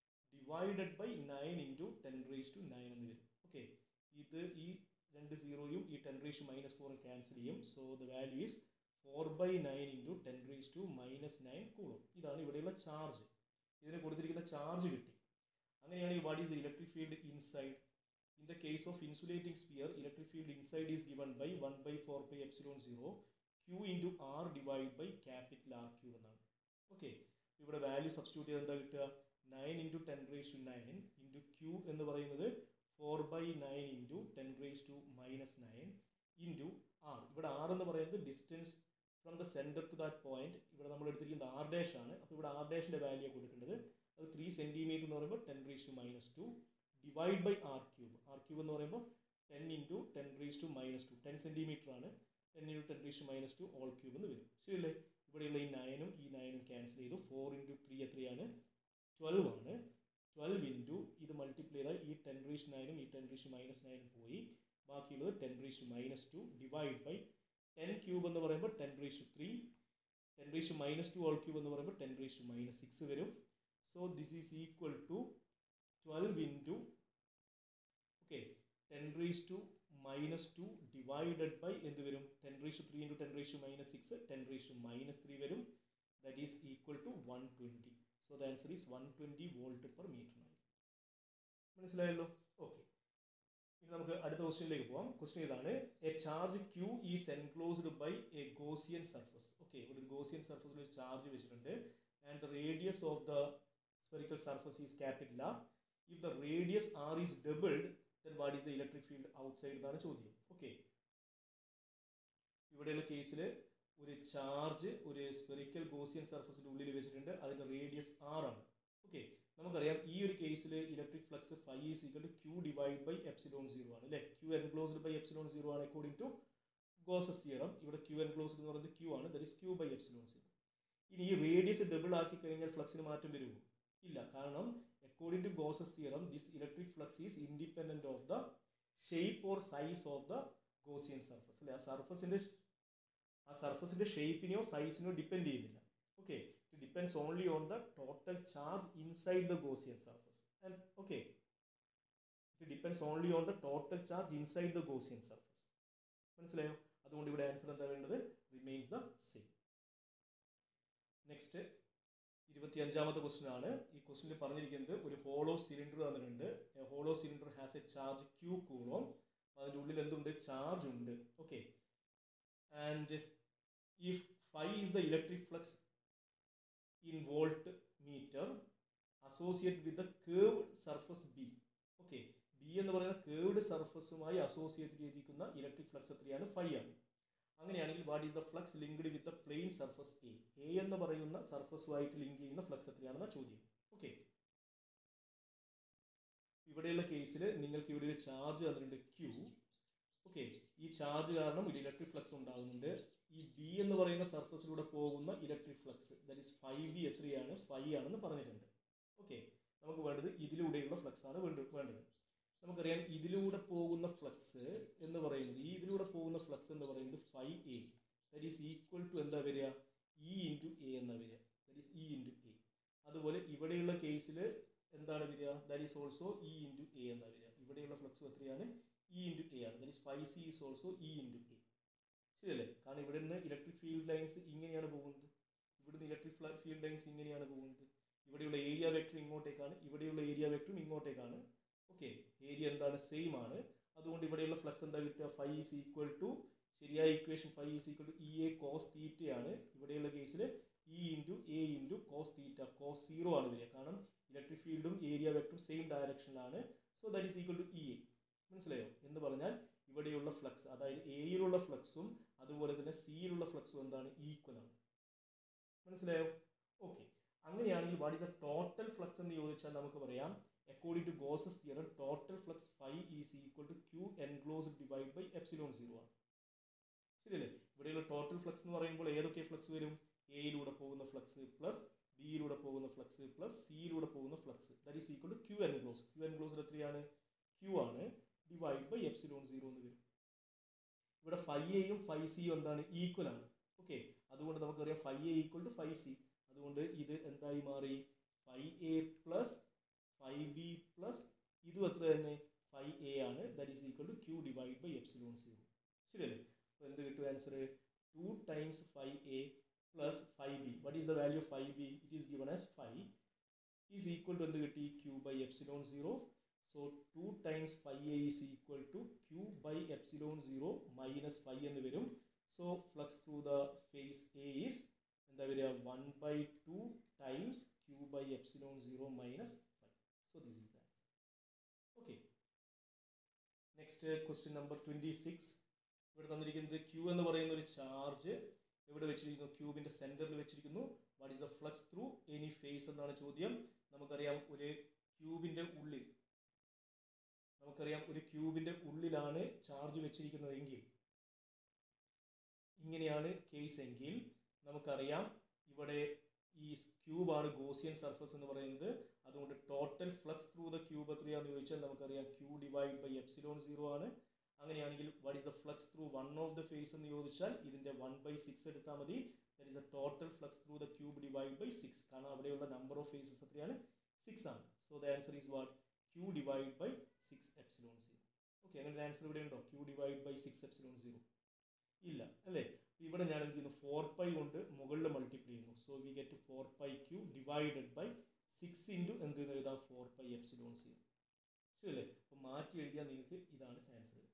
divided by nine into ten raise to nine എന്ന് വരും ഓക്കെ ഇത് ഈ രണ്ട് സീറോയും ഈ ടെൻ റേസ് ടു മൈനസ് ഫോറും ക്യാൻസൽ ചെയ്യും so the value is four by nine into ten raise to minus nine കൂടും ഇതാണ് ഇവിടെയുള്ള ചാർജ് ഇതിന് കൊടുത്തിരിക്കുന്ന ചാർജ് കിട്ടി അങ്ങനെയാണെങ്കിൽ what is the electric field inside in the case of insulating sphere electric field inside is given by one by four by epsilon zero Q into R divide by capital R Q എന്നാണ് okay ഇവിടെ value substitute ചെയ്ത് എന്താ കിട്ടുക nine into ten raise to nine into Q എന്ന് പറയുന്നത് four by nine into ten raise to minus nine into R ഇവിടെ R എന്ന് പറയുന്നത് distance from the centre to that point ഇവിടെ നമ്മൾ എടുത്തിരിക്കുന്നത് ആർ ഡാഷ് ആണ് അപ്പോൾ ഇവിടെ ആർ ഡാഷിൻ്റെ വാല്യൂ കൊടുക്കേണ്ടത് അത് ത്രീ സെൻറ്റിമീറ്റർ എന്ന് പറയുമ്പോൾ ten raise to minus two divide by R cube R cube എന്ന് പറയുമ്പോൾ ten into ten raise to minus two ten centimetre ആണ് ten into ten raise to minus two whole cube എന്ന് വരും ശരിയല്ലേ ഇവിടെയുള്ള ഈ നയനും ഈ നയനും ക്യാൻസൽ ചെയ്തു ഫോർ ഇൻറ്റു ത്രീ എത്രയാണ് ട്വൽവ് ആണ് ട്വൽവ് ഇൻറ്റു ഇത് മൾട്ടിപ്ലൈ ചെയ്താൽ ഈ ടെൻ റീഷ് നയനും ഈ ടെൻ റീഷ് മൈനസ് നയനും പോയി ബാക്കിയുള്ളത് ten raise minus two divide by ten cube എന്ന് പറയുമ്പോൾ ten raise three ten raise minus two whole cube എന്ന് പറയുമ്പോൾ ടെൻ റീഷ് മൈനസ് സിക്സ് വരും so this is equal to twelve into okay ten raise to minus two divided by എന്ത് വരും ten raise three into ten raise minus six ten raise minus three വരും that is equal to one twenty so the answer is one twenty volt per metre മനസ്സിലായല്ലോ okay ഇനി നമുക്ക് അടുത്ത ക്വസ്റ്റ്യനിലേക്ക് പോകാം question ഇതാണ് a charge Q is enclosed by a Gaussian surface okay ഒരു Gaussian സർഫസിൽ ഒരു ചാർജ് വെച്ചിട്ടുണ്ട് and the radius of the spherical surface is capital R if the radius R is doubled then what is the electric field outside എന്നാണ് ചോദ്യം okay ഇവിടെയുള്ള കേസിൽ ഒരു charge ഒരു സ്പെറിക്കൽ ഗോസിയൻ സർഫസിന്റെ ഉള്ളിൽ വെച്ചിട്ടുണ്ട് അതിന്റെ റേഡിയസ് ആർ ആണ് ഓക്കെ നമുക്കറിയാം ഈ ഒരു കേസിൽ electric flux phi is equal to q divide by epsilon zero ആണ് അല്ലേ q enclosed by epsilon zero ആണ് അക്കോർഡിംഗ് ടു ഗോസസ് തിയറം ഇവിടെ ക്യൂ എൻക്ലോസ്ഡ് എന്ന് പറയുന്നത് ക്യൂ ആണ് that is q by epsilon zero ഇനി ഈ റേഡിയസ് ഡബിൾ ആക്കി കഴിഞ്ഞാൽ ഫ്ലക്സിന് മാറ്റം വരുമോ ഇല്ല കാരണം according to Gauss's theorem this electric flux is independent of the shape or size of the Gaussian surface അല്ലെ ആ സർഫസിന്റെ ആ സർഫസിന്റെ ഷേപ്പിനെയോ സൈസിനെയോ ഡിപ്പെൻഡ് ചെയ്യുന്നില്ല okay it depends only on the total charge inside the Gaussian surface and okay it depends only on the total charge inside the Gaussian surface മനസ്സിലായോ അതുകൊണ്ട് ഇവിടെ ആൻസർ എന്താ വേണ്ടത് റിമെയിൻസ് ദ സെയിം നെക്സ്റ്റ് ഇരുപത്തി അഞ്ചാമത്തെ question ആണ് ഈ ക്വസ്റ്റ്യനിൽ പറഞ്ഞിരിക്കുന്നത് ഒരു ഹോളോ സിലിണ്ടർ തന്നിട്ടുണ്ട് hollow cylinder has a charge q coulomb അതിൻ്റെ ഉള്ളിൽ എന്തുണ്ട് ചാർജ് ഉണ്ട് okay and if phi is the electric flux in volt metre associated with the curved surface B. Okay, B എന്ന് പറയുന്ന കേർഡ് സർഫസുമായി അസോസിയേറ്റ് ചെയ്തിരിക്കുന്ന electric flux എത്രയാണ് phi ആണ് അങ്ങനെയാണെങ്കിൽ what is the flux linked with the plane surface A A എന്ന് പറയുന്ന സർഫസുമായിട്ട് link ചെയ്യുന്ന ഫ്ലക്സ് എത്രയാണെന്ന ചോദ്യം ഓക്കെ ഇവിടെയുള്ള കേസിൽ നിങ്ങൾക്ക് ഇവിടെ ഒരു ചാർജ് തന്നിട്ടുണ്ട് ക്യൂ ഓക്കെ ഈ ചാർജ് കാരണം ഒരു ഇലക്ട്രിക് ഫ്ലക്സ് ഉണ്ടാകുന്നുണ്ട് ഈ ബി എന്ന് പറയുന്ന സർഫസിലൂടെ പോകുന്ന electric flux that is phi B എത്രയാണ് ഫൈവ് ആണെന്ന് പറഞ്ഞിട്ടുണ്ട് ഓക്കെ നമുക്ക് വേണ്ടത് ഇതിലൂടെയുള്ള ഫ്ലക്സ് ആണ് വേണ്ട വേണ്ടത് നമുക്കറിയാം ഇതിലൂടെ പോകുന്ന ഫ്ലക്സ് എന്ന് പറയുന്നത് ഈ ഇതിലൂടെ പോകുന്ന ഫ്ലക്സ് എന്ന് പറയുന്നത് phi A that is equal to എന്താ വരിക ഇ ഇൻറ്റു എ എന്ന വരിക that is E into A അതുപോലെ ഇവിടെയുള്ള കേസിൽ എന്താണ് വരിക that is also E into A എന്ന വരിക ഇവിടെയുള്ള ഫ്ലക്സ് എത്രയാണ് ഇ ഇൻറ്റു എ ആണ് that is phi C is also E into A ശരിയല്ലേ കാരണം ഇവിടെ നിന്ന് ഇലക്ട്രിക് ഫീൽഡ് ലൈൻസ് ഇങ്ങനെയാണ് പോകുന്നത് ഇവിടുന്ന് ഇലക്ട്രിക് ഫീൽഡ് ലൈൻസ് ഇങ്ങനെയാണ് പോകുന്നത് ഇവിടെയുള്ള ഏരിയ വെക്ടർ ഇങ്ങോട്ടേക്കാണ് ഇവിടെയുള്ള ഏരിയ വെക്ടറും ഇങ്ങോട്ടേക്കാണ് ഓക്കെ ഏരിയ എന്താണ് സെയിം ആണ് അതുകൊണ്ട് ഇവിടെയുള്ള ഫ്ലക്സ് എന്താ കിട്ടുക ഫൈവ് ഈസ് ഈക്വൽ ടു ശരിയായ equation phi is equal to E A cos തീറ്റയാണ് ഇവിടെയുള്ള കേസിൽ E into A into cos theta cos zero ആണ് വരിക കാരണം ഇലക്ട്രിക് ഫീൽഡും ഏരിയ വെക്ടറും സെയിം ഡയറക്ഷനിലാണ് so that is equal to E A മനസ്സിലായോ എന്ന് പറഞ്ഞാൽ ഇവിടെയുള്ള ഫ്ലക്സ് അതായത് എയിലുള്ള ഫ്ലക്സും അതുപോലെ തന്നെ സിയിലുള്ള ഫ്ലക്സും എന്താണ് ഈക്വൽ ആണ് മനസ്സിലായോ ഓക്കെ അങ്ങനെയാണെങ്കിൽ what is a total flux എന്ന് ചോദിച്ചാൽ നമുക്ക് പറയാം according to Gauss's theorem total flux phi is equal to q enclose divide by epsilon zero ആണ് ശരിയല്ലേ ഇവിടെയുള്ള ടോട്ടൽ ഫ്ലക്സ് എന്ന് പറയുമ്പോൾ ഏതൊക്കെ ഫ്ലക്സ് വരും എയിലൂടെ പോകുന്ന ഫ്ലക്സ് പ്ലസ് ബിയിലൂടെ പോകുന്ന ഫ്ലക്സ് പ്ലസ് സിയിലൂടെ പോകുന്ന flux that is equal to q enclose q enclose എത്രയാണ് ക്യൂ ആണ് ഡിവൈഡ് ബൈ എപ്സിലോൺ സീറോ എന്ന് വരും ഇവിടെ ഫൈവ് എയും ഫൈവ് സിയും എന്താണ് ഈക്വൽ ആണ് ഓക്കെ അതുകൊണ്ട് നമുക്കറിയാം phi A equal to phi C അതുകൊണ്ട് ഇത് എന്തായി മാറി phi A plus phi B plus ഇതും എത്ര തന്നെ ഫൈവ് എ ആണ് that is equal to q divide by epsilon zero ശരിയല്ലേ അപ്പോൾ എന്ത് കിട്ടും answer two times phi A plus phi B what is the value of phi B it is given as phi is equal to എന്ത് കിട്ടി q by epsilon zero so to times phi A is equal to q by epsilon zero minus phi എന്ന് വരും so flux through the face A is എന്താ വരിക one by two times q by epsilon zero minus phi so this is the answer okay next question number twenty six ഇവിടെ തന്നിരിക്കുന്നത് Q എന്ന് പറയുന്ന ഒരു charge എവിടെ വെച്ചിരിക്കുന്നു ക്യൂബിന്റെ സെന്ററിൽ വെച്ചിരിക്കുന്നു what is the flux through any face എന്നാണ് ചോദ്യം നമുക്കറിയാം ഒരു ക്യൂബിന്റെ ഉള്ളിൽ നമുക്കറിയാം ഒരു ക്യൂബിന്റെ ഉള്ളിലാണ് ചാർജ് വെച്ചിരിക്കുന്നതെങ്കിൽ ഇങ്ങനെയാണ് കേസ് എങ്കിൽ നമുക്കറിയാം ഇവിടെ ഈ ക്യൂബാണ് ഗോസിയൻ സർഫസ് എന്ന് പറയുന്നത് അതുകൊണ്ട് total flux through the cube എത്രയാണെന്ന് ചോദിച്ചാൽ നമുക്കറിയാം q divide by epsilon zero ആണ് അങ്ങനെയാണെങ്കിൽ what is the flux through one of the face എന്ന് ചോദിച്ചാൽ ഇതിന്റെ വൺ ബൈ സിക്സ് എടുത്താൽ മതി that is the total flux through the cube divide by six കാരണം അവിടെയുള്ള നമ്പർ ഓഫ് ഫേസസ് എത്രയാണ് സിക്സ് ആണ് so the answer is what q divide by six epsilon zero okay അങ്ങനെ ഒരു ആൻസർ ഇവിടെ ഉണ്ടോ q divide by six epsilon zero ഇല്ല അല്ലേ ഇവിടെ ഞാൻ എന്ത് ചെയ്യുന്നു ഫോർ പൈ കൊണ്ട് മുകളിൽ മൾട്ടിപ്ലൈ ചെയ്യുന്നു so we get four pi q divided by six into എന്ത് എഴുതാം ഫോർ പൈ എപ്സിലോൺ സീറോ ശരിയല്ലേ അപ്പോൾ മാറ്റി എഴുതിയാൽ നിങ്ങൾക്ക് ഇതാണ് ആൻസർ കിട്ടുക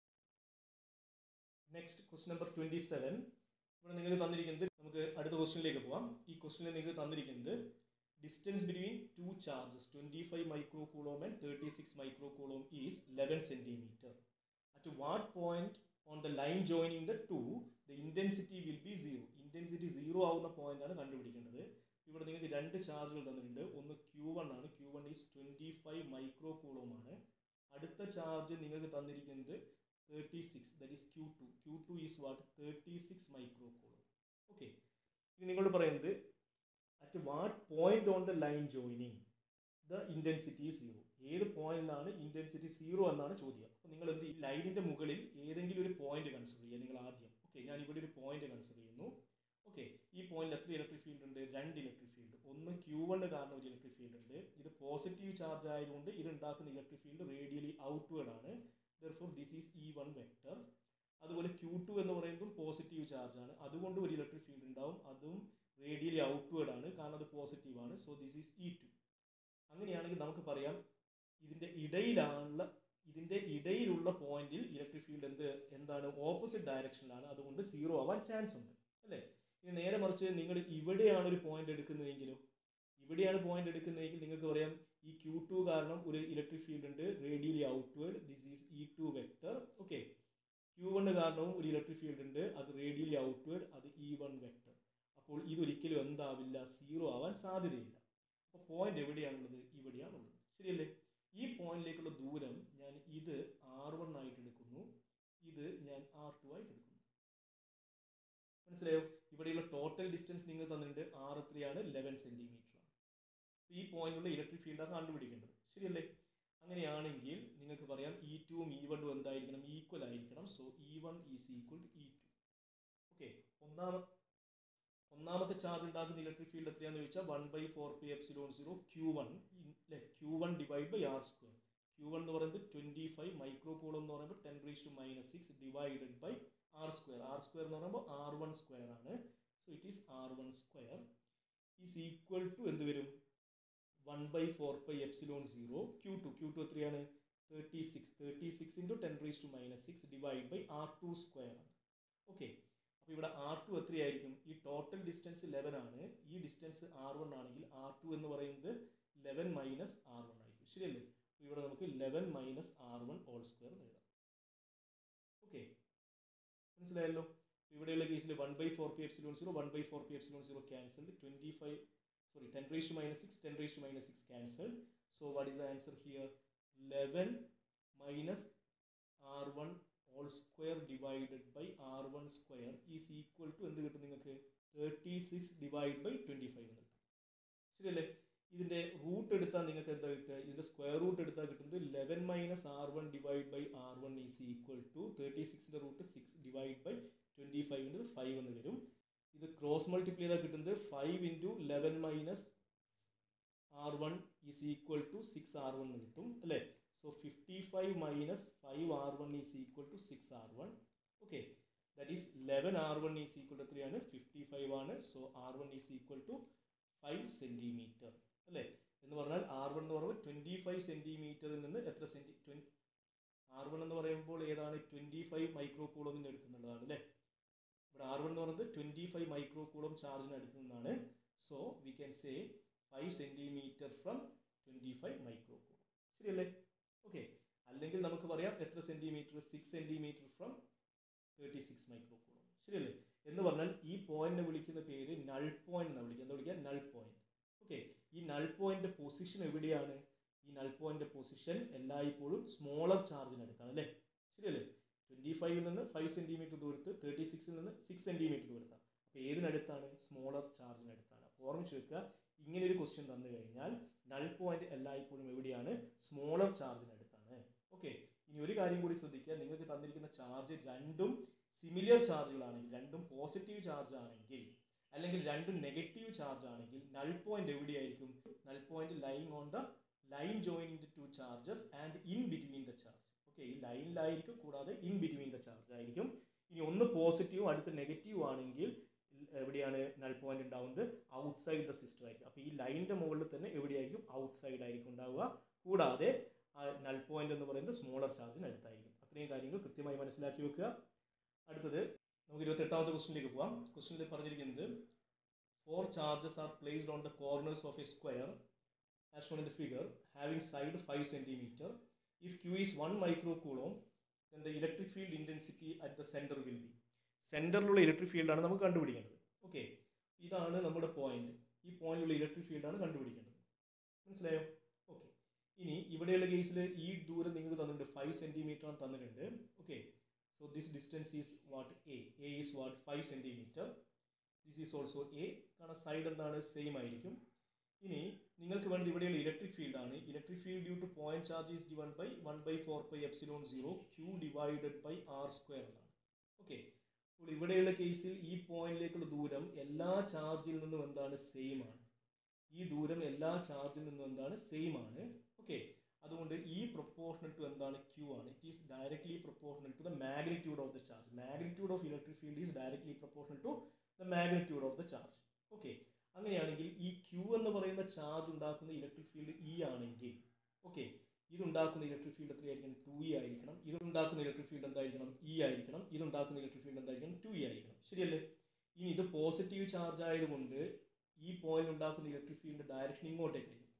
next question number twenty seven ഇവിടെ നിങ്ങൾക്ക് തന്നിരിക്കുന്നത് നമുക്ക് അടുത്ത ക്വസ്റ്റ്യനിലേക്ക് പോവാം ഈ ക്വസ്റ്റ്യനിൽ നിങ്ങൾക്ക് തന്നിരിക്കുന്നത് distance between two charges twenty five micro coulomb and thirty six micro coulomb is eleven centimetre at what point on the line joining the two the intensity will be zero intensity zero ആവുന്ന പോയിന്റാണ് കണ്ടുപിടിക്കേണ്ടത് ഇവിടെ നിങ്ങൾക്ക് രണ്ട് ചാർജുകൾ തന്നിട്ടുണ്ട് ഒന്ന് q one ആണ് q one is twenty five micro coulomb ആണ് അടുത്ത ചാർജ് നിങ്ങൾക്ക് തന്നിരിക്കുന്നത് thirty six that is q two q two is what thirty six micro coulomb okay ഇനി നിങ്ങൾ പറയുന്നത് at what point on the line joining the intensity zero ഏത് പോയിന്റിലാണ് intensity zero എന്നാണ് ചോദ്യം അപ്പോൾ നിങ്ങൾ എന്ത് ഈ ലൈനിൻ്റെ മുകളിൽ ഏതെങ്കിലും ഒരു പോയിന്റ് കൺസിഡർ ചെയ്യുക നിങ്ങൾ ആദ്യം ഓക്കെ ഞാൻ ഇവിടെ ഒരു പോയിന്റ് കൺസിഡർ ചെയ്യുന്നു ഓക്കെ ഈ പോയിന്റിൽ എത്ര ഇലക്ട്രിക് ഫീൽഡ് ഉണ്ട് രണ്ട് ഇലക്ട്രിക് ഫീൽഡ് ഒന്ന് ക്യൂ വണ് കാരണം ഒരു ഇലക്ട്രിക് ഫീൽഡ് ഉണ്ട് ഇത് പോസിറ്റീവ് ചാർജ് ആയതുകൊണ്ട് ഇത് ഉണ്ടാക്കുന്ന ഇലക്ട്രിക് ഫീൽഡ് റേഡിയലി ഔട്ട്വേർഡ് ആണ് therefore this is E one vector അതുപോലെ ക്യൂ ടു എന്ന് പറയുന്നതും പോസിറ്റീവ് ചാർജ് ആണ് അതുകൊണ്ട് ഒരു ഇലക്ട്രിക് ഫീൽഡ് ഉണ്ടാവും അതും റേഡിയലി ഔട്ട്വേർഡ് ആണ് കാരണം അത് പോസിറ്റീവ് ആണ് so this is E two അങ്ങനെയാണെങ്കിൽ നമുക്ക് പറയാം ഇതിൻ്റെ ഇടയിലുള്ള ഇതിൻ്റെ ഇടയിലുള്ള പോയിന്റിൽ ഇലക്ട്രിക് ഫീൽഡ് എന്ത് എന്താണ് ഓപ്പോസിറ്റ് ഡയറക്ഷനിലാണ് അതുകൊണ്ട് സീറോ ആവാൻ ചാൻസ് ഉണ്ട് അല്ലേ ഇനി നേരെ മറിച്ച് നിങ്ങൾ ഇവിടെയാണ് ഒരു പോയിന്റ് എടുക്കുന്നതെങ്കിലും ഇവിടെയാണ് പോയിന്റ് എടുക്കുന്നതെങ്കിൽ നിങ്ങൾക്ക് പറയാം ഈ ക്യൂ ടു കാരണം ഒരു ഇലക്ട്രിക് ഫീൽഡ് ഉണ്ട് radially outward this is E two vector okay q one കാരണവും ഒരു ഇലക്ട്രിക് ഫീൽഡ് ഉണ്ട് അത് റേഡിയലി ഔട്ട്വേർഡ് അത് ഇ വൺ വെക്ടർ അപ്പോൾ ഇതൊരിക്കലും എന്താവില്ല സീറോ ആവാൻ സാധ്യതയില്ല അപ്പോൾ പോയിന്റ് എവിടെയാണുള്ളത് ഇവിടെയാണുള്ളത് ശരിയല്ലേ ഈ പോയിന്റിലേക്കുള്ള ദൂരം ഞാൻ ഇത് ആർ വൺ ആയിട്ട് എടുക്കുന്നു ഇത് ഞാൻ ആർ ടു ആയിട്ട് എടുക്കുന്നു മനസ്സിലായോ ഇവിടെയുള്ള ടോട്ടൽ ഡിസ്റ്റൻസ് നിങ്ങൾ തന്നിട്ടുണ്ട് ആർ എത്രയാണ് ലെവൻ സെന്റിമീറ്റർ ആണ് ഈ പോയിന്റിലുള്ള ഇലക്ട്രിക് ഫീൽഡാണ് കണ്ടുപിടിക്കേണ്ടത് ശരിയല്ലേ അങ്ങനെയാണെങ്കിൽ നിങ്ങൾക്ക് പറയാം ഇ ടുവും ഇ വണ്ണും എന്തായിരിക്കണം ഈക്വൽ ആയിരിക്കണം so E one is equal to E two okay ഒന്നാമ ഒന്നാമത്തെ ചാർജ് ഉണ്ടാക്കുന്ന ഇലക്ട്രിക് ഫീൽഡ് എത്രയാണെന്ന് ചോദിച്ചാൽ one by four pi epsilon zero Q one അല്ലെ q one divide by R square q one എന്ന് പറയുന്നത് ട്വൻറ്റി ഫൈവ് മൈക്രോ കൂളം എന്ന് പറയുമ്പോൾ ten raise to minus six divided by R square R square എന്ന് പറയുമ്പോൾ r one square ആണ് so it is r one square is equal to എന്ത് വരും one by four by epsilon zero q two q two എത്രയാണ് thirty six thirty six into ten raise to minus six divide by r two square ആണ് okay അപ്പോൾ ഇവിടെ R to എത്രയായിരിക്കും ഈ total distance eleven ആണ് ഈ distance r one ആണെങ്കിൽ r two എന്ന് പറയുന്നത് ലെവൻ മൈനസ് ആർ വൺ ആയിരിക്കും ശരിയല്ലേ അപ്പോൾ ഇവിടെ നമുക്ക് eleven minus r one whole square എന്ന് എഴുതാം ഓക്കെ മനസ്സിലായല്ലോ ഇവിടെയുള്ള കേസിൽ one by four pi epsilon zero one by four pi epsilon zero cancel twenty five sorry 10 raised to minus 6 10 raised to minus 6 cancelled so what is the answer here 11 minus r1 all square divided by r1 square is equal to എന്ത് കിട്ടും നിങ്ങൾക്ക് 36 divided by 25 എന്ന് കിട്ടും ശരിയല്ലേ ഇതിന്റെ root എടുത്താൽ നിങ്ങൾക്ക് എന്താ കിട്ടുക ഇതിന്റെ സ്ക്വയർ റൂട്ട് എടുത്താൽ കിട്ടുന്നത് eleven minus r one divide by r one is equal to thirty സിക്സിന്റെ root six divide by twenty ഫൈവിൻ്റെ ഫൈവ് എന്ന് വരും ഇത് ക്രോസ് മൾട്ടിപ്ലൈ ചെയ്താൽ കിട്ടുന്നത് five into eleven minus r one is equal to six r one എന്ന് കിട്ടും അല്ലേ so fifty five minus five r one is equal to six r one okay that is eleven r one is equal to എത്രയാണ് fifty five ആണ് so r one is equal to five centimetre അല്ലേ എന്ന് പറഞ്ഞാൽ R one എന്ന് പറയുമ്പോൾ twenty five സെൻറ്റിമീറ്ററിൽ നിന്ന് എത്ര senti ട്വൻ R one എന്ന് പറയുമ്പോൾ ഏതാണ് ട്വൻറ്റി ഫൈവ് മൈക്രോ കൂളോമിൻ്റെ അടുത്തുന്നുള്ളതാണ് അല്ലേ ഇവിടെ ആർ വൺ എന്ന് പറയുന്നത് ട്വൻറ്റി ഫൈവ് മൈക്രോ കൂളം ചാർജിന് അടുത്ത് നിന്നാണ് so we can say five centimetre from twenty five micro coulomb ശരിയല്ലേ ഓക്കെ അല്ലെങ്കിൽ നമുക്ക് പറയാം എത്ര centimetre six centimetre from thirty six micro coulomb ശരിയല്ലേ എന്ന് പറഞ്ഞാൽ ഈ പോയിന്റിനെ വിളിക്കുന്ന പേര് നൾ പോയിന്റ് എന്നാണ് വിളിക്കുക എന്താ വിളിക്കുക നൾ പോയിന്റ് ഓക്കെ ഈ നൾ പോയിന്റ് പൊസിഷൻ എവിടെയാണ് ഈ നൾ പോയിന്റ് പൊസിഷൻ എല്ലായ്പ്പോഴും സ്മോളർ ചാർജിനടുത്താണ് അല്ലേ ശരിയല്ലേ ട്വൻറ്റി ഫൈവിൽ നിന്ന് ഫൈവ് സെൻറ്റിമീറ്റർ ദൂരത്ത് തേർട്ടി സിക്സിൽ നിന്ന് സിക്സ് സെൻറ്റിമീറ്റർ ദൂരത്താണ് അപ്പോൾ ഏതിനടുത്താണ് സ്മോളർ ചാർജിനടുത്താണ് അപ്പോൾ ഓർമ്മിച്ച് വെക്കുക ഇങ്ങനെ ഒരു ക്വസ്റ്റ്യൻ തന്നു കഴിഞ്ഞാൽ നൾ പോയിന്റ് എല്ലായ്പ്പോഴും എവിടെയാണ് സ്മോളർ ചാർജിനടുത്താണ് ഓക്കെ ഇനി ഒരു കാര്യം കൂടി ശ്രദ്ധിക്കുക നിങ്ങൾക്ക് തന്നിരിക്കുന്ന ചാർജ് രണ്ടും സിമിലർ ചാർജുകളാണെങ്കിൽ രണ്ടും പോസിറ്റീവ് ചാർജ് ആണെങ്കിൽ അല്ലെങ്കിൽ രണ്ടും നെഗറ്റീവ് ചാർജ് ആണെങ്കിൽ നൾ പോയിന്റ് എവിടെയായിരിക്കും null point lying on the line joining two charges and in between the charge okay ഈ ലൈനിലായിരിക്കും കൂടാതെ ഇൻ ബിറ്റ്വീൻ ദ ചാർജ് ആയിരിക്കും ഇനി ഒന്ന് പോസിറ്റീവും അടുത്ത് നെഗറ്റീവ് ആണെങ്കിൽ എവിടെയാണ് നൾ പോയിന്റ് ഉണ്ടാവുന്നത് ഔട്ട്സൈഡ് ദ സിസ്റ്റം ആയിരിക്കും അപ്പോൾ ഈ ലൈനിന്റെ മുകളിൽ തന്നെ എവിടെയായിരിക്കും ഔട്ട്സൈഡ് ആയിരിക്കും ഉണ്ടാവുക കൂടാതെ ആ നൾ പോയിന്റ് എന്ന് പറയുന്നത് സ്മോളർ ചാർജിന് അടുത്തായിരിക്കും അത്രയും കാര്യങ്ങൾ കൃത്യമായി മനസ്സിലാക്കി വെക്കുക അടുത്തത് നമുക്ക് ഇരുപത്തെട്ടാമത്തെ ക്വസ്റ്റിനിലേക്ക് പോകാം ക്വസ്റ്റിനിൽ പറഞ്ഞിരിക്കുന്നത് four charges are placed on the corners of a square as shown in the figure having side five centimetre if q is 1 microcoulomb then the electric field intensity at the center will be സെൻറ്ററിലുള്ള electric ഫീൽഡാണ് നമുക്ക് കണ്ടുപിടിക്കേണ്ടത് okay ഇതാണ് നമ്മുടെ point ഈ പോയിന്റിലുള്ള electric ഫീൽഡാണ് കണ്ടുപിടിക്കേണ്ടത് മനസ്സിലായോ ഓക്കെ ഇനി ഇവിടെയുള്ള കേസിൽ ഈ ദൂരം നിങ്ങൾക്ക് തന്നിട്ടുണ്ട് ഫൈവ് സെൻറ്റിമീറ്റർ ആണ് തന്നിട്ടുണ്ട് okay so this distance is what a a is what five centimetre this is also a കാരണം സൈഡ് എന്താണ് സെയിം ആയിരിക്കും ഇനി നിങ്ങൾക്ക് വേണ്ടത് ഇവിടെയുള്ള ഇലക്ട്രിക് ഫീൽഡ് ആണ് electric field due to point charge is given by one by four by epsilon zero q divided by R square എന്നാണ് okay അപ്പോൾ ഇവിടെയുള്ള കേസിൽ ഈ പോയിന്റിലേക്കുള്ള ദൂരം എല്ലാ ചാർജിൽ നിന്നും എന്താണ് സെയിം ആണ് ഈ ദൂരം എല്ലാ ചാർജിൽ നിന്നും എന്താണ് സെയിം ആണ് ഓക്കെ അതുകൊണ്ട് ഈ പ്രൊപ്പോർഷണൽ ടു എന്താണ് ക്യൂ ആണ് it is directly proportional to the magnitude of the charge magnitude of electric field is directly proportional to the magnitude of the charge okay അങ്ങനെയാണെങ്കിൽ ഈ ക്യൂ എന്ന് പറയുന്ന ചാർജ് ഉണ്ടാക്കുന്ന ഇലക്ട്രിക് ഫീൽഡ് ഇ ആണെങ്കിൽ okay ഇതുണ്ടാക്കുന്ന electric field എത്രയായിരിക്കണം two E ആയിരിക്കണം ഇതുണ്ടാക്കുന്ന ഇലക്ട്രിക് ഫീൽഡ് എന്തായിരിക്കണം ഇ ആയിരിക്കണം ഇതുണ്ടാക്കുന്ന ഇലക്ട്രിക് ഫീൽഡ് എന്തായിരിക്കണം ടു ഇ ആയിരിക്കണം ശരിയല്ലേ ഇനി ഇത് പോസിറ്റീവ് ചാർജ് ആയതുകൊണ്ട് ഈ പോയിന്റ് ഉണ്ടാക്കുന്ന ഇലക്ട്രിക് ഫീൽഡ് ഡയറക്ഷൻ ഇങ്ങോട്ടേക്കായിരിക്കും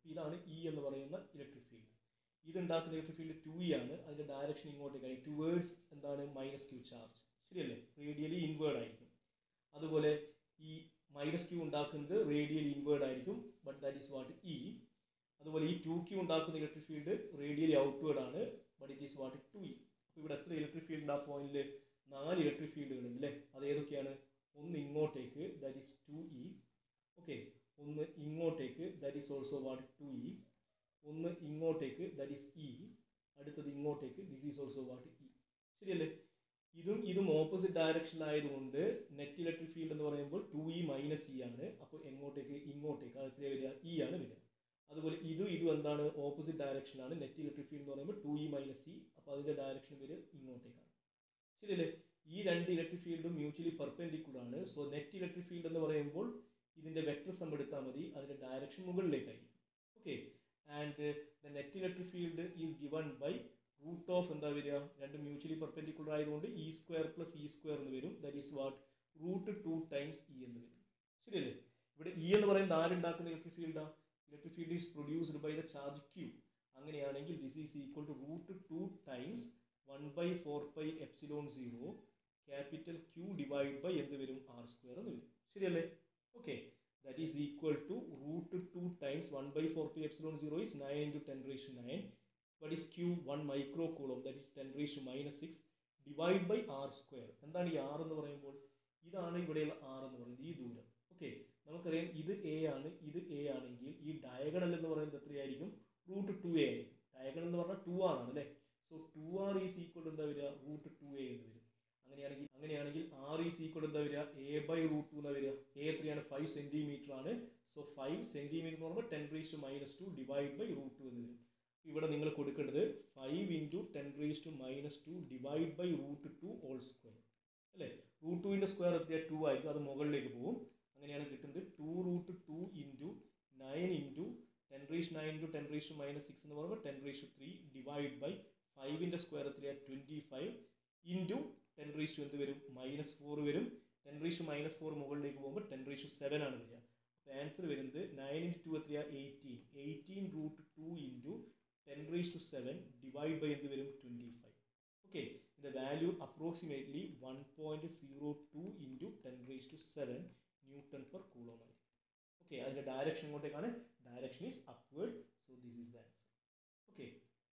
ഇതാണ് ഇ എന്ന് പറയുന്ന ഇലക്ട്രിക് ഫീൽഡ് ഇതുണ്ടാക്കുന്ന ഇലക്ട്രിക് ഫീൽഡ് ടു ഇ ആണ് അതിന്റെ ഡയറക്ഷൻ ഇങ്ങോട്ടേക്കായി ടുവേർഡ്സ് എന്താണ് മൈനസ് ക്യൂ ചാർജ് ശരിയല്ലേ റേഡിയലി ഇൻവേർഡ് ആയിരിക്കും അതുപോലെ ഈ മൈനസ് ക്യൂ ഉണ്ടാക്കുന്നത് റേഡിയലി ഇൻവേർഡ് ആയിരിക്കും but that is what E അതുപോലെ ഈ ടു ക്യൂ ഉണ്ടാക്കുന്ന ഇലക്ട്രിക് ഫീൽഡ് റേഡിയലി ഔട്ട്വേർഡ് ആണ് but it is what two E അപ്പോൾ ഇവിടെ എത്ര ഇലക്ട്രിക് ഫീൽഡ് ആ പോയിന്റിൽ നാല് ഇലക്ട്രിക് ഫീൽഡുകൾ ഉണ്ട് അല്ലേ അത് ഏതൊക്കെയാണ് ഒന്ന് ഇങ്ങോട്ടേക്ക് that is two E okay ഒന്ന് ഇങ്ങോട്ടേക്ക് that is also what two E ഒന്ന് ഇങ്ങോട്ടേക്ക് ദാറ്റ് ഈസ് ഇ അടുത്തത് ഇങ്ങോട്ടേക്ക് this is also what E ശരിയല്ലേ ഇതും ഇതും ഓപ്പോസിറ്റ് ഡയറക്ഷനിലായതുകൊണ്ട് നെറ്റ് ഇലക്ട്രിക് ഫീൽഡ് എന്ന് പറയുമ്പോൾ ടു ഇ മൈനസ് ഇ ആണ് അപ്പോൾ എങ്ങോട്ടേക്ക് ഇങ്ങോട്ടേക്ക് അത് എത്രയാണ് വരിക ഇ ആണ് വരിക അതുപോലെ ഇതും ഇതും എന്താണ് ഓപ്പോസിറ്റ് ഡയറക്ഷനാണ് നെറ്റ് ഇലക്ട്രിക് ഫീൽഡ് എന്ന് പറയുമ്പോൾ ടു ഇ മൈനസ് ഇ അപ്പോൾ അതിൻ്റെ ഡയറക്ഷൻ വരിക ഇങ്ങോട്ടേക്കാണ് ശരിയല്ലേ ഈ രണ്ട് ഇലക്ട്രിക് ഫീൽഡും മ്യൂച്വലി പെർപെൻഡിക്കുലർ ആണ് സോ നെറ്റ് ഇലക്ട്രിക് ഫീൽഡ് എന്ന് പറയുമ്പോൾ ഇതിൻ്റെ വെക്ടർ സം എടുത്താൽ മതി അതിൻ്റെ ഡയറക്ഷൻ മുകളിലേക്കായിരിക്കും okay and the net electric field is given by root of എന്താ വരിക രണ്ട് മ്യൂച്വലി പെർപെൻഡിക്കുലർ ആയതുകൊണ്ട് E square plus E square എന്ന് വരും that is what root two times E എന്ന് വരും ശരിയല്ലേ ഇവിടെ ഇ എന്ന് പറയുന്നത് ആരുണ്ടാക്കുന്ന ഇലക്ട്രിക് ഫീൽഡാ electric field is produced by the charge Q അങ്ങനെയാണെങ്കിൽ this is equal to root two times one by four by epsilon zero capital Q divide by എന്ത് വരും ആർ സ്ക്വയർ എന്ന് വരും ശരിയല്ലേ okay that is equal to root two times one by four by epsilon zero is nine into ten raise nine what is q 1 micro coulomb that is 10 raised to minus 6 divide by r square എന്താണ് ഈ r എന്ന് പറയുമ്പോൾ ഇതാണ് ഇവിടെയുള്ള r എന്ന് പറയുന്നത് ഈ ദൂരം ഓക്കെ നമുക്കറിയാം ഇത് a ആണ് ഇത് a ആണെങ്കിൽ ഈ ഡയഗണൽ എന്ന് പറയുന്നത് എത്രയായിരിക്കും റൂട്ട് ടു എ ആയിരിക്കും ഡയഗണൽ എന്ന് പറഞ്ഞാൽ ടു ആർ ആണ് അല്ലേ so two r is equal എന്താ വരിക റൂട്ട് ടു എ എന്ന് വരും അങ്ങനെയാണെങ്കിൽ അങ്ങനെയാണെങ്കിൽ ആർ ഈസ് ഈക്വൽ എന്താ വരിക എ ബൈ റൂട്ട് ടു എന്നാ വരിക എ എത്രയാണ് ഫൈവ് സെന്റിമീറ്റർ ആണ് സോ ഫൈവ് സെന്റിമീറ്റർ എന്ന് പറയുമ്പോൾ ten raise to minus two divide by root two എന്ന് വരും ഇവിടെ നിങ്ങൾ കൊടുക്കേണ്ടത് five into ten raise to minus two divide by root two all square അല്ലേ റൂട്ട് ടുവിൻ്റെ സ്ക്വയർ എത്രയാണ് ടു ആയിരിക്കും അത് മുകളിലേക്ക് പോകും അങ്ങനെയാണ് കിട്ടുന്നത് two root two into nine into ten raise nine into ten raise to minus six എന്ന് പറയുമ്പോൾ ten raise to three divide by ഫൈവിൻ്റെ സ്ക്വയർ എത്രയാണ് twenty five into ten raise to എന്ത് വരും മൈനസ് ഫോർ വരും ten raise to minus four മുകളിലേക്ക് പോകുമ്പോൾ ten raise to seven ആണ് വരിക അപ്പോൾ ആൻസർ വരുന്നത് നയൻ ഇൻറ്റു ടു എത്രയാണ് eighteen eighteen root two into ten raise to seven divide by എന്ത് വരും ട്വൻറ്റി ഫൈവ് ഓക്കെ ഇതിൻ്റെ value approximately one point zero two into ten raise to seven newton per coulomb ആയിരിക്കും okay അതിൻ്റെ direction ഇങ്ങോട്ടേക്കാണ് direction is upward so this is the answer okay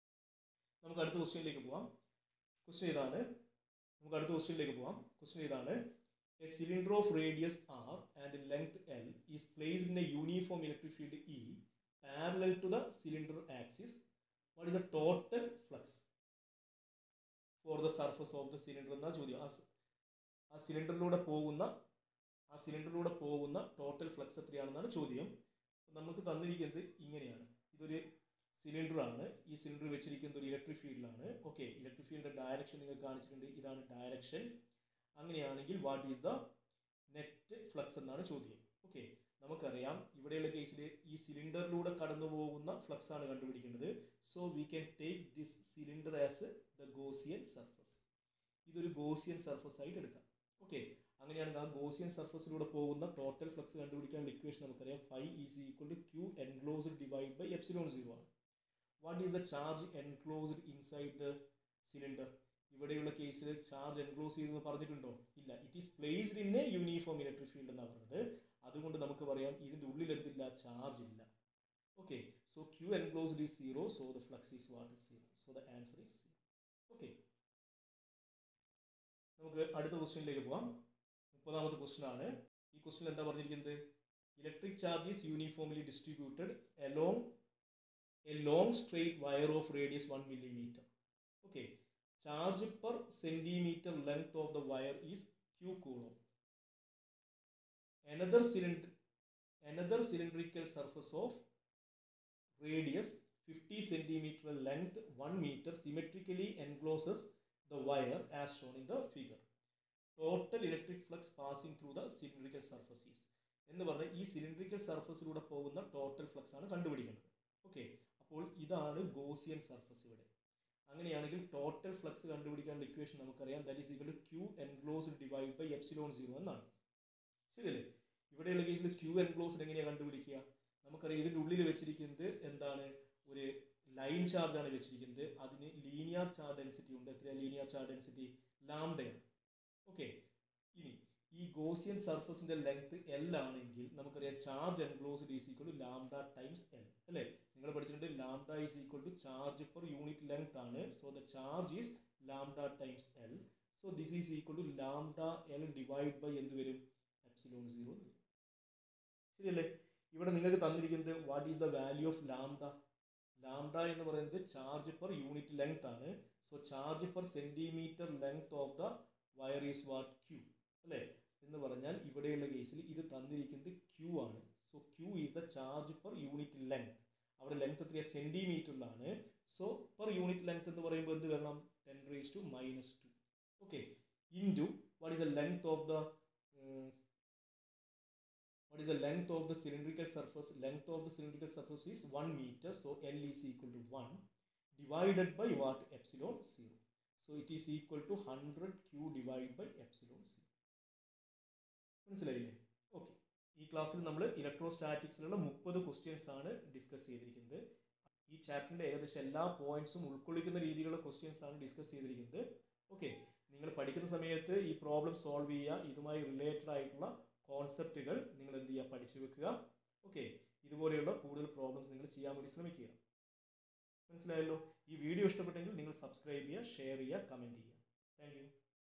നമുക്ക് അടുത്ത ക്വസ്റ്റ്യനിലേക്ക് പോവാം ക്വസ്റ്റ്യൻ ഇതാണ് നമുക്ക് അടുത്ത ക്വസ്റ്റ്യനിലേക്ക് പോവാം ക്വസ്റ്റ്യൻ ഇതാണ് a cylinder of radius r and length L is placed in a uniform electric field E parallel to the cylinder axis what is the total flux for the surface of the cylinder എന്നാ ചോദ്യം ആ ആ സിലിണ്ടറിലൂടെ പോകുന്ന ആ സിലിണ്ടറിലൂടെ പോകുന്ന total flux എത്രയാണെന്നാണ് ചോദ്യം നമുക്ക് തന്നിരിക്കുന്നത് ഇങ്ങനെയാണ് ഇതൊരു സിലിണ്ടർ ആണ് ഈ സിലിണ്ടർ വെച്ചിരിക്കുന്നത് ഒരു ഇലക്ട്രിക് ഫീൽഡിലാണ് ഓക്കെ ഇലക്ട്രിക് ഫീൽഡിന്റെ ഡയറക്ഷൻ നിങ്ങൾ കാണിച്ചിട്ടുണ്ട് ഇതാണ് ഡയറക്ഷൻ അങ്ങനെയാണെങ്കിൽ what is the net flux എന്നാണ് ചോദ്യം ഓക്കെ നമുക്കറിയാം ഇവിടെയുള്ള കേസിൽ ഈ സിലിണ്ടറിലൂടെ കടന്നു പോകുന്ന ഫ്ലക്സ് ആണ് കണ്ടുപിടിക്കേണ്ടത് so we can take this cylinder as the Gaussian surface ഇതൊരു ഗോസിയൻ സർഫസ് ആയിട്ട് എടുക്കാം ഓക്കെ അങ്ങനെയാണെങ്കിൽ ആ ഗോസിയൻ സർഫസിലൂടെ പോകുന്ന ടോട്ടൽ ഫ്ലക്സ് കണ്ടുപിടിക്കാനുള്ള ഇക്വേഷൻ നമുക്കറിയാം phi is equal to Q enclosed divide by epsilon zero ആണ് what is the charge enclosed inside the cylinder ഇവിടെയുള്ള കേസിൽ ചാർജ് എൻക്ലോസ് ചെയ്തെന്ന് പറഞ്ഞിട്ടുണ്ടോ ഇല്ല it is placed in a uniform electric field എന്നാണ് പറഞ്ഞത് അതുകൊണ്ട് നമുക്ക് പറയാം ഇതിന്റെ ഉള്ളിൽ എന്തില്ല ചാർജ് ഇല്ല okay so q enclosed is zero so the flux is what is zero so the answer is zero okay നമുക്ക് അടുത്ത ക്വസ്റ്റ്യനിലേക്ക് പോവാം മുപ്പതാമത്തെ ക്വസ്റ്റ്യൻ ആണ് ഈ ക്വസ്റ്റ്യൻ എന്താ പറഞ്ഞിരിക്കുന്നത് electric charge is uniformly distributed along a long straight wire of radius one millimetre okay charge per centimeter length of the wire is q coulomb another cylinder another cylindrical surface of radius 50 centimeter length 1 meter symmetrically encloses the wire as shown in the figure total electric flux passing through the cylindrical surface is എന്ന് പറഞ്ഞാൽ ഈ cylindrical സർഫസിലൂടെ പോകുന്ന total flux ആണ് കണ്ടുപിടിക്കേണ്ടത് okay അപ്പോൾ ഇതാണ് Gaussian surface ഇവിടെ അങ്ങനെയാണെങ്കിൽ ടോട്ടൽ ഫ്ലക്സ് കണ്ടുപിടിക്കാനുള്ള ഇക്വേഷൻ നമുക്കറിയാം that is equal to Q enclosed divide by epsilon zero എന്നാണ് ശരിയല്ലേ ഇവിടെയുള്ള കേസിൽ ക്യൂ എൻക്ലോസ്ഡ് എങ്ങനെയാണ് കണ്ടുപിടിക്കുക നമുക്കറിയാം ഇതിൻ്റെ ഉള്ളിൽ വെച്ചിരിക്കുന്നത് എന്താണ് ഒരു ലൈൻ ചാർജ് ആണ് വെച്ചിരിക്കുന്നത് അതിന് ലീനിയർ ചാർജ് ഡെൻസിറ്റി ഉണ്ട് എത്ര ലീനിയർ ചാർജ് ഡെൻസിറ്റി ലാംഡയാണ് ഓക്കെ ഇനി ഈ ഗോസിയൻ സർഫസിന്റെ ലെങ്ത് എൽ ആണെങ്കിൽ നമുക്കറിയാം charge enclosed is equal to lambda times L അല്ലേ നിങ്ങൾ പഠിച്ചിട്ടുണ്ട് lambda is equal to charge per unit length ആണ് so the charge is lambda times L so this is equal to lambda L divide by എന്ത് വരും epsilon zero ശരിയല്ലേ ഇവിടെ നിങ്ങൾക്ക് തന്നിരിക്കുന്നത് what is the value of lambda lambda എന്ന് പറയുന്നത് charge per unit length ആണ് so charge per centimetre length of the wire is what q അല്ലേ എന്ന് പറഞ്ഞാൽ ഇവിടെയുള്ള കേസിൽ ഇത് തന്നിരിക്കുന്നത് ക്യൂ ആണ് so Q is the charge per unit length അവിടെ ലെങ്ത് എത്രയാ സെന്റിമീറ്ററിലാണ് സോ പെർ യൂണിറ്റ് ലെങ്ത് എന്ന് പറയുമ്പോൾ എന്ത് വരണം ten raise to minus two okay into what is the length of the what is the length of the cylindrical surface length of the cylindrical surface is 1 meter so l is equal to 1 divided by what epsilon 0 so it is equal to 100 q divided by epsilon 0 മനസ്സിലായില്ലേ okay ഈ ക്ലാസ്സിൽ നമ്മൾ ഇലക്ട്രോസ്റ്റാറ്റിക്സിലുള്ള മുപ്പത് questions ആണ് discuss ചെയ്തിരിക്കുന്നത് ഈ ചാപ്റ്ററിൻ്റെ ഏകദേശം എല്ലാ പോയിന്റ്സും ഉൾക്കൊള്ളിക്കുന്ന രീതിയിലുള്ള ക്വസ്റ്റ്യൻസ് ആണ് ഡിസ്കസ് ചെയ്തിരിക്കുന്നത് ഓക്കെ നിങ്ങൾ പഠിക്കുന്ന സമയത്ത് ഈ പ്രോബ്ലം സോൾവ് ചെയ്യുക ഇതുമായി റിലേറ്റഡ് ആയിട്ടുള്ള കോൺസെപ്റ്റുകൾ നിങ്ങൾ എന്ത് ചെയ്യുക പഠിച്ചു വെക്കുക ഓക്കെ ഇതുപോലെയുള്ള കൂടുതൽ പ്രോബ്ലംസ് നിങ്ങൾ ചെയ്യാൻ വേണ്ടി ശ്രമിക്കുക മനസ്സിലായല്ലോ ഈ വീഡിയോ ഇഷ്ടപ്പെട്ടെങ്കിൽ നിങ്ങൾ സബ്സ്ക്രൈബ് ചെയ്യുക ഷെയർ ചെയ്യുക കമൻറ്റ് ചെയ്യുക താങ്ക്